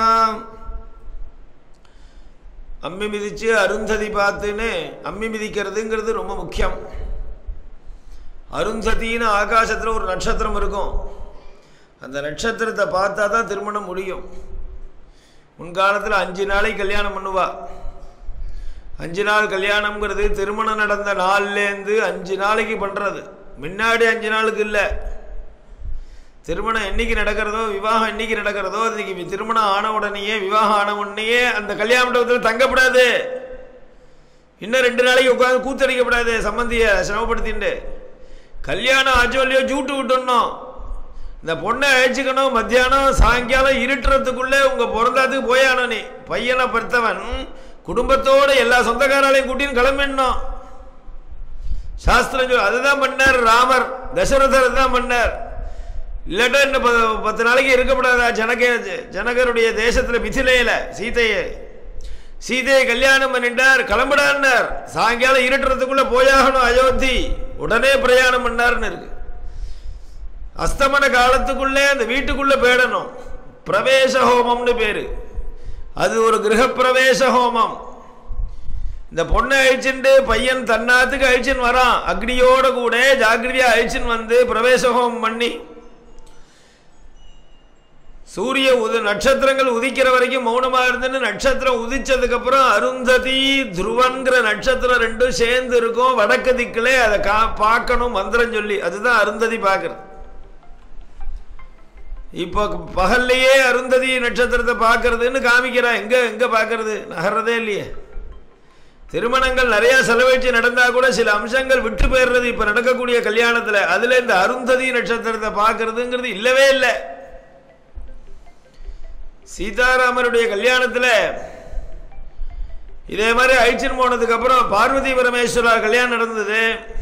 அம்மி மிதிச்சு அருந்ததி பார்த்துன்னு அம்மி மிதிக்கிறதுங்கிறது ரொம்ப முக்கியம் அருந்ததின்னு ஆகாசத்தில் ஒரு நட்சத்திரம் இருக்கும் அந்த நட்சத்திரத்தை பார்த்தா தான் திருமணம் முடியும் முன்காலத்தில் அஞ்சு நாளைக்கு கல்யாணம் பண்ணுவா அஞ்சு நாள் கல்யாணம்ங்கிறது திருமணம் நடந்த நாள்லேருந்து அஞ்சு நாளைக்கு பண்ணுறது முன்னாடி அஞ்சு நாளுக்கு இல்லை திருமணம் என்னைக்கு நடக்கிறதோ விவாகம் என்னைக்கு நடக்கிறதோ இன்னைக்கு திருமணம் ஆன உடனேயே விவாகம் ஆன உடனேயே அந்த கல்யாண மண்டபத்தில் தங்கப்படாது இன்னும் ரெண்டு நாளைக்கு உட்காந்து கூத்தடிக்கப்படாது சம்பந்திய சிரமப்படுத்திட்டு கல்யாணம் ஆச்சோ இல்லையோ ஜூட்டு விட்டுடணும் இந்த பொண்ணை அழைச்சிக்கணும் மத்தியானம் சாயங்காலம் இருட்டுறதுக்குள்ளே உங்க பிறந்தாத்துக்கு போயானோ நீ பையனை பெருத்தவன் குடும்பத்தோட எல்லா சொந்தக்காராலையும் கூட்டின்னு கிளம்பிடணும் சாஸ்திரம் சொல்லு அதுதான் பண்ணார் ராமர் தசரதர் தான் பண்ணார் இல்லாட்டா இன்னும் ப- பத்து நாளைக்கு இருக்கப்படாதா ஜனக ஜனகருடைய தேசத்துல மிथिलेல சீதையை சீதையை கல்யாணம் பண்ணிட்டார் கிளம்பிடான்னார் சாயங்காலம் இருட்டுறதுக்குள்ள போயாகணும் அயோத்தி உடனே பிரயாணம் பண்ணார்னு இருக்கு அஸ்தமன காலத்துக்குள்ளே அந்த வீட்டுக்குள்ள போயிடணும் பிரவேச ஹோமம்னு பேரு அது ஒரு கிரகப்பிரவேச ஹோமம் இந்த பொண்ணை அழிச்சுட்டு பையன் தன்னாத்துக்கு அழிச்சுன்னு வரான் அக்னியோட கூட ஜாக்கிரதையா அழிச்சுன்னு வந்து பிரவேச ஹோமம் பண்ணி சூரிய உத நட்சத்திரங்கள் உதிக்கிற வரைக்கும் மௌனமா இருந்துன்னு நட்சத்திரம் உதிச்சதுக்கு அப்புறம் அருந்ததி துருவன்கிற நட்சத்திரம் ரெண்டும் சேர்ந்து இருக்கும் வடக்கு திக்கிலே அதை கா பார்க்கணும் மந்திரம் சொல்லி அதுதான் அருந்ததி பார்க்கறது இப்போ பகல்லையே அருந்ததி நட்சத்திரத்தை பார்க்கறதுன்னு காமிக்கிறா எங்க எங்க பார்க்கறது நகர்றதே இல்லையே திருமணங்கள் நிறைய செலவழிச்சு நடந்தா கூட சில அம்சங்கள் விட்டு போயிடுறது இப்ப நடக்கக்கூடிய கல்யாணத்துல அதுல இந்த அருந்ததி நட்சத்திரத்தை பார்க்கறதுங்கிறது இல்லவே இல்லை சீதாராமருடைய கல்யாணத்துல இதே மாதிரி அழிச்சின்னு போனதுக்கு அப்புறம் பார்வதி பரமேஸ்வரா கல்யாணம் நடந்தது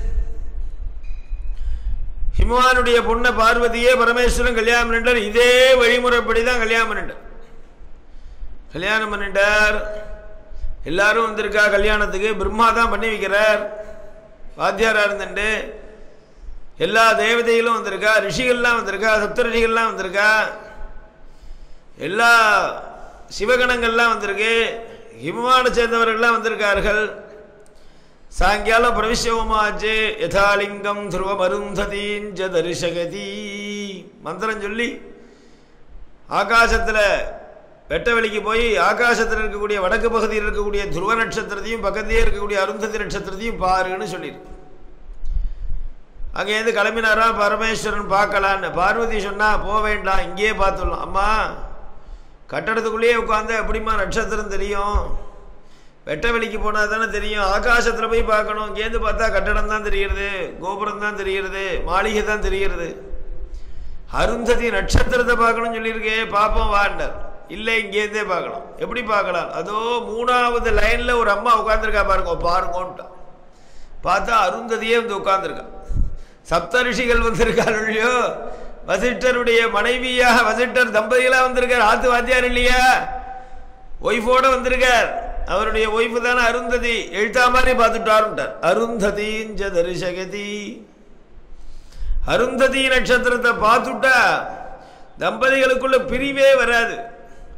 ஹிமவானுடைய பொண்ணை பார்வதியே பரமேஸ்வரன் கல்யாணம் பண்ணிட்டார் இதே வழிமுறைப்படி தான் கல்யாணம் பண்ணிட்டார் கல்யாணம் பண்ணிட்டார் எல்லாரும் வந்திருக்கா கல்யாணத்துக்கு பிரம்மா தான் பண்ணி வைக்கிறார் வாத்தியாரா இருந்துட்டு எல்லா தேவதைகளும் வந்திருக்கா ரிஷிகள்லாம் வந்திருக்கா சப்த ரிஷிகள்லாம் வந்திருக்கா எல்லா சிவகணங்கள்லாம் வந்திருக்கு ஹிமவானை சேர்ந்தவர்கள்லாம் வந்திருக்கார்கள் சாயங்காலம் பிரவிஷ்யமாச்சு யதாலிங்கம் துருவமருந்ததீஞ்ச தரிசகதி மந்திரம் சொல்லி ஆகாசத்தில் வெட்ட வெளிக்கு போய் ஆகாசத்தில் இருக்கக்கூடிய வடக்கு பகுதியில் இருக்கக்கூடிய துருவ நட்சத்திரத்தையும் பக்கத்திலே இருக்கக்கூடிய அருந்ததி நட்சத்திரத்தையும் பாருன்னு சொல்லியிருக்கு அங்கேருந்து கிளம்பினாரா பரமேஸ்வரன் பார்க்கலான்னு பார்வதி சொன்னா போக வேண்டாம் இங்கேயே பார்த்துடலாம் அம்மா கட்டடத்துக்குள்ளேயே உட்காந்து எப்படிம்மா நட்சத்திரம் தெரியும் வெட்ட வெளிக்கு போனால் தானே தெரியும் ஆகாசத்தில் போய் பார்க்கணும் இங்கேருந்து பார்த்தா கட்டடம் தான் தெரிகிறது கோபுரம் தான் தெரிகிறது மாளிகை தான் தெரிகிறது அருந்ததி நட்சத்திரத்தை பார்க்கணும்னு சொல்லியிருக்கே பார்ப்போம் வாண்டார் இல்லை இங்கேருந்தே பார்க்கலாம் எப்படி பார்க்கலாம் அதோ மூணாவது லைனில் ஒரு அம்மா உட்காந்துருக்கா பாருங்க பாருங்கோன்ட்டா பார்த்தா அருந்ததியே வந்து உட்காந்துருக்கா சப்த ரிஷிகள் வந்திருக்காரு இல்லையோ வசிஷ்டருடைய மனைவியாக வசிஷ்டர் தம்பதிகளாக வந்திருக்கார் ஆத்து வாத்தியார் இல்லையா ஒய்ஃபோட வந்திருக்கார் அவருடைய ஒய்ஃபு தானே அருந்ததி எழுத்தா மாதிரி பார்த்துட்டாருட்டார் அருந்ததிஞ்ச தரிசகதி அருந்ததி நட்சத்திரத்தை பார்த்துட்டா தம்பதிகளுக்குள்ள பிரிவே வராது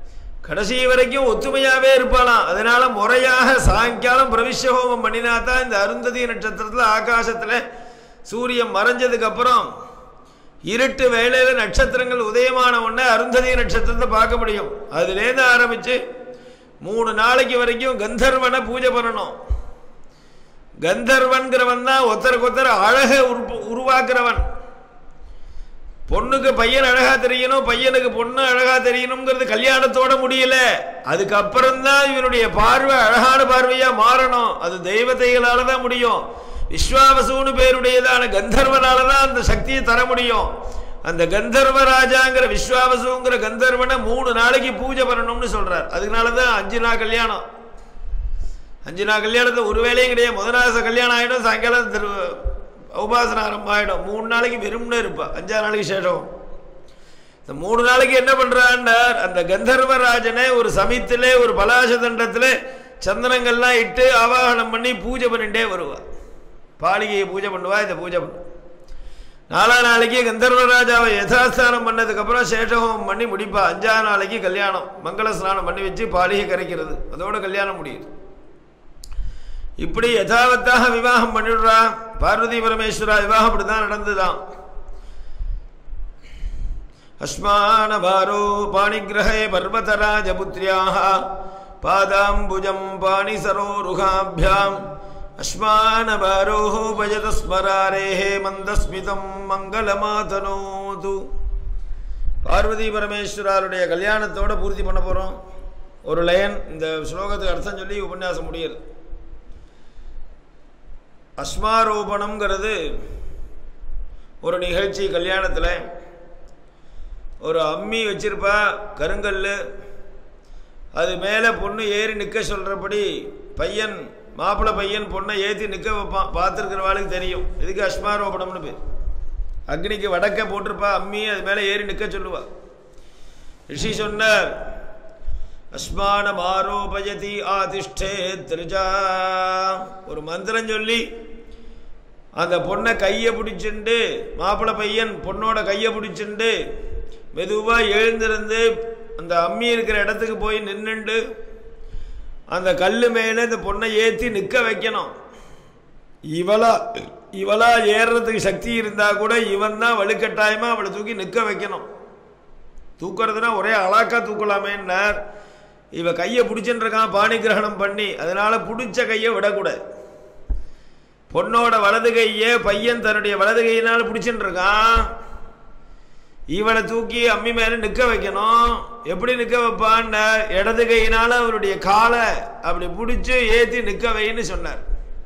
கடைசி வரைக்கும் ஒத்துமையாவே இருப்பாளாம் அதனால முறையாக சாயங்காலம் பிரவிஷ்ய ஹோமம் பண்ணினா தான் இந்த அருந்ததி நட்சத்திரத்தில் ஆகாசத்தில் சூரியன் மறைஞ்சதுக்கு அப்புறம் இருட்டு வேளையில நட்சத்திரங்கள் உதயமான உடனே அருந்ததி நட்சத்திரத்தை பார்க்க முடியும் அதுலேருந்து ஆரம்பிச்சு மூணு நாளைக்கு வரைக்கும் கந்தர்வனை பூஜை பண்ணணும் கந்தர்வன்கிறவன் தான் ஒருத்தருக்கு ஒருத்தர் அழகை உருப்பு உருவாக்குறவன் பொண்ணுக்கு பையன் அழகா தெரியணும் பையனுக்கு பொண்ணு அழகா தெரியணுங்கிறது கல்யாணத்தோட முடியல அதுக்கப்புறம் தான் இவனுடைய பார்வை அழகான பார்வையா மாறணும் அது தெய்வத்தைகளால தான் முடியும் விஸ்வாவசுன்னு பேருடையதான கந்தர்வனால தான் அந்த சக்தியை தர முடியும் அந்த கந்தர்வ ராஜாங்கிற விஸ்வாவசுங்கிற கந்தர்வனை மூணு நாளைக்கு பூஜை பண்ணணும்னு சொல்றார் அதனால தான் அஞ்சு நாள் கல்யாணம் அஞ்சு நாள் கல்யாணத்தை ஒரு வேலையும் கிடையாது முதல் நாள் கல்யாணம் ஆகிடும் சாயங்காலம் திரு உபாசன ஆரம்பம் ஆகிடும் மூணு நாளைக்கு வெறும்னு இருப்பா அஞ்சாறு நாளைக்கு சேஷம் இந்த மூணு நாளைக்கு என்ன பண்றான்னார் அந்த கந்தர்வராஜனை ஒரு சமயத்திலே ஒரு பலாச தண்டத்தில் சந்தனங்கள்லாம் இட்டு ஆவாகனம் பண்ணி பூஜை பண்ணிட்டே வருவா பாலிகையை பூஜை பண்ணுவா இதை பூஜை பண்ணுவா நாலா நாளைக்கு கந்தர்வராஜாவை யதாஸ்தானம் பண்ணதுக்கப்புறம் சேஷஹோமம் பண்ணி முடிப்பா அஞ்சா நாளைக்கு கல்யாணம் மங்கள ஸ்நானம் பண்ணி வச்சு பாலிகை கரைக்கிறது அதோட கல்யாணம் முடியுது இப்படி யதாவத்தாக விவாகம் பண்ணிடுறா பார்வதி பரமேஸ்வரா விவாகம் இப்படிதான் நடந்துதான் அஸ்மானபாரோ பாணிகிரகே பர்வதராஜபுத்ரியாக பாதாம்புஜம் பாணிசரோருகாபியாம் அஸ்மானபாரோ பஜதஸ்மராரேஹே மந்தஸ்மிதம் மங்களமாதனோது பார்வதி பரமேஸ்வராருடைய கல்யாணத்தோட பூர்த்தி பண்ண போகிறோம் ஒரு லைன் இந்த ஸ்லோகத்துக்கு அர்த்தம் சொல்லி உபன்யாசம் முடியுது அஸ்மாரோபணம்ங்கிறது ஒரு நிகழ்ச்சி கல்யாணத்தில் ஒரு அம்மி வச்சிருப்பா கருங்கல் அது மேலே பொண்ணு ஏறி நிற்க சொல்கிறபடி பையன் மாப்பிள்ளை பையன் பொண்ணை ஏற்றி நிற்க வைப்பான் பார்த்துருக்கிறவாளுக்கு தெரியும் இதுக்கு அஸ்மாரோபணம்னு பேர் அக்னிக்கு வடக்க போட்டிருப்பா அம்மி அது மேலே ஏறி நிற்க சொல்லுவா ரிஷி சொன்னார் அஸ்மானம் ஆரோபயதி ஆதிஷ்டே திருஜா ஒரு மந்திரம் சொல்லி அந்த பொண்ணை கையை பிடிச்சுண்டு மாப்பிள்ளை பையன் பொண்ணோட கையை பிடிச்சுண்டு மெதுவாக எழுந்திருந்து அந்த அம்மி இருக்கிற இடத்துக்கு போய் நின்றுண்டு அந்த கல் மேலே இந்த பொண்ணை ஏற்றி நிற்க வைக்கணும் இவளா இவளா ஏறுறதுக்கு சக்தி இருந்தால் கூட இவன் தான் வலுக்கட்டாயமாக அவளை தூக்கி நிற்க வைக்கணும் தூக்குறதுனா ஒரே அலாக்கா தூக்கலாமேன்னார் இவ கையை பிடிச்சுட்டு இருக்கான் பாணி கிரகணம் பண்ணி அதனால பிடிச்ச கையை விடக்கூடாது பொண்ணோட வலது கையை பையன் தன்னுடைய வலது கையினால் பிடிச்சுட்டு இருக்கான் இவனை தூக்கி அம்மி மேலே நிற்க வைக்கணும் எப்படி நிற்க வைப்பான் இடது கையினால அவருடைய காலை அப்படி பிடிச்சி ஏற்றி நிற்க வைன்னு சொன்னார்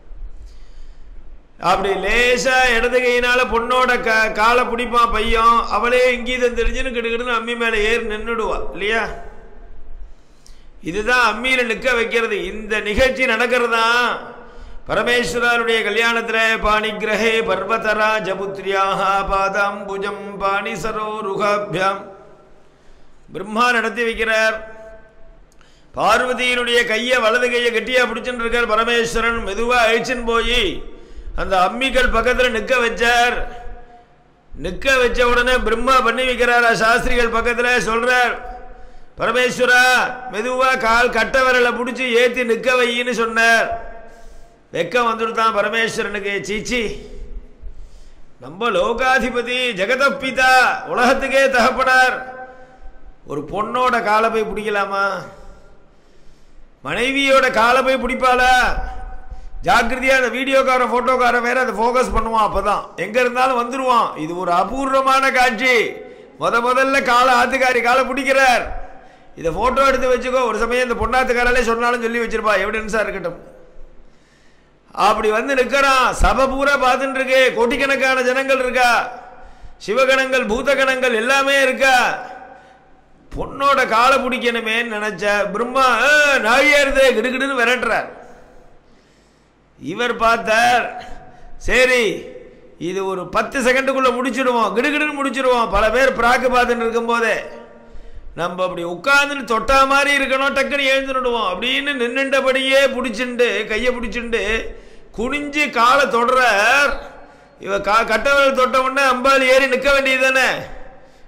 அப்படி லேசா இடது கையினால பொண்ணோட க காலை பிடிப்பான் பையன் அவளே இங்கீதம் தெரிஞ்சுன்னு கிடுக்கிடுன்னு அம்மி மேலே ஏறி நின்றுடுவா இல்லையா இதுதான் அம்மியில நிற்க வைக்கிறது இந்த நிகழ்ச்சி நடக்கிறதா பரமேஸ்வரருடைய கல்யாணத்தில் பாணிகிரகே பர்வதரா ஜபுத்ரியாக பாதாம்புஜம் பாணிசரோ ருகாபியாம் பிரம்மா நடத்தி வைக்கிறார் பார்வதியினுடைய கையை வலது கையை கெட்டியா பிடிச்சுட்டு இருக்கார் பரமேஸ்வரன் மெதுவா அழிச்சுன்னு போய் அந்த அம்மிகள் பக்கத்தில் நிற்க வச்சார் நிற்க வச்ச உடனே பிரம்மா பண்ணி வைக்கிறாரா சாஸ்திரிகள் பக்கத்தில் சொல்றார் பரமேஸ்வரா மெதுவா கால் கட்ட விரலை பிடிச்சி ஏற்றி நிற்க வையின்னு சொன்னார் வெக்கம் வந்துடுதான் பரமேஸ்வரனுக்கு சீச்சி நம்ம லோகாதிபதி ஜெகதப்பிதா உலகத்துக்கே தகப்பனார் ஒரு பொண்ணோட காலை போய் பிடிக்கலாமா மனைவியோட காலை போய் பிடிப்பாளா ஜாக்கிரதையா அந்த வீடியோக்காரன் போட்டோக்காரன் வேற அதை ஃபோக்கஸ் பண்ணுவான் அப்பதான் எங்க இருந்தாலும் வந்துருவான் இது ஒரு அபூர்வமான காட்சி முத முதல்ல காலை ஆத்துக்காரி காலை பிடிக்கிறார் இதை போட்டோ எடுத்து வச்சுக்கோ ஒரு சமயம் இந்த பொண்ணாத்துக்காராலே சொன்னாலும் சொல்லி வச்சிருப்பா எவிடன்ஸா இருக்கட்டும் அப்படி வந்து நிற்கிறான் சபை பூரா பார்த்துட்டு இருக்கு கோட்டிக்கணக்கான ஜனங்கள் இருக்கா சிவகணங்கள் பூதகணங்கள் எல்லாமே இருக்கா பொண்ணோட காலை பிடிக்கணுமேன்னு நினைச்ச பிரம்மா நாழியாருதே கிடுகிடுன்னு விரட்டுறார் இவர் பார்த்தார் சரி இது ஒரு பத்து செகண்டுக்குள்ள முடிச்சிடுவோம் கிடுகிடுன்னு முடிச்சிடுவோம் பல பேர் பிராக்கு பார்த்துட்டு இருக்கும் போதே நம்ம அப்படி உட்காந்துன்னு தொட்டா மாதிரி இருக்கணும் டக்குன்னு எழுந்துடுவோம் அப்படின்னு நின்றுண்டபடியே பிடிச்சிண்டு கையை பிடிச்சிண்டு குனிஞ்சு காலை தொடுறார் இவ கா கட்டவர்கள் தொட்ட உடனே அம்பாள் ஏறி நிற்க வேண்டியது தானே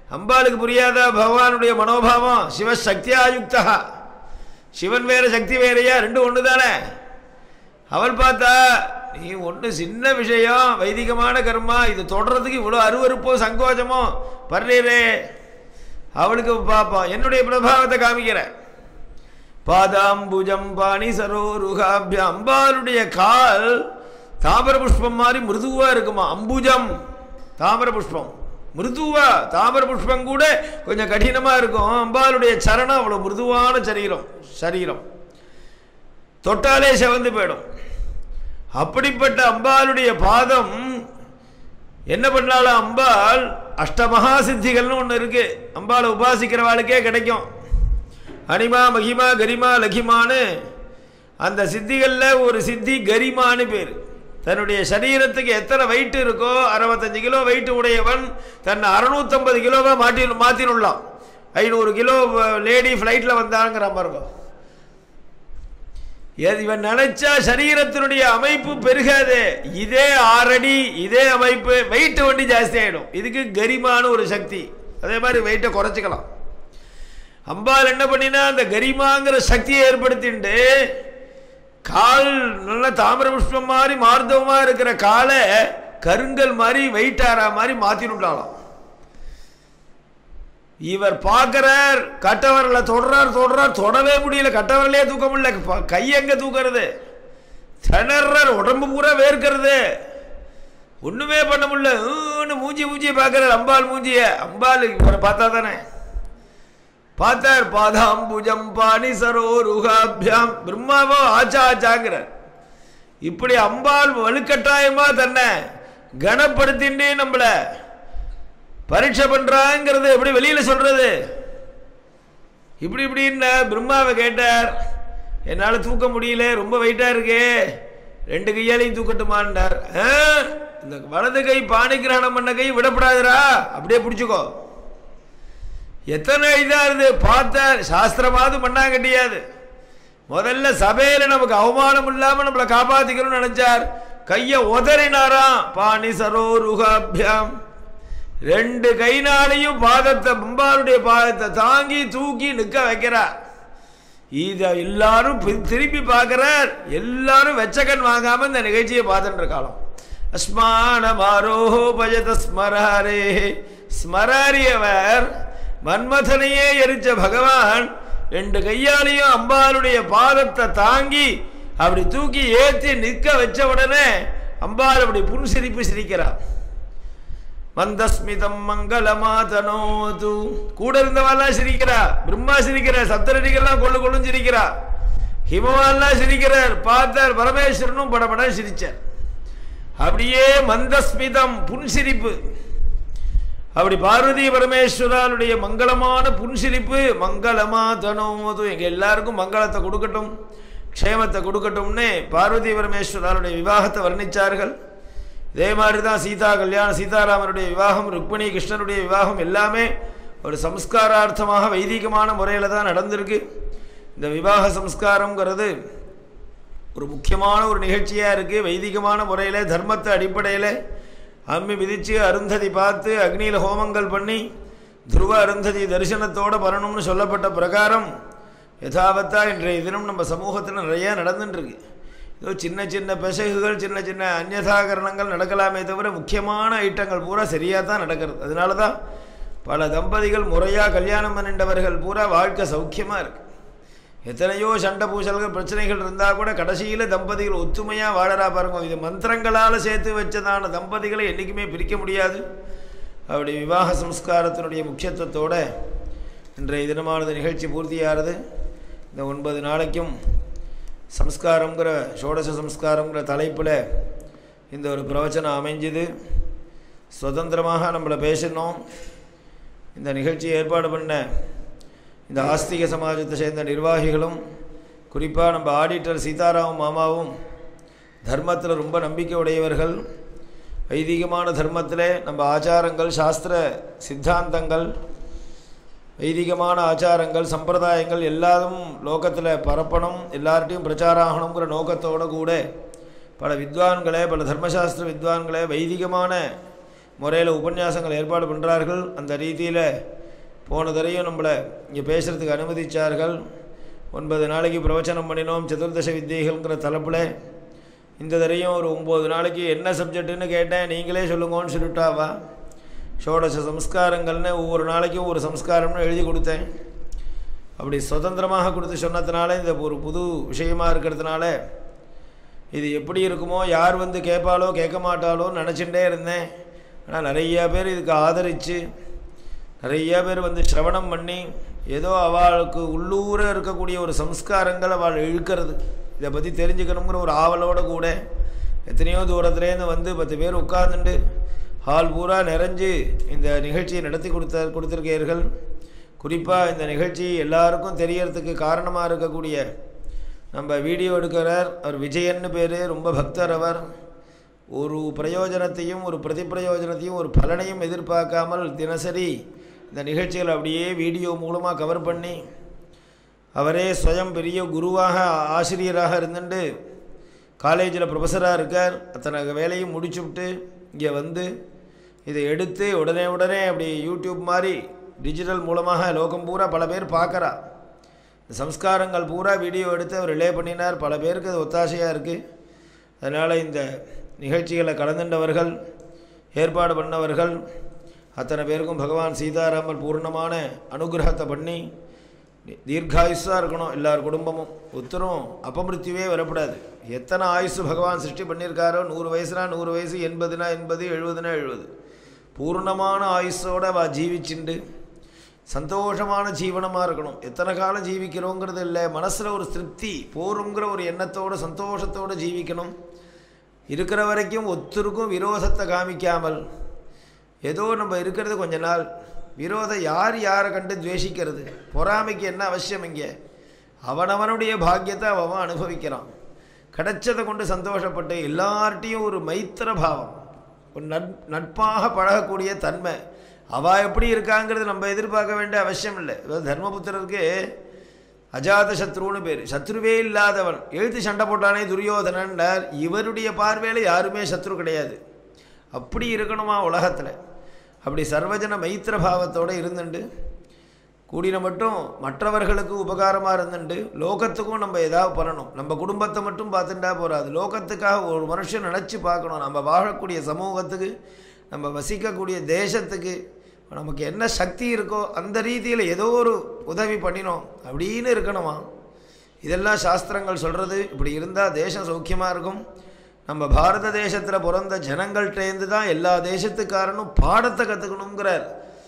அம்பாளுக்கு புரியாதா பகவானுடைய மனோபாவம் சிவசக்தியாயுக்தா சிவன் வேற சக்தி வேறையா ரெண்டும் ஒன்று தானே அவள் பார்த்தா நீ ஒன்று சின்ன விஷயம் வைதிகமான கர்மா இது தொடர்றதுக்கு இவ்வளோ அருவருப்போ சங்கோஜமோ பர்றீரே அவளுக்கு பார்ப்போம் என்னுடைய பிரபாவத்தை காமிக்கிறேன் பாதாம்புஜம் பாணி சரோருகாபிய அம்பாளுடைய கால் தாமர புஷ்பம் மாதிரி மிருதுவா இருக்குமா அம்புஜம் தாமர புஷ்பம் மிருதுவா தாமர புஷ்பம் கூட கொஞ்சம் கடினமா இருக்கும் அம்பாளுடைய சரணம் அவ்வளவு மிருதுவான சரீரம் சரீரம் தொட்டாலே செவந்து போயிடும் அப்படிப்பட்ட அம்பாளுடைய பாதம் என்ன பண்ணாலும் அம்பாள் அஷ்டமகா சித்திகள்னு ஒன்று இருக்கு அம்பாளை உபாசிக்கிறவாளுக்கே கிடைக்கும் அனிமா மகிமா கரிமா லகிமான்னு அந்த சித்திகளில் ஒரு சித்தி கரிமான்னு பேர் தன்னுடைய சரீரத்துக்கு எத்தனை வெயிட் இருக்கோ அறுபத்தஞ்சு கிலோ வெயிட் உடையவன் தன்னை அறுநூத்தம்பது கிலோவை மாட்டி மாற்றினுள்ளான் ஐநூறு கிலோ லேடி ஃப்ளைட்டில் வந்தாங்கிற பாருங்க எது இவன் நினைச்சா சரீரத்தினுடைய அமைப்பு பெருகாது இதே ஆறடி இதே அமைப்பு வெயிட் வண்டி ஜாஸ்தி ஆயிடும் இதுக்கு கரிமான ஒரு சக்தி அதே மாதிரி வெயிட்டை குறைச்சிக்கலாம் அம்பாள் என்ன பண்ணினா அந்த கரிமாங்கிற சக்தியை ஏற்படுத்திட்டு கால் நல்ல தாமிர புஷ்பம் மாதிரி மார்தவமா இருக்கிற காலை கருங்கல் மாதிரி வெயிட் ஆறா மாதிரி மாத்தினுட்டாலாம் இவர் பார்க்கிறார் கட்டவரில் தொடுறார் தொடுறார் தொடவே முடியல கட்டவரிலே தூக்க முடியல ப- கை எங்க தூக்கிறது திணறார் உடம்பு பூரா வேர்க்கிறது ஒண்ணுமே பண்ண முடியல ஊன்னு மூஞ்சி மூஞ்சியை பார்க்கிறார் அம்பாள் மூஞ்சிய அம்பாள் இவரை பார்த்தா தானே பார்த்தார் பாதாம்புஜம் பாணி சரோருகாபியாம் பிரம்மாவோ ஆச்சா ஆச்சாங்கிறார் இப்படி அம்பாள் வலுக்கட்டாயமா தன்னை கனப்படுத்தின்றே நம்மள பரீட்சை பண்றாங்கிறது எப்படி வெளியில சொல்றது இப்படி இப்படின்னு பிரம்மாவை கேட்டார் என்னால் தூக்க முடியல ரொம்ப வெயிட்டா இருக்கே ரெண்டு கையாலையும் தூக்கட்டுமான்னார் "ஆ, இந்த வலது கை பாணி கிரகணம் பண்ண கை விடப்படாதுடா அப்படியே பிடிச்சுக்கோ எத்தனை இதா இருந்து பார்த்த சாஸ்திரமாவது பண்ணாங்க கிடையாது முதல்ல சபையில நமக்கு அவமானம் இல்லாம நம்மளை காப்பாத்திக்கணும்னு நினைச்சார் கைய உதறினாராம் பாணி சரோருகாபியாம் ரெண்டு கைனாலையும் பாதத்தை பம்பாருடைய பாதத்தை தாங்கி தூக்கி நிற்க வைக்கிறார் இத எல்லாரும் பி- திருப்பி பார்க்கிறார் எல்லாரும் வெச்சக்கன் வாங்காம இந்த நிகழ்ச்சியை பார்த்துட்டு இருக்காளாம் அஸ்மானமாரோஹோ பஜத ஸ்மராரே ஸ்மராரியவர் மன்மதனையே எரிச்ச பகவான் ரெண்டு கையாலையும் அம்பாளுடைய பாதத்தை தாங்கி அப்படி தூக்கி ஏத்தி நிற்க வச்ச உடனே அம்பாள் அப்படி புன்சிரிப்பு சிரிக்கிறார் மந்தஸ்மிதம் மங்களமாதனோது கூட இருந்தவாள்லாம் சிரிக்கிறா பிரம்மா சிரிக்கிறா சப்தரடிகள்லாம் கொள்ளு கொள்ளும் சிரிக்கிறா ஹிமவான்லாம் சிரிக்கிறார் பார்த்தார் பரமேஸ்வரனும் படபட சிரிச்சார் அப்படியே மந்தஸ்மிதம் புன்சிரிப்பு அப்படி பார்வதி பரமேஸ்வராளுடைய மங்களமான புன்சிரிப்பு மங்களமா தனோது எங்க எல்லாருக்கும் மங்களத்தை கொடுக்கட்டும் க்ஷேமத்தை கொடுக்கட்டும்னு பார்வதி பரமேஸ்வராளுடைய விவாகத்தை வர்ணிச்சார்கள் இதே மாதிரி தான் சீதா கல்யாணம் சீதாராமனுடைய விவாகம் ருக்மிணி கிருஷ்ணனுடைய விவாகம் எல்லாமே ஒரு சம்ஸ்காரார்த்தமாக வைதிகமான முறையில் தான் நடந்திருக்கு இந்த விவாக சம்ஸ்காரங்கிறது ஒரு முக்கியமான ஒரு நிகழ்ச்சியாக இருக்குது வைதிகமான முறையில் தர்மத்தை அடிப்படையில் அம்மி மிதித்து அருந்ததி பார்த்து அக்னியில் ஹோமங்கள் பண்ணி துருவ அருந்ததி தரிசனத்தோடு வரணும்னு சொல்லப்பட்ட பிரகாரம் யதாவத்தா இன்றைய தினம் நம்ம சமூகத்தில் நிறைய நடந்துட்டுருக்கு ஏதோ சின்ன சின்ன பெசகுகள் சின்ன சின்ன அந்நதாகரணங்கள் நடக்கலாமே தவிர முக்கியமான ஐட்டங்கள் பூரா சரியாக தான் நடக்கிறது அதனால தான் பல தம்பதிகள் முறையாக கல்யாணம் பண்ணிண்டவர்கள் பூரா வாழ்க்கை சௌக்கியமாக இருக்குது எத்தனையோ சண்டை பூசல்கள் பிரச்சனைகள் இருந்தால் கூட கடைசியில் தம்பதிகள் ஒத்துமையாக வாழறா பாருங்க இது மந்திரங்களால் சேர்த்து வச்சதான தம்பதிகளை என்றைக்குமே பிரிக்க முடியாது அப்படி விவாக சம்ஸ்காரத்தினுடைய முக்கியத்துவத்தோட இன்றைய தினமானது நிகழ்ச்சி பூர்த்தியாகிறது இந்த ஒன்பது நாளைக்கும் சம்ஸ்காரங்கிற ஷோடச சம்ஸ்காரங்கிற தலைப்பில் இந்த ஒரு பிரவச்சனம் அமைஞ்சுது சுதந்திரமாக நம்மளை பேசணும் இந்த நிகழ்ச்சியை ஏற்பாடு பண்ண இந்த ஆஸ்திக சமாஜத்தை சேர்ந்த நிர்வாகிகளும் குறிப்பாக நம்ம ஆடிட்டர் சீதாராம மாமாவும் தர்மத்தில் ரொம்ப நம்பிக்கை உடையவர்கள் வைதிகமான தர்மத்தில் நம்ம ஆச்சாரங்கள் சாஸ்திர சித்தாந்தங்கள் வைதிகமான ஆச்சாரங்கள் சம்பிரதாயங்கள் எல்லாரும் லோகத்தில் பரப்பணும் எல்லார்ட்டையும் பிரச்சாரம் ஆகணுங்கிற நோக்கத்தோடு கூட பல வித்வான்களே பல தர்மசாஸ்திர வித்வான்களே வைதிகமான முறையில் உபன்யாசங்கள் ஏற்பாடு பண்ணுறார்கள் அந்த ரீதியில் போன தரையும் நம்மளை இங்கே பேசுகிறதுக்கு அனுமதிச்சார்கள் ஒன்பது நாளைக்கு பிரவச்சனம் பண்ணினோம் சதுர்தச வித்தியைகள்ங்கிற தலைப்பில் இந்த தரையும் ஒரு ஒம்பது நாளைக்கு என்ன சப்ஜெக்ட்டுன்னு கேட்டேன் நீங்களே சொல்லுங்கன்னு சொல்லிட்டாவா ஷோடச சம்ஸ்காரங்கள்னு ஒவ்வொரு நாளைக்கும் ஒரு சம்ஸ்காரம்னு எழுதி கொடுத்தேன் அப்படி சுதந்திரமாக கொடுத்து சொன்னதுனால இந்த ஒரு புது விஷயமா இருக்கிறதுனால இது எப்படி இருக்குமோ யார் வந்து கேட்பாலோ கேட்க மாட்டாலோன்னு நினச்சிட்டே இருந்தேன் ஆனால் நிறையா பேர் இதுக்கு ஆதரித்து நிறைய பேர் வந்து சிரவணம் பண்ணி ஏதோ அவளுக்கு உள்ளூர இருக்கக்கூடிய ஒரு சம்ஸ்காரங்கள் அவள் இழுக்கிறது இதை பற்றி தெரிஞ்சுக்கணுங்கிற ஒரு ஆவலோடு கூட எத்தனையோ தூரத்துலேருந்து வந்து பத்து பேர் உட்கார்ந்துட்டு ஹால் பூரா நிறைஞ்சு இந்த நிகழ்ச்சியை நடத்தி கொடுத்த கொடுத்துருக்கீர்கள் குறிப்பாக இந்த நிகழ்ச்சி எல்லாருக்கும் தெரியறதுக்கு காரணமாக இருக்கக்கூடிய நம்ம வீடியோ எடுக்கிறார் அவர் விஜயன்னு பேர் ரொம்ப பக்தர் அவர் ஒரு பிரயோஜனத்தையும் ஒரு பிரதிப்பிரயோஜனத்தையும் ஒரு பலனையும் எதிர்பார்க்காமல் தினசரி இந்த நிகழ்ச்சிகளை அப்படியே வீடியோ மூலமாக கவர் பண்ணி அவரே ஸ்வயம் பெரிய குருவாக ஆசிரியராக இருந்துட்டு காலேஜில் ப்ரொஃபஸராக இருக்கார் அத்தனை வேலையும் முடிச்சுவிட்டு இங்கே வந்து இதை எடுத்து உடனே உடனே அப்படி யூடியூப் மாதிரி டிஜிட்டல் மூலமாக லோகம் பூரா பல பேர் பார்க்குறா இந்த சம்ஸ்காரங்கள் பூரா வீடியோ எடுத்து அவர் ரிலே பண்ணினார் பல பேருக்கு அது ஒத்தாசையாக இருக்குது அதனால் இந்த நிகழ்ச்சிகளை கலந்துண்டவர்கள் ஏற்பாடு பண்ணவர்கள் அத்தனை பேருக்கும் பகவான் சீதாராமர் பூர்ணமான அனுகிரகத்தை பண்ணி தீர்காயுஸாக இருக்கணும் எல்லார் குடும்பமும் உத்தரும் அபமிருத்தியே வரக்கூடாது எத்தனை ஆயுசு பகவான் சிருஷ்டி பண்ணியிருக்காரோ நூறு வயசுனா நூறு வயசு எண்பதுனா எண்பது எழுபதுனா எழுபது பூர்ணமான ஆயுஸோடு அவ ஜீவிச்சுண்டு சந்தோஷமான ஜீவனமாக இருக்கணும் எத்தனை காலம் ஜீவிக்கிறோங்கிறது இல்லை மனசில் ஒரு திருப்தி போருங்கிற ஒரு எண்ணத்தோடு சந்தோஷத்தோடு ஜீவிக்கணும் இருக்கிற வரைக்கும் ஒத்தருக்கும் விரோதத்தை காமிக்காமல் ஏதோ நம்ம இருக்கிறது கொஞ்ச நாள் விரோதம் யார் யாரை கண்டு துவேஷிக்கிறது பொறாமைக்கு என்ன அவசியம் இங்கே அவனவனுடைய பாக்கியத்தை அவன் அனுபவிக்கிறான் கிடைச்சதை கொண்டு சந்தோஷப்பட்டு எல்லார்ட்டையும் ஒரு மைத்திர பாவம் ஒரு நட் நட்பாக பழகக்கூடிய தன்மை அவள் எப்படி இருக்காங்கிறது நம்ம எதிர்பார்க்க வேண்டிய அவசியம் இல்லை தர்மபுத்திரருக்கு அஜாத சத்ருன்னு பேர் சத்ருவே இல்லாதவன் எழுத்து சண்டை போட்டானே துரியோதனன்டார் இவருடைய பார்வையில் யாருமே சத்ரு கிடையாது அப்படி இருக்கணுமா உலகத்தில் அப்படி சர்வஜன மைத்திர பாவத்தோடு இருந்துண்டு கூடின மட்டும் மற்றவர்களுக்கு உபகாரமாக இருந்துண்டு லோகத்துக்கும் நம்ம ஏதாவது பண்ணணும் நம்ம குடும்பத்தை மட்டும் பார்த்துட்டா போகாது லோகத்துக்காக ஒரு மனுஷன் நினச்சி பார்க்கணும் நம்ம வாழக்கூடிய சமூகத்துக்கு நம்ம வசிக்கக்கூடிய தேசத்துக்கு நமக்கு என்ன சக்தி இருக்கோ அந்த ரீதியில் ஏதோ ஒரு உதவி பண்ணினோம் அப்படின்னு இருக்கணுமா இதெல்லாம் சாஸ்திரங்கள் சொல்கிறது இப்படி இருந்தால் தேசம் சௌக்கியமாக இருக்கும் நம்ம பாரத தேசத்தில் பிறந்த ஜனங்கள்கிட்டேருந்து தான் எல்லா தேசத்துக்காரனும் பாடத்தை கற்றுக்கணுங்கிறார்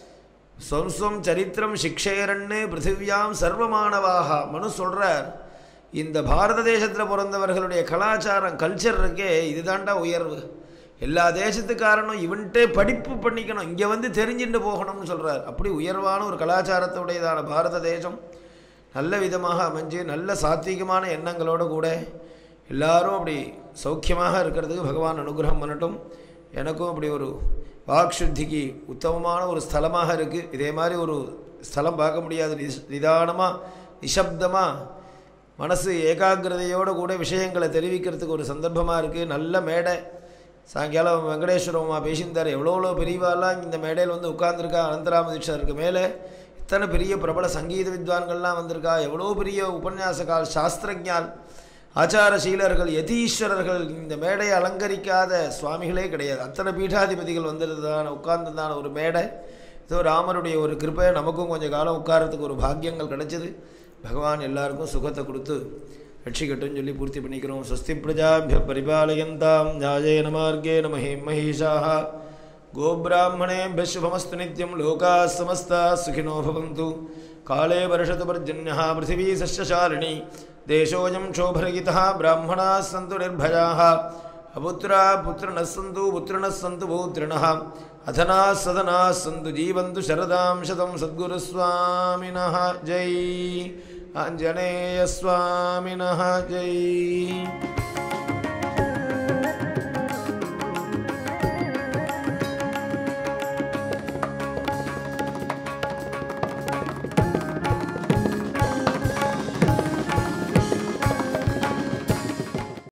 சொம்சம் சரித்திரம் சிக்ஷேரன்னு பிருத்திவியாம் சர்வமானவாக மனு சொல்கிறார் இந்த பாரத தேசத்தில் பிறந்தவர்களுடைய கலாச்சாரம் கல்ச்சர் இருக்கே இதுதாண்டா உயர்வு எல்லா தேசத்துக்காரனும் இவன்ட்டே படிப்பு பண்ணிக்கணும் இங்கே வந்து தெரிஞ்சுட்டு போகணும்னு சொல்கிறார் அப்படி உயர்வான ஒரு கலாச்சாரத்துடையதான பாரத தேசம் நல்ல விதமாக அமைஞ்சு நல்ல சாத்வீகமான எண்ணங்களோடு கூட எல்லாரும் அப்படி சௌக்கியமாக இருக்கிறதுக்கு பகவான் அனுகிரகம் பண்ணட்டும் எனக்கும் அப்படி ஒரு வாக்ஷுத்திக்கு உத்தமமான ஒரு ஸ்தலமாக இருக்குது இதே மாதிரி ஒரு ஸ்தலம் பார்க்க முடியாது நிஸ் நிதானமாக நிசப்தமாக மனசு ஏகாகிரதையோடு கூட விஷயங்களை தெரிவிக்கிறதுக்கு ஒரு சந்தர்ப்பமாக இருக்குது நல்ல மேடை சாயங்காலம் வெங்கடேஸ்வரமா பேசியிருந்தார் எவ்வளோ எவ்வளோ பெரியவாலாம் இந்த மேடையில் வந்து உட்கார்ந்துருக்கா அனந்தராம தீட்சருக்கு மேலே இத்தனை பெரிய பிரபல சங்கீத வித்வான்கள்லாம் வந்திருக்கா எவ்வளோ பெரிய உபன்யாசகால் சாஸ்திரஜால் ஆச்சாரசீலர்கள் யதீஸ்வரர்கள் இந்த மேடையை அலங்கரிக்காத சுவாமிகளே கிடையாது அத்தனை பீఠாதிபதிகள் வந்திருந்ததான உட்கார்ந்ததான ஒரு மேடை ஏதோ ராமருடைய ஒரு கிருப்பை நமக்கும் கொஞ்சம் காலம் உட்காரத்துக்கு ஒரு பாக்கியங்கள் கிடைச்சது பகவான் எல்லாருக்கும் சுகத்தை கொடுத்து ரட்சிக்கட்டும்னு சொல்லி பூர்த்தி பண்ணிக்கிறோம் ஸ்வஸ்தி பிரஜாபிய பரிபாலயந்தாம் நியாயேன மார்கேண மஹே மஹேஷாக गोब्राह्मणेभ्यः शुभमस्तु नित्यं लोकाः समस्ताः सुखिनो भवन्तु काले वर्षतु पर्जन्यः पृथिवी सस्यशालिनी देशोऽयं क्षोभरहितः ब्राह्मणाः सन्तु निर्भयाः अपुत्राः पुत्रिणः सन्तु पुत्रिणः सन्तु पौत्रिणः अधनाः सदनाः सन्तु जीवन्तु शरदां शतं सद्गुरुस्वामिनः जय आञ्जनेयस्वामिनः जय